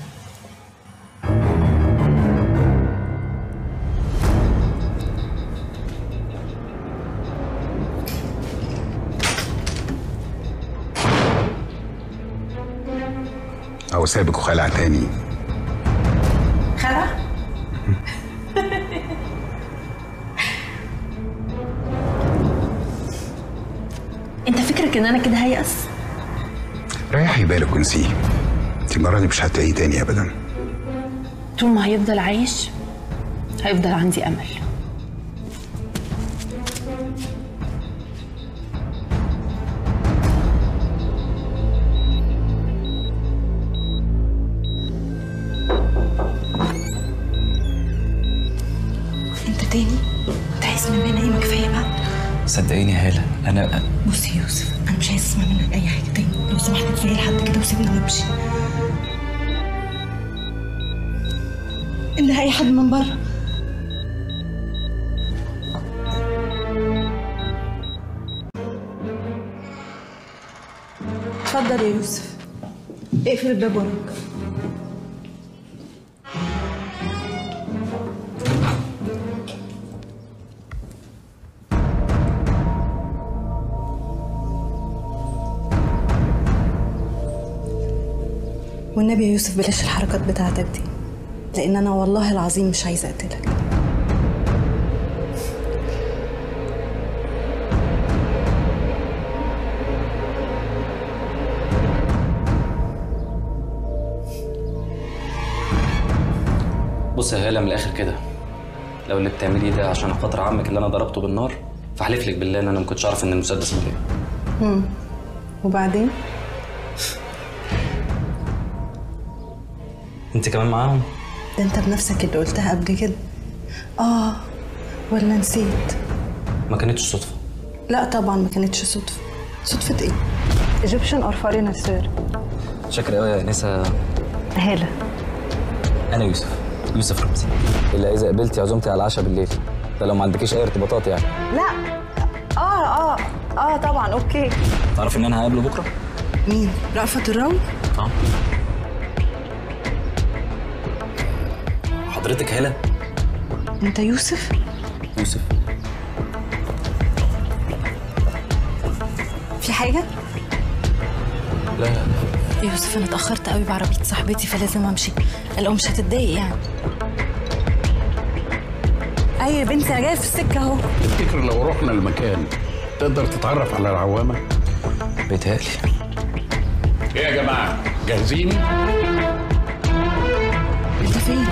أو سابك وخلع تاني
خلع انت فكرك ان انا كده هيأس
ريحي بالك ونسيه انت المرة دي مش هتلاقيه تاني أبدا
طول ما هيفضل عايش هيفضل عندي امل
انت تاني انت عايز مننا ايه ما كفايه بقى
صدقيني يا هاله انا
بص يا يوسف انا مش عايز اسمع منك اي حاجه تاني لو سمحت كفايه لحد كده وسيبني وامشي إن أي حد من بره اتفضل يا يوسف اقفل الباب وراك والنبي يا يوسف بلاش الحركات بتاعتك دي لان انا والله العظيم مش عايزه اقتلك
بص يا هاله من الاخر كده لو اللي بتعمليه ده عشان خاطر عمك اللي انا ضربته بالنار فاحلف لك بالله ان انا ما كنتش اعرف ان المسدس بتاعي
هم. وبعدين
انت كمان معاهم
ده انت بنفسك اللي قلتها قبل كده اه ولا نسيت
ما كانتش صدفه
لا طبعا ما كانتش صدفه صدفه ايه ايجيبشن اور فارينر سير
شاكر قوي يا انسه
هاله
انا يوسف يوسف رمزي الا اذا قبلتي عزومتي على العشاء بالليل ده لو ما عندكيش اي ارتباطات يعني
لا اه اه اه طبعا اوكي
تعرفي ان انا هقابله بكره
مين رأفت الراوي
اه حضرتك هاله
انت يوسف
يوسف
في حاجه
لا لا
يوسف انا اتاخرت قوي بعربيه صاحبتي فلازم امشي لو مش هتتضايق يعني ايوه يا بنتي انا جايه في السكه اهو
تفتكر لو رحنا المكان تقدر تتعرف على العوامة؟
بيتهيألي
ايه يا جماعة جاهزين؟
انت فين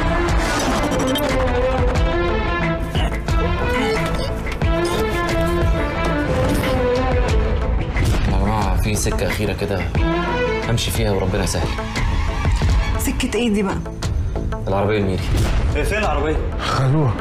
يا جماعه في سكه اخيره كده امشي فيها وربنا يسهل
سكه ايه دي بقى
العربيه الميري
ايه فين العربيه؟
خلوها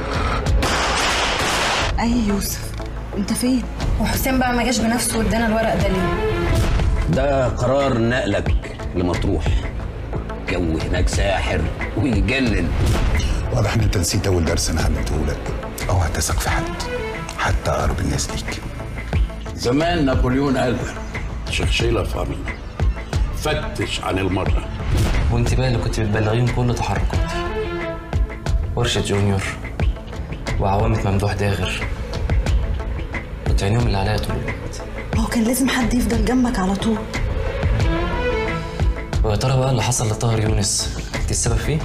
اي يوسف انت فين وحسين بقى ما جاش بنفسه وادانا الورق ده ليه
ده قرار نقلك لمطروح جو هناك ساحر ويجنن
واضح ان انت نسيت اول درس انا علمته لك او هتثق في حد حتى اقرب الناس ليك
زمان نابليون قال شيخ شيلة فهمي فتش عن المرة
وانت بقى اللي كنت بتبلغيهم كل تحركاتي ورشة جونيور وعوامة ممدوح داغر كنت عينيهم اللي عليا طول الوقت
هو كان لازم حد يفضل جنبك على طول
ويا ترى بقى اللي حصل لطاهر يونس انت السبب فيه؟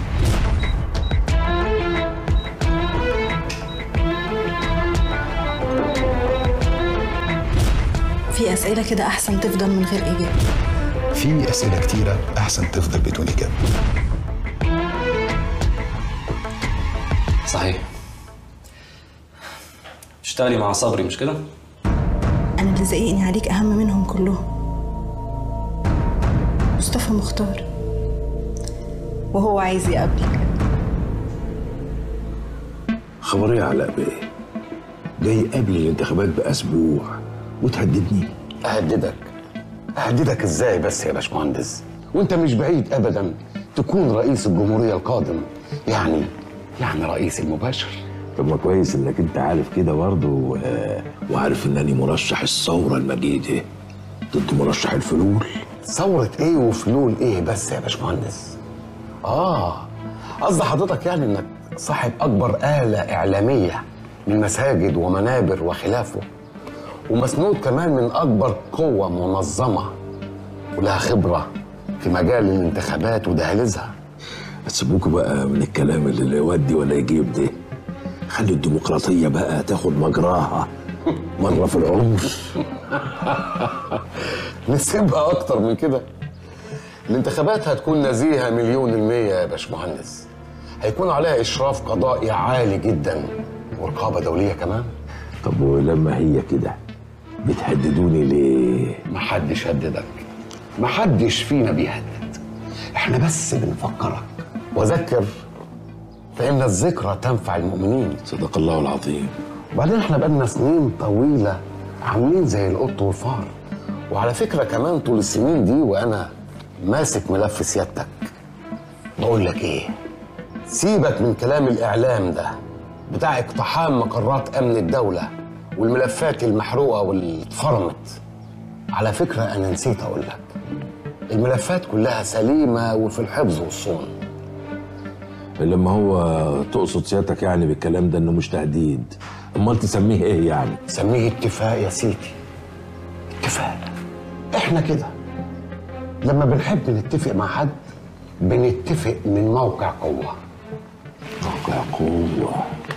في اسئله كده احسن تفضل من غير اجابه
في اسئله كتيره احسن تفضل بدون اجابه
صحيح تشتغلي مع صبري مش كده؟
انا اللي زقني عليك اهم منهم كلهم مصطفى مختار وهو عايز يقابلك
خبر ايه يا علاء بيه؟ جاي قبل الانتخابات باسبوع وتهددني
اهددك اهددك ازاي بس يا باشمهندس وانت مش بعيد ابدا تكون رئيس الجمهوريه القادم يعني يعني رئيس المباشر
طب ما كويس انك انت عارف كده برضه و... وعارف انني مرشح الثوره المجيده ضد مرشح الفلول
ثورة ايه وفلول ايه بس يا باشمهندس اه قصد حضرتك يعني انك صاحب اكبر آلة اعلامية من مساجد ومنابر وخلافه ومسنود كمان من اكبر قوة منظمة ولها خبرة في مجال الانتخابات ودهاليزها
سيبوكوا بقى من الكلام اللي لا يودي ولا يجيب ده خلي الديمقراطيه بقى تاخد مجراها مره في العمر
نسيبها اكتر من كده الانتخابات هتكون نزيهة مليون المية يا باشمهندس هيكون عليها إشراف قضائي عالي جدا ورقابة دولية كمان
طب ولما هي كده بتهددوني ليه؟
محدش هددك محدش فينا بيهدد احنا بس بنفكرك وذكر فإن الذكرى تنفع المؤمنين
صدق الله العظيم
وبعدين احنا بقالنا سنين طويلة عاملين زي القط والفار وعلى فكرة كمان طول السنين دي وأنا ماسك ملف سيادتك بقول لك إيه
سيبك من كلام الإعلام ده بتاع اقتحام مقرات أمن الدولة والملفات المحروقة واللي اتفرمت على فكرة أنا نسيت أقول لك الملفات كلها سليمة وفي الحفظ والصون
لما هو تقصد سيادتك يعني بالكلام ده انه مش تهديد امال تسميه ايه يعني
سميه اتفاق يا سيدي اتفاق احنا كده لما بنحب نتفق مع حد بنتفق من موقع قوة
موقع قوة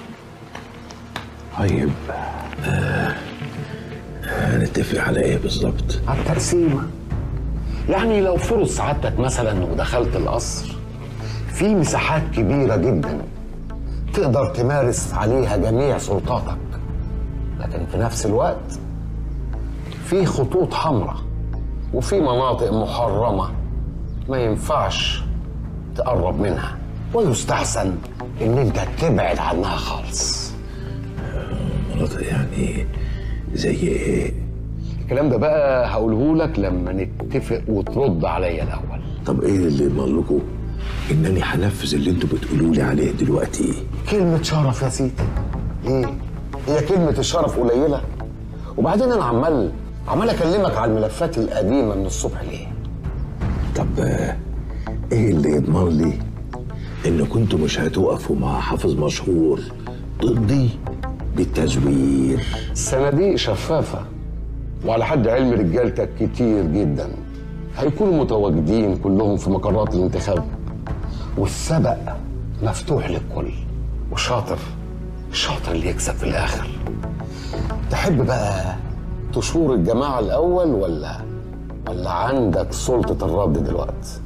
طيب آه، هنتفق على ايه بالظبط
على التقسيمة يعني لو فرض سعادتك مثلا ودخلت القصر في مساحات كبيرة جدا تقدر تمارس عليها جميع سلطاتك لكن في نفس الوقت في خطوط حمراء وفي مناطق محرمة ما ينفعش تقرب منها ويستحسن ان انت تبعد عنها خالص
مناطق يعني زي ايه
الكلام ده بقى هقوله لك لما نتفق وترد عليا الاول
طب ايه اللي يضمن لكم انني هنفذ اللي انتوا بتقولوا لي عليه دلوقتي
كلمة شرف يا سيدي ايه هي كلمة الشرف قليلة وبعدين انا عمال عمال اكلمك على الملفات القديمة من الصبح ليه
طب آه، ايه اللي يضمن لي ان كنتوا مش هتقفوا مع حافظ مشهور ضدي بالتزوير
الصناديق شفافة وعلى حد علم رجالتك كتير جدا هيكونوا متواجدين كلهم في مقرات الانتخاب والسبق مفتوح للكل وشاطر الشاطر اللي يكسب في الاخر تحب بقى تشور الجماعة الأول ولا ولا عندك سلطة الرد دلوقتي؟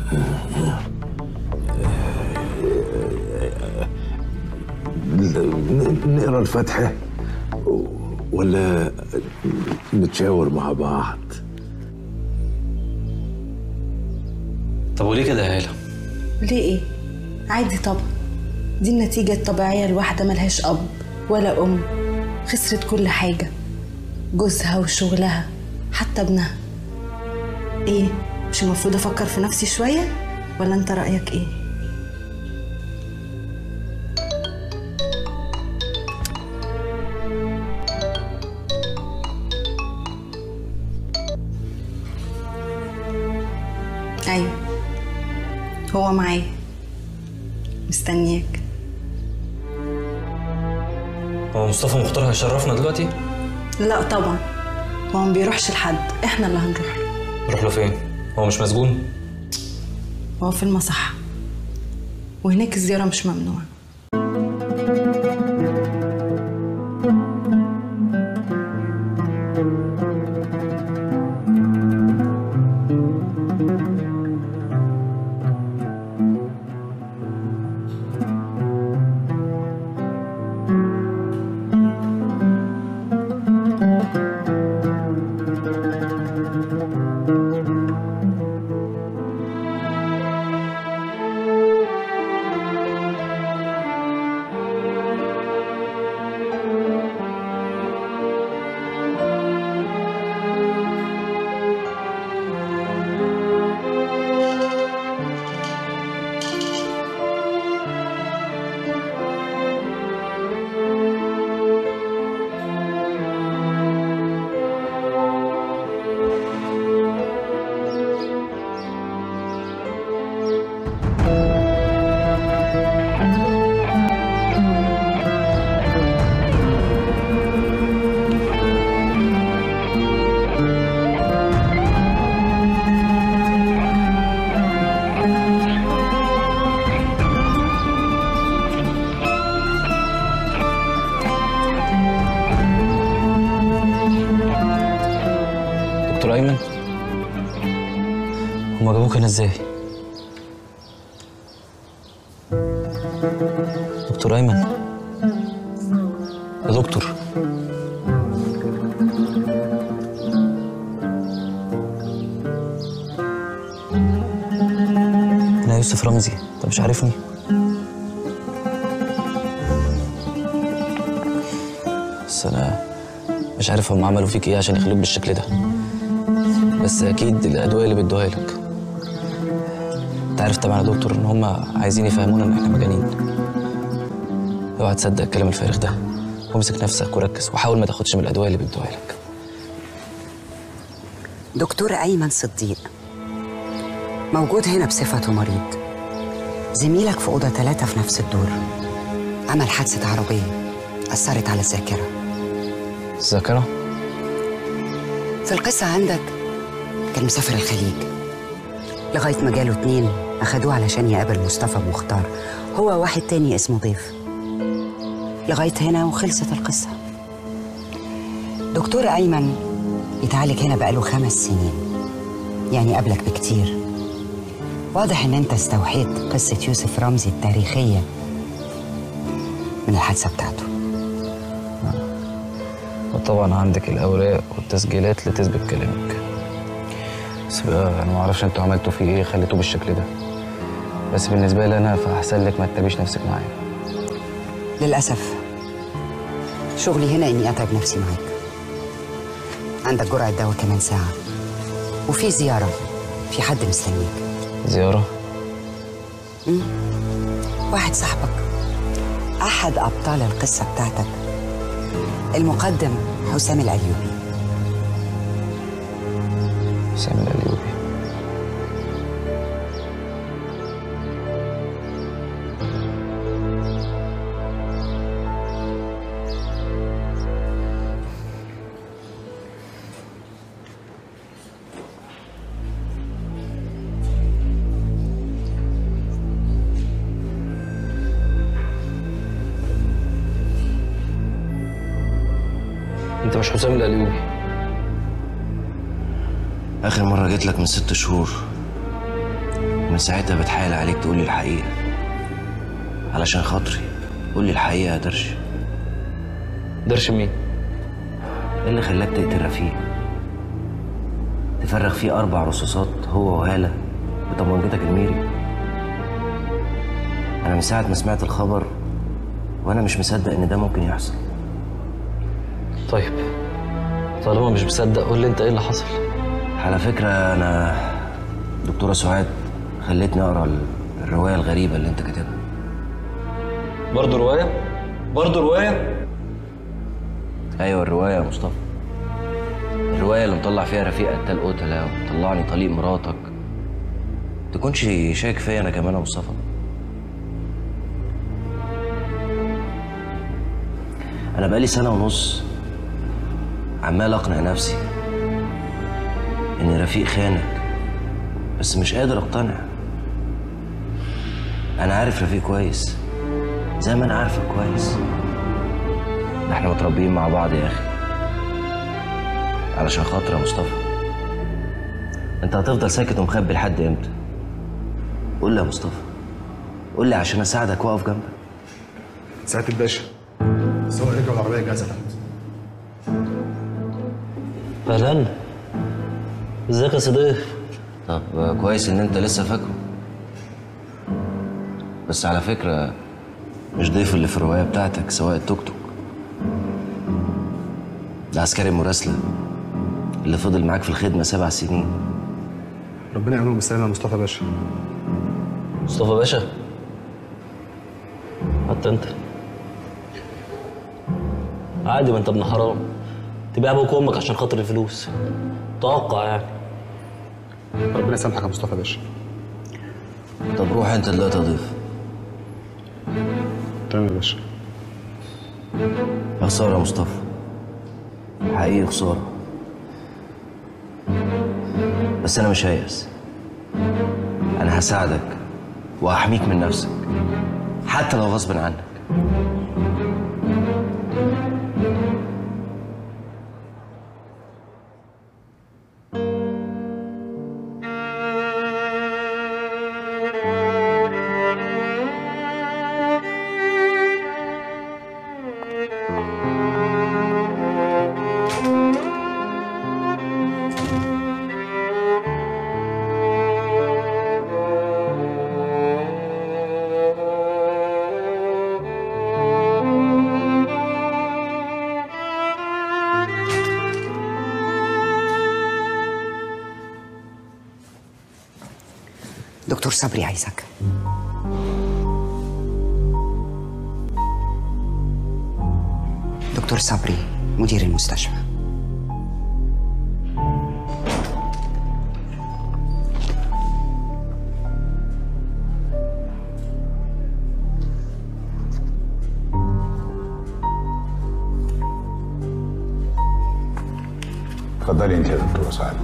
ن- نقرا الفاتحة ولا نتشاور مع بعض
طب وليه كده يا هاله
ليه ايه؟ عادي طبعا دي النتيجة الطبيعية لواحدة ملهاش أب ولا أم خسرت كل حاجة جوزها وشغلها حتى ابنها ايه مش المفروض أفكر في نفسي شوية ولا أنت رأيك ايه؟ أيوة هو معايا مستنياك
هو مصطفى مختار هيشرفنا دلوقتي
لا طبعا هو ما بيروحش لحد احنا اللي هنروح له
نروح له فين هو مش مسجون
هو في المصحة وهناك الزيارة مش ممنوعة
دكتور ايمن هما جابوك هنا ازاي دكتور ايمن يا دكتور انا يوسف رمزي انت مش عارفني بس انا مش عارف هم عملوا فيك ايه عشان يخلوك بالشكل ده بس اكيد الادويه اللي بيدوها لك انت عارف طبعا يا دكتور ان هم عايزين يفهمونا ان احنا مجانين اوعى تصدق الكلام الفارغ ده وامسك نفسك وركز وحاول ما تاخدش من الادويه اللي بيدوها لك
دكتور أيمن صديق موجود هنا بصفته مريض زميلك في أوضة ثلاثة في نفس الدور عمل حادثة عربية أثرت على الذاكرة
الذاكره
في القصة عندك كان مسافر الخليج لغاية ما جاله اتنين أخدوه علشان يقابل مصطفى مختار هو واحد تاني اسمه ضيف لغاية هنا وخلصت القصة دكتور أيمن بيتعالج هنا بقاله خمس سنين يعني قبلك بكتير واضح إن أنت استوحيت قصة يوسف رمزي التاريخية من الحادثة بتاعته
وطبعا عندك الاوراق والتسجيلات اللي تثبت كلامك بس بقى انا ما اعرفش انتوا عملتوا فيه ايه خليتوه بالشكل ده بس بالنسبه لي انا فاحسن لك ما تتعبيش نفسك معايا
للأسف شغلي هنا إني أتعب نفسي معاك عندك جرعة دواء كمان ساعة وفي زيارة في حد مستنيك
زياره
مم. واحد صاحبك أحد أبطال القصة بتاعتك المقدم حسام الأيوبي
حسام الايوبي انت مش حسام الايوبي
آخر مرة جيت لك من ست شهور من ساعتها بتحايل عليك تقولي الحقيقة علشان خاطري قولي الحقيقة يا درش
درش مين؟
ايه اللي خلاك تقتل رفيق؟ تفرغ فيه أربع رصاصات هو وهالة بطمانجتك الميري أنا من ساعة ما سمعت الخبر وأنا مش مصدق إن ده ممكن يحصل
طيب طالما مش مصدق قول لي انت ايه اللي حصل
على فكرة أنا دكتورة سعاد خلتني أقرأ ال- الرواية الغريبة اللي أنت كاتبها
برضه روايه برضه روايه
أيوة الرواية يا مصطفى الرواية اللي مطلع فيها رفيق قتال قتلة ومطلعني طليق مراتك تكونش شاك فيا أنا كمان يا مصطفى أنا بقالي سنة ونص عمال أقنع نفسي إن رفيق خانك بس مش قادر أقتنع أنا عارف رفيق كويس زي ما أنا عارفك كويس ده احنا متربيين مع بعض يا أخي علشان خاطر يا مصطفى أنت هتفضل ساكت ومخبي لحد إمتى؟ قول لي يا مصطفى قول لي عشان أساعدك وأقف جنبك
سعاده الباشا السواق رجع العربيه جاهزه تحت
اهلا ازيك يا صديق طب آه، كويس ان انت لسه فاكره بس على فكرة مش ضيف اللي في الرواية بتاعتك سواق التوك توك ده عسكري مراسلة اللي فضل معاك في الخدمة سبع سنين
ربنا يعمله بالسلامه يا مصطفى باشا
مصطفى باشا حتى انت عادي ما انت ابن حرام تبيع ابوك وامك عشان خاطر الفلوس توقع يعني
ربنا يسامحك يا مصطفى باشا
طب روح انت دلوقتي يا ضيف
تمام يا باشا
يا خسارة يا مصطفى حقيقي خسارة بس أنا مش هيأس أنا هساعدك وهحميك من نفسك حتى لو غصب عنك
دكتور صبري عايزك دكتور صبري مدير المستشفى
اتفضلي انت يا دكتوره سعد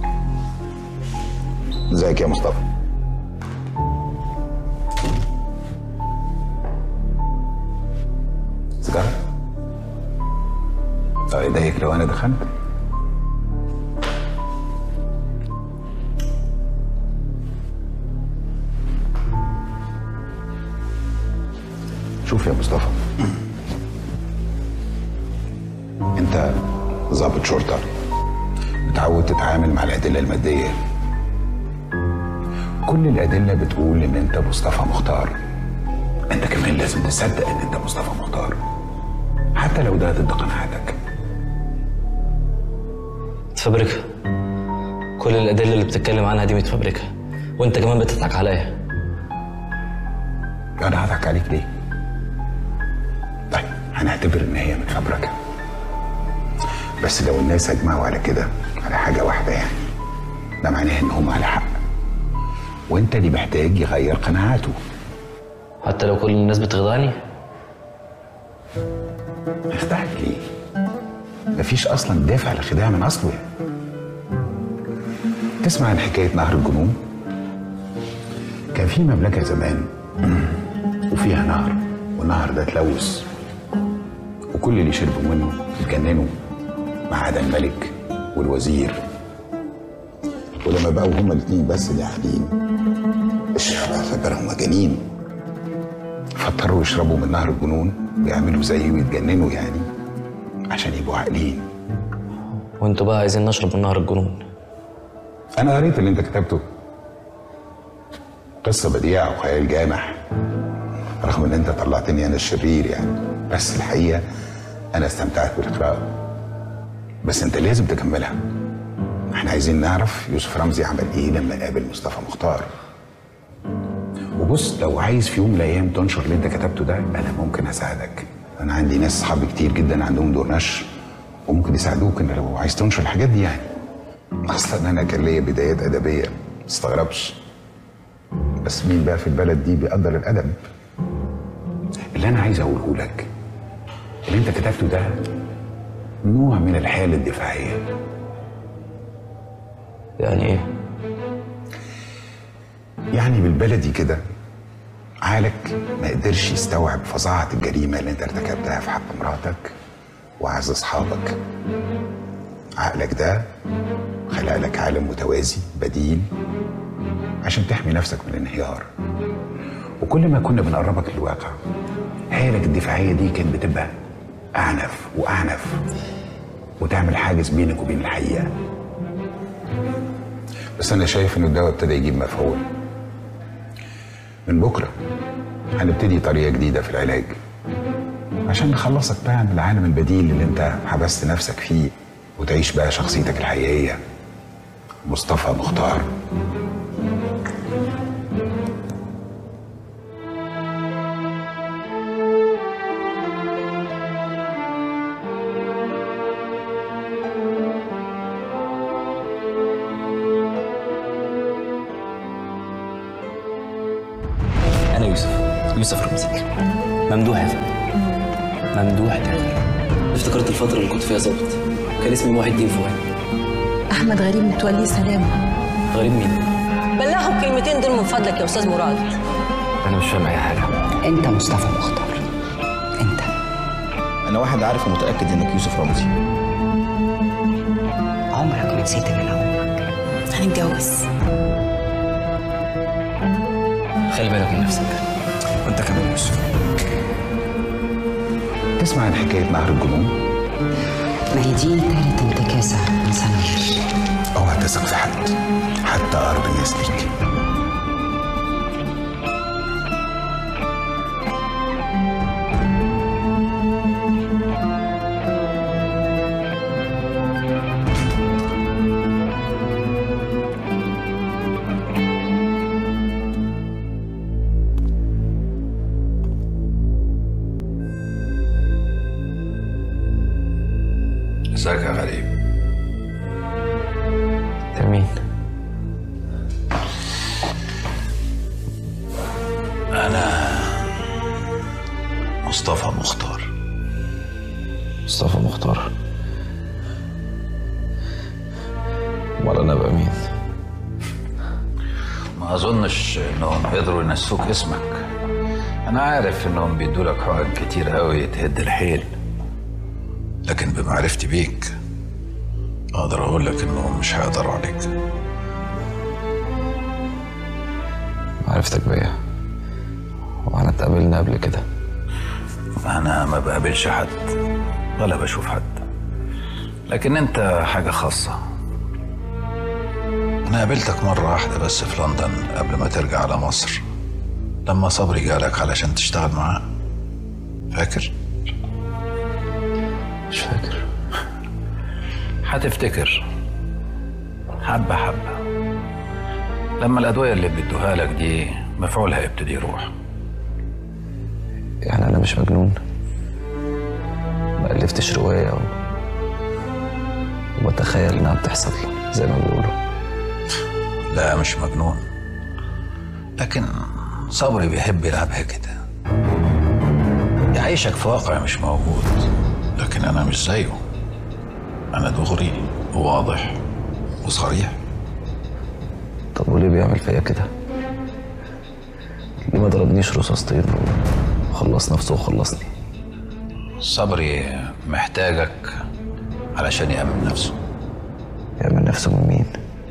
ازيك يا مصطفى سيجاره طب يضايقك لو انا دخلت شوف يا مصطفى انت ضابط شرطه متعود تتعامل مع الادله الماديه كل الادله بتقول ان انت مصطفى مختار انت كمان لازم تصدق ان انت مصطفى مختار حتى لو ده ضد قناعاتك
متفبركة كل الأدلة اللي بتتكلم عنها دي متفبركة وأنت كمان بتضحك عليا
انا هضحك عليك ليه طيب هنعتبر ان هي متفبركه بس لو الناس اجمعوا على كده على حاجه واحده يعني ده معناه ان هم على حق وانت اللي محتاج يغير قناعاته
حتى لو كل الناس بتخدعني
يخدعك ليه مفيش اصلا دافع للخداع من اصله يعني تسمع عن حكايه نهر الجنون كان في مملكه زمان وفيها نهر والنهر ده اتلوث وكل اللي شربوا منه اتجننوا ما عدا الملك والوزير ولما بقوا هما الاتنين بس اللي قاعدين الشعب اعتبرهم مجانين فاضطروا يشربوا من نهر الجنون ويعملوا زيه ويتجننوا يعني عشان يبقوا عاقلين
وانتوا بقى عايزين نشرب من نهر الجنون
انا قريت اللي انت كتبته قصه بديعه وخيال جامح رغم ان انت طلعتني انا الشرير يعني بس الحقيقه انا استمتعت بالقراءه بس انت لازم تكملها احنا عايزين نعرف يوسف رمزي عمل ايه لما قابل مصطفى مختار وبص لو عايز في يوم من الايام تنشر اللي انت كتبته ده انا ممكن اساعدك انا عندي ناس صحابي كتير جدا عندهم دور نشر وممكن يساعدوك ان لو عايز تنشر الحاجات دي يعني اصلا انا كان ليا بدايات ادبيه ما تستغربش بس مين بقى في البلد دي بيقدر الادب اللي انا عايز اقوله لك اللي انت كتبته ده نوع من الحاله الدفاعيه
يعني ايه
يعني بالبلدي كده عقلك ما قدرش يستوعب فظاعة الجريمة اللي انت ارتكبتها في حق مراتك وأعز أصحابك عقلك ده خلق لك عالم متوازي بديل عشان تحمي نفسك من الانهيار وكل ما كنا بنقربك للواقع حيلك الدفاعية دي كانت بتبقى أعنف وأعنف وتعمل حاجز بينك وبين الحقيقة بس أنا شايف إن الدواء ابتدى يجيب مفعول من بكرة هنبتدي طريقة جديدة في العلاج عشان نخلصك بقى من العالم البديل اللي انت حبست نفسك فيه وتعيش بقى شخصيتك الحقيقية مصطفى مختار
أنا يوسف يوسف رمزي ممدوح يا فندم ممدوح تاخر افتكرت الفترة اللي كنت فيها ظابط كان اسمي محي الدين فؤاد
احمد غريب متولي سلامه
غريب مين؟
بلغوا الكلمتين دول من فضلك يا استاذ مراد
أنا مش فاهم أي حاجة
انت مصطفى مختار
انا واحد عارف ومتاكد انك يوسف رمزي
عمرك ما نسيت من عمرك
هنتجوز
خلي بالك من نفسك
وانت كمان يوسف
تسمع عن حكاية نهر الجنون؟
ما هي دي تالت انتكاسة من سنوات
اوعى تثق في حد حتى اقرب الناس ليك
مين؟
أنا مصطفى مختار
مصطفى مختار امال انا بقى مين؟
ما أظنش إنهم قدروا ينسوك اسمك أنا عارف إنهم بيدولك حقن كتير قوي تهد الحيل لكن بمعرفتي بيك أقدر أقول لك إنهم مش هيقدروا عليك
معرفتك بيا واحنا اتقابلنا قبل كده
أنا ما بقابلش حد ولا بشوف حد لكن أنت حاجة خاصة أنا قابلتك مرة واحدة بس في لندن قبل ما ترجع على مصر لما صبري جالك علشان تشتغل معاه فاكر؟
مش فاكر
هتفتكر حبة حبة لما الأدوية اللي بيدوها لك دي مفعولها يبتدي يروح
يعني انا مش مجنون ما الفتش روايه و... وبتخيل انها بتحصل زي ما بيقولوا
لا مش مجنون لكن صبري بيحب يلعبها كده يعيشك في واقع مش موجود لكن أنا مش زيه أنا دغري وواضح وصريح
طب وليه بيعمل فيا كده ليه ما ضربنيش رصاصتين وخلص نفسه وخلصني
صبري محتاجك علشان يأمن نفسه
يعمل نفسه من مين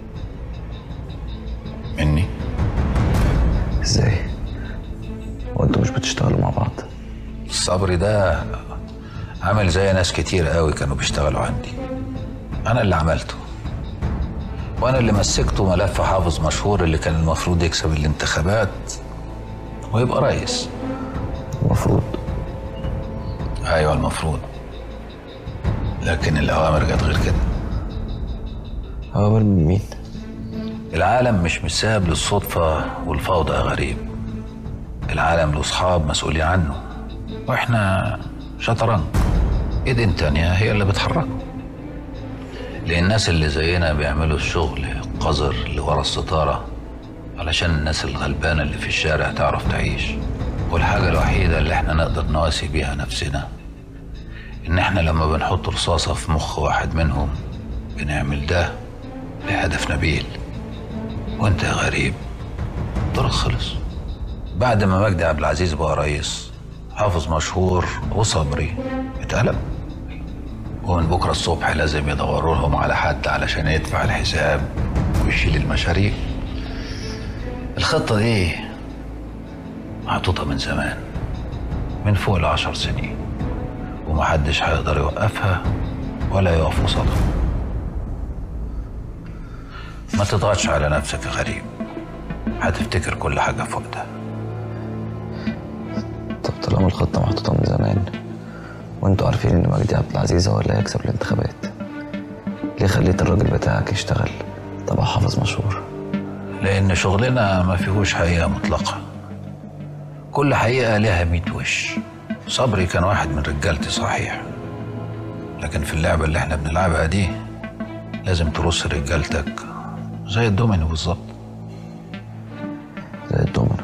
مني
ازاي وانتوا مش بتشتغلوا مع بعض
صبري ده عامل زي ناس كتير قوي كانوا بيشتغلوا عندي انا اللي عملته وانا اللي مسكته ملف حافظ مشهور اللي كان المفروض يكسب الانتخابات ويبقى رئيس
المفروض
ايوه المفروض لكن الاوامر جت غير كده
اوامر من مين
العالم مش مساب للصدفة والفوضى يا غريب العالم له أصحاب مسؤولين عنه وإحنا شطرنج إيد تانية هي اللي بتحركه لأن الناس اللي زينا بيعملوا الشغل قذر اللي ورا الستارة علشان الناس الغلبانة اللي في الشارع تعرف تعيش والحاجة الوحيدة اللي احنا نقدر نواسي بيها نفسنا إن احنا لما بنحط رصاصة في مخ واحد منهم بنعمل ده لهدف نبيل وانت يا غريب دورك خلص بعد ما مجدي عبد العزيز بقى رئيس حافظ مشهور وصبري اتقلب ومن بكره الصبح لازم يدوروا لهم على حد علشان يدفع الحساب ويشيل المشاريع الخطه دي محطوطه من زمان من فوق العشر سنين ومحدش هيقدر يوقفها ولا يقف قصادها ما تضغطش على نفسك يا غريب هتفتكر كل حاجة في وقتها
طب طالما الخطة محطوطة من زمان وانتوا عارفين ان مجدي عبد العزيز هو اللي هيكسب الانتخابات ليه خليت الراجل بتاعك يشتغل تبع حافظ مشهور
لأن شغلنا ما فيهوش حقيقة مطلقة كل حقيقة لها ميت وش صبري كان واحد من رجالتي صحيح لكن في اللعبة اللي احنا بنلعبها دي لازم ترص رجالتك زي الدومينو بالظبط
زي الدومينو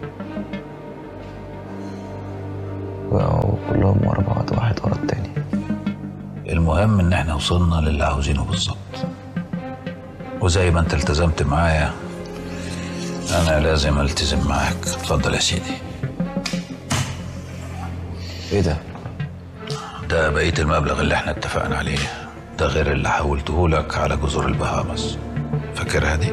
وقعوا كلهم ورا بعض واحد ورا التاني
المهم ان احنا وصلنا للي عاوزينه بالظبط وزي ما انت التزمت معايا انا لازم التزم معاك اتفضل يا سيدي
ايه ده
ده بقية المبلغ اللي احنا اتفقنا عليه ده غير اللي حولته لك على جزر البهامس فاكرها دي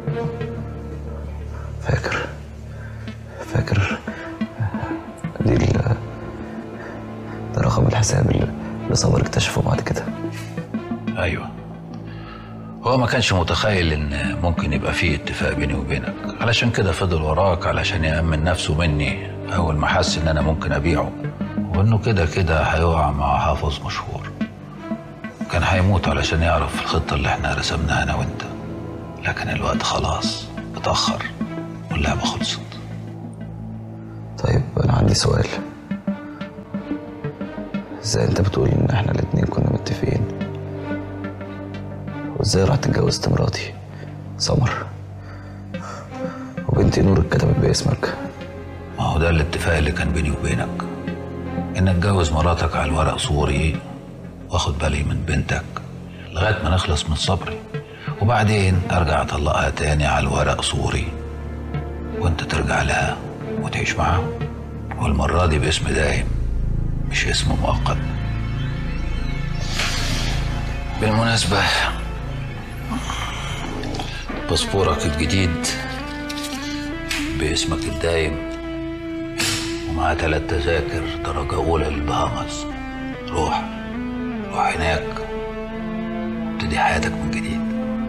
فاكر فاكر دي ال ده رقم الحساب اللي اللي صبر اكتشفه بعد كده
ايوه هو ما كانش متخيل ان ممكن يبقى فيه اتفاق بيني وبينك علشان كده فضل وراك علشان يأمن نفسه مني اول ما حس ان انا ممكن ابيعه وانه كده كده هيقع مع حافظ مشهور كان هيموت علشان يعرف الخطة اللي احنا رسمناها انا وانت لكن الوقت خلاص اتأخر واللعبة خلصت
طيب انا عندي سؤال ازاي انت بتقول ان احنا الاتنين كنا متفقين وازاي رحت اتجوزت مراتي سمر وبنتي نور اتكتبت باسمك
ما هو ده الاتفاق اللي كان بيني وبينك ان اتجوز مراتك على الورق صوري واخد بالي من بنتك لغايه ما نخلص من صبري وبعدين ارجع اطلقها تاني على الورق صوري وانت ترجع لها وتعيش معاها والمره دي باسم دايم مش اسم مؤقت بالمناسبه باسبورك الجديد باسمك الدايم ومعاه تلات تذاكر درجة أولى للبهامز روح روح هناك ابتدي حياتك من جديد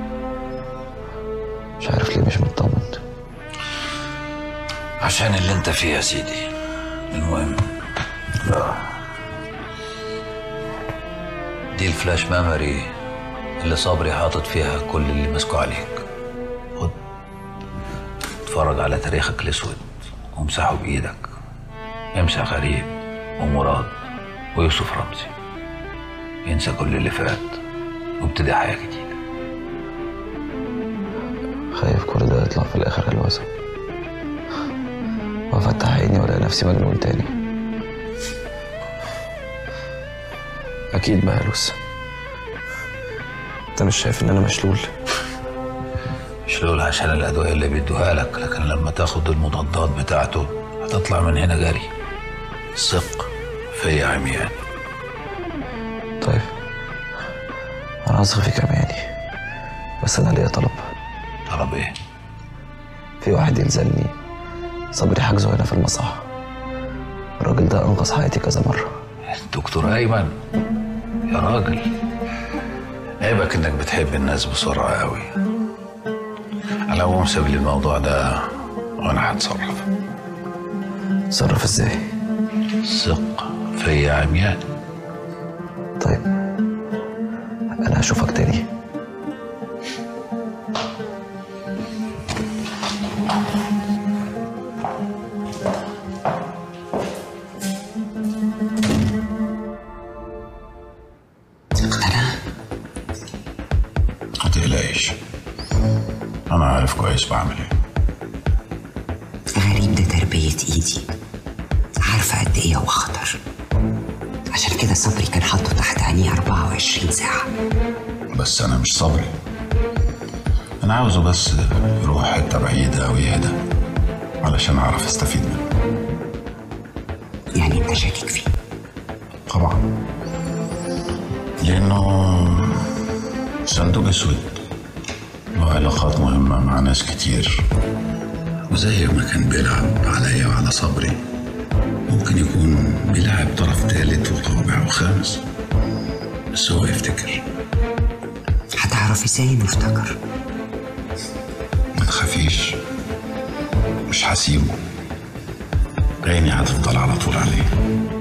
مش عارف ليه مش مطمن
عشان اللي انت فيه يا سيدي المهم لا دي الفلاش ميموري اللي صبري حاطط فيها كل اللي مسكوا عليك خد اتفرج على تاريخك الاسود وامسحه بايدك امسح غريب ومراد ويوسف رمزي انسى كل اللي فات وابتدي حياة جديدة
خايف كل ده يطلع في الاخر هلوسة وافتح عيني والاقي نفسي مجنون تاني اكيد بهلوس انت مش شايف ان انا مشلول
مشلول عشان الأدوية اللي بيدوها لك لكن لما تاخد المضادات بتاعته هتطلع من هنا جري ثق فيا عميان
طيب انا هثق فيك يا عمياني بس انا ليا طلب
طلب ايه؟
في واحد يلزمني صبري حجزه هنا في المصحة الراجل ده انقذ حياتي كذا مرة
دكتور أيمن يا راجل عيبك إنك بتحب الناس بسرعة أوي على العموم سيب لي الموضوع ده وأنا هتصرف
تصرف ازاي؟
ثق فيا عميان
طيب انا هشوفك تاني
ما تقلقش أنا عارف كويس بعمل إيه
غريب ده تربية ايدي عارفة قد ايه هو خطر عشان كده صبري كان حاطه تحت عينيه 24 ساعة
بس أنا مش صبري أنا عاوزه بس يروح حتة بعيدة أو يهدى علشان أعرف أستفيد منه
يعني انت شاكك فيه
طبعا لأنه صندوق أسود له علاقات مهمة مع ناس كتير وزي ما كان بيلعب عليا وعلى صبري ممكن يكون بيلعب طرف تالت ورابع وخامس بس هو يفتكر
هتعرف ازاي انه افتكر
ما تخافيش مش هسيبه عيني هتفضل على طول عليه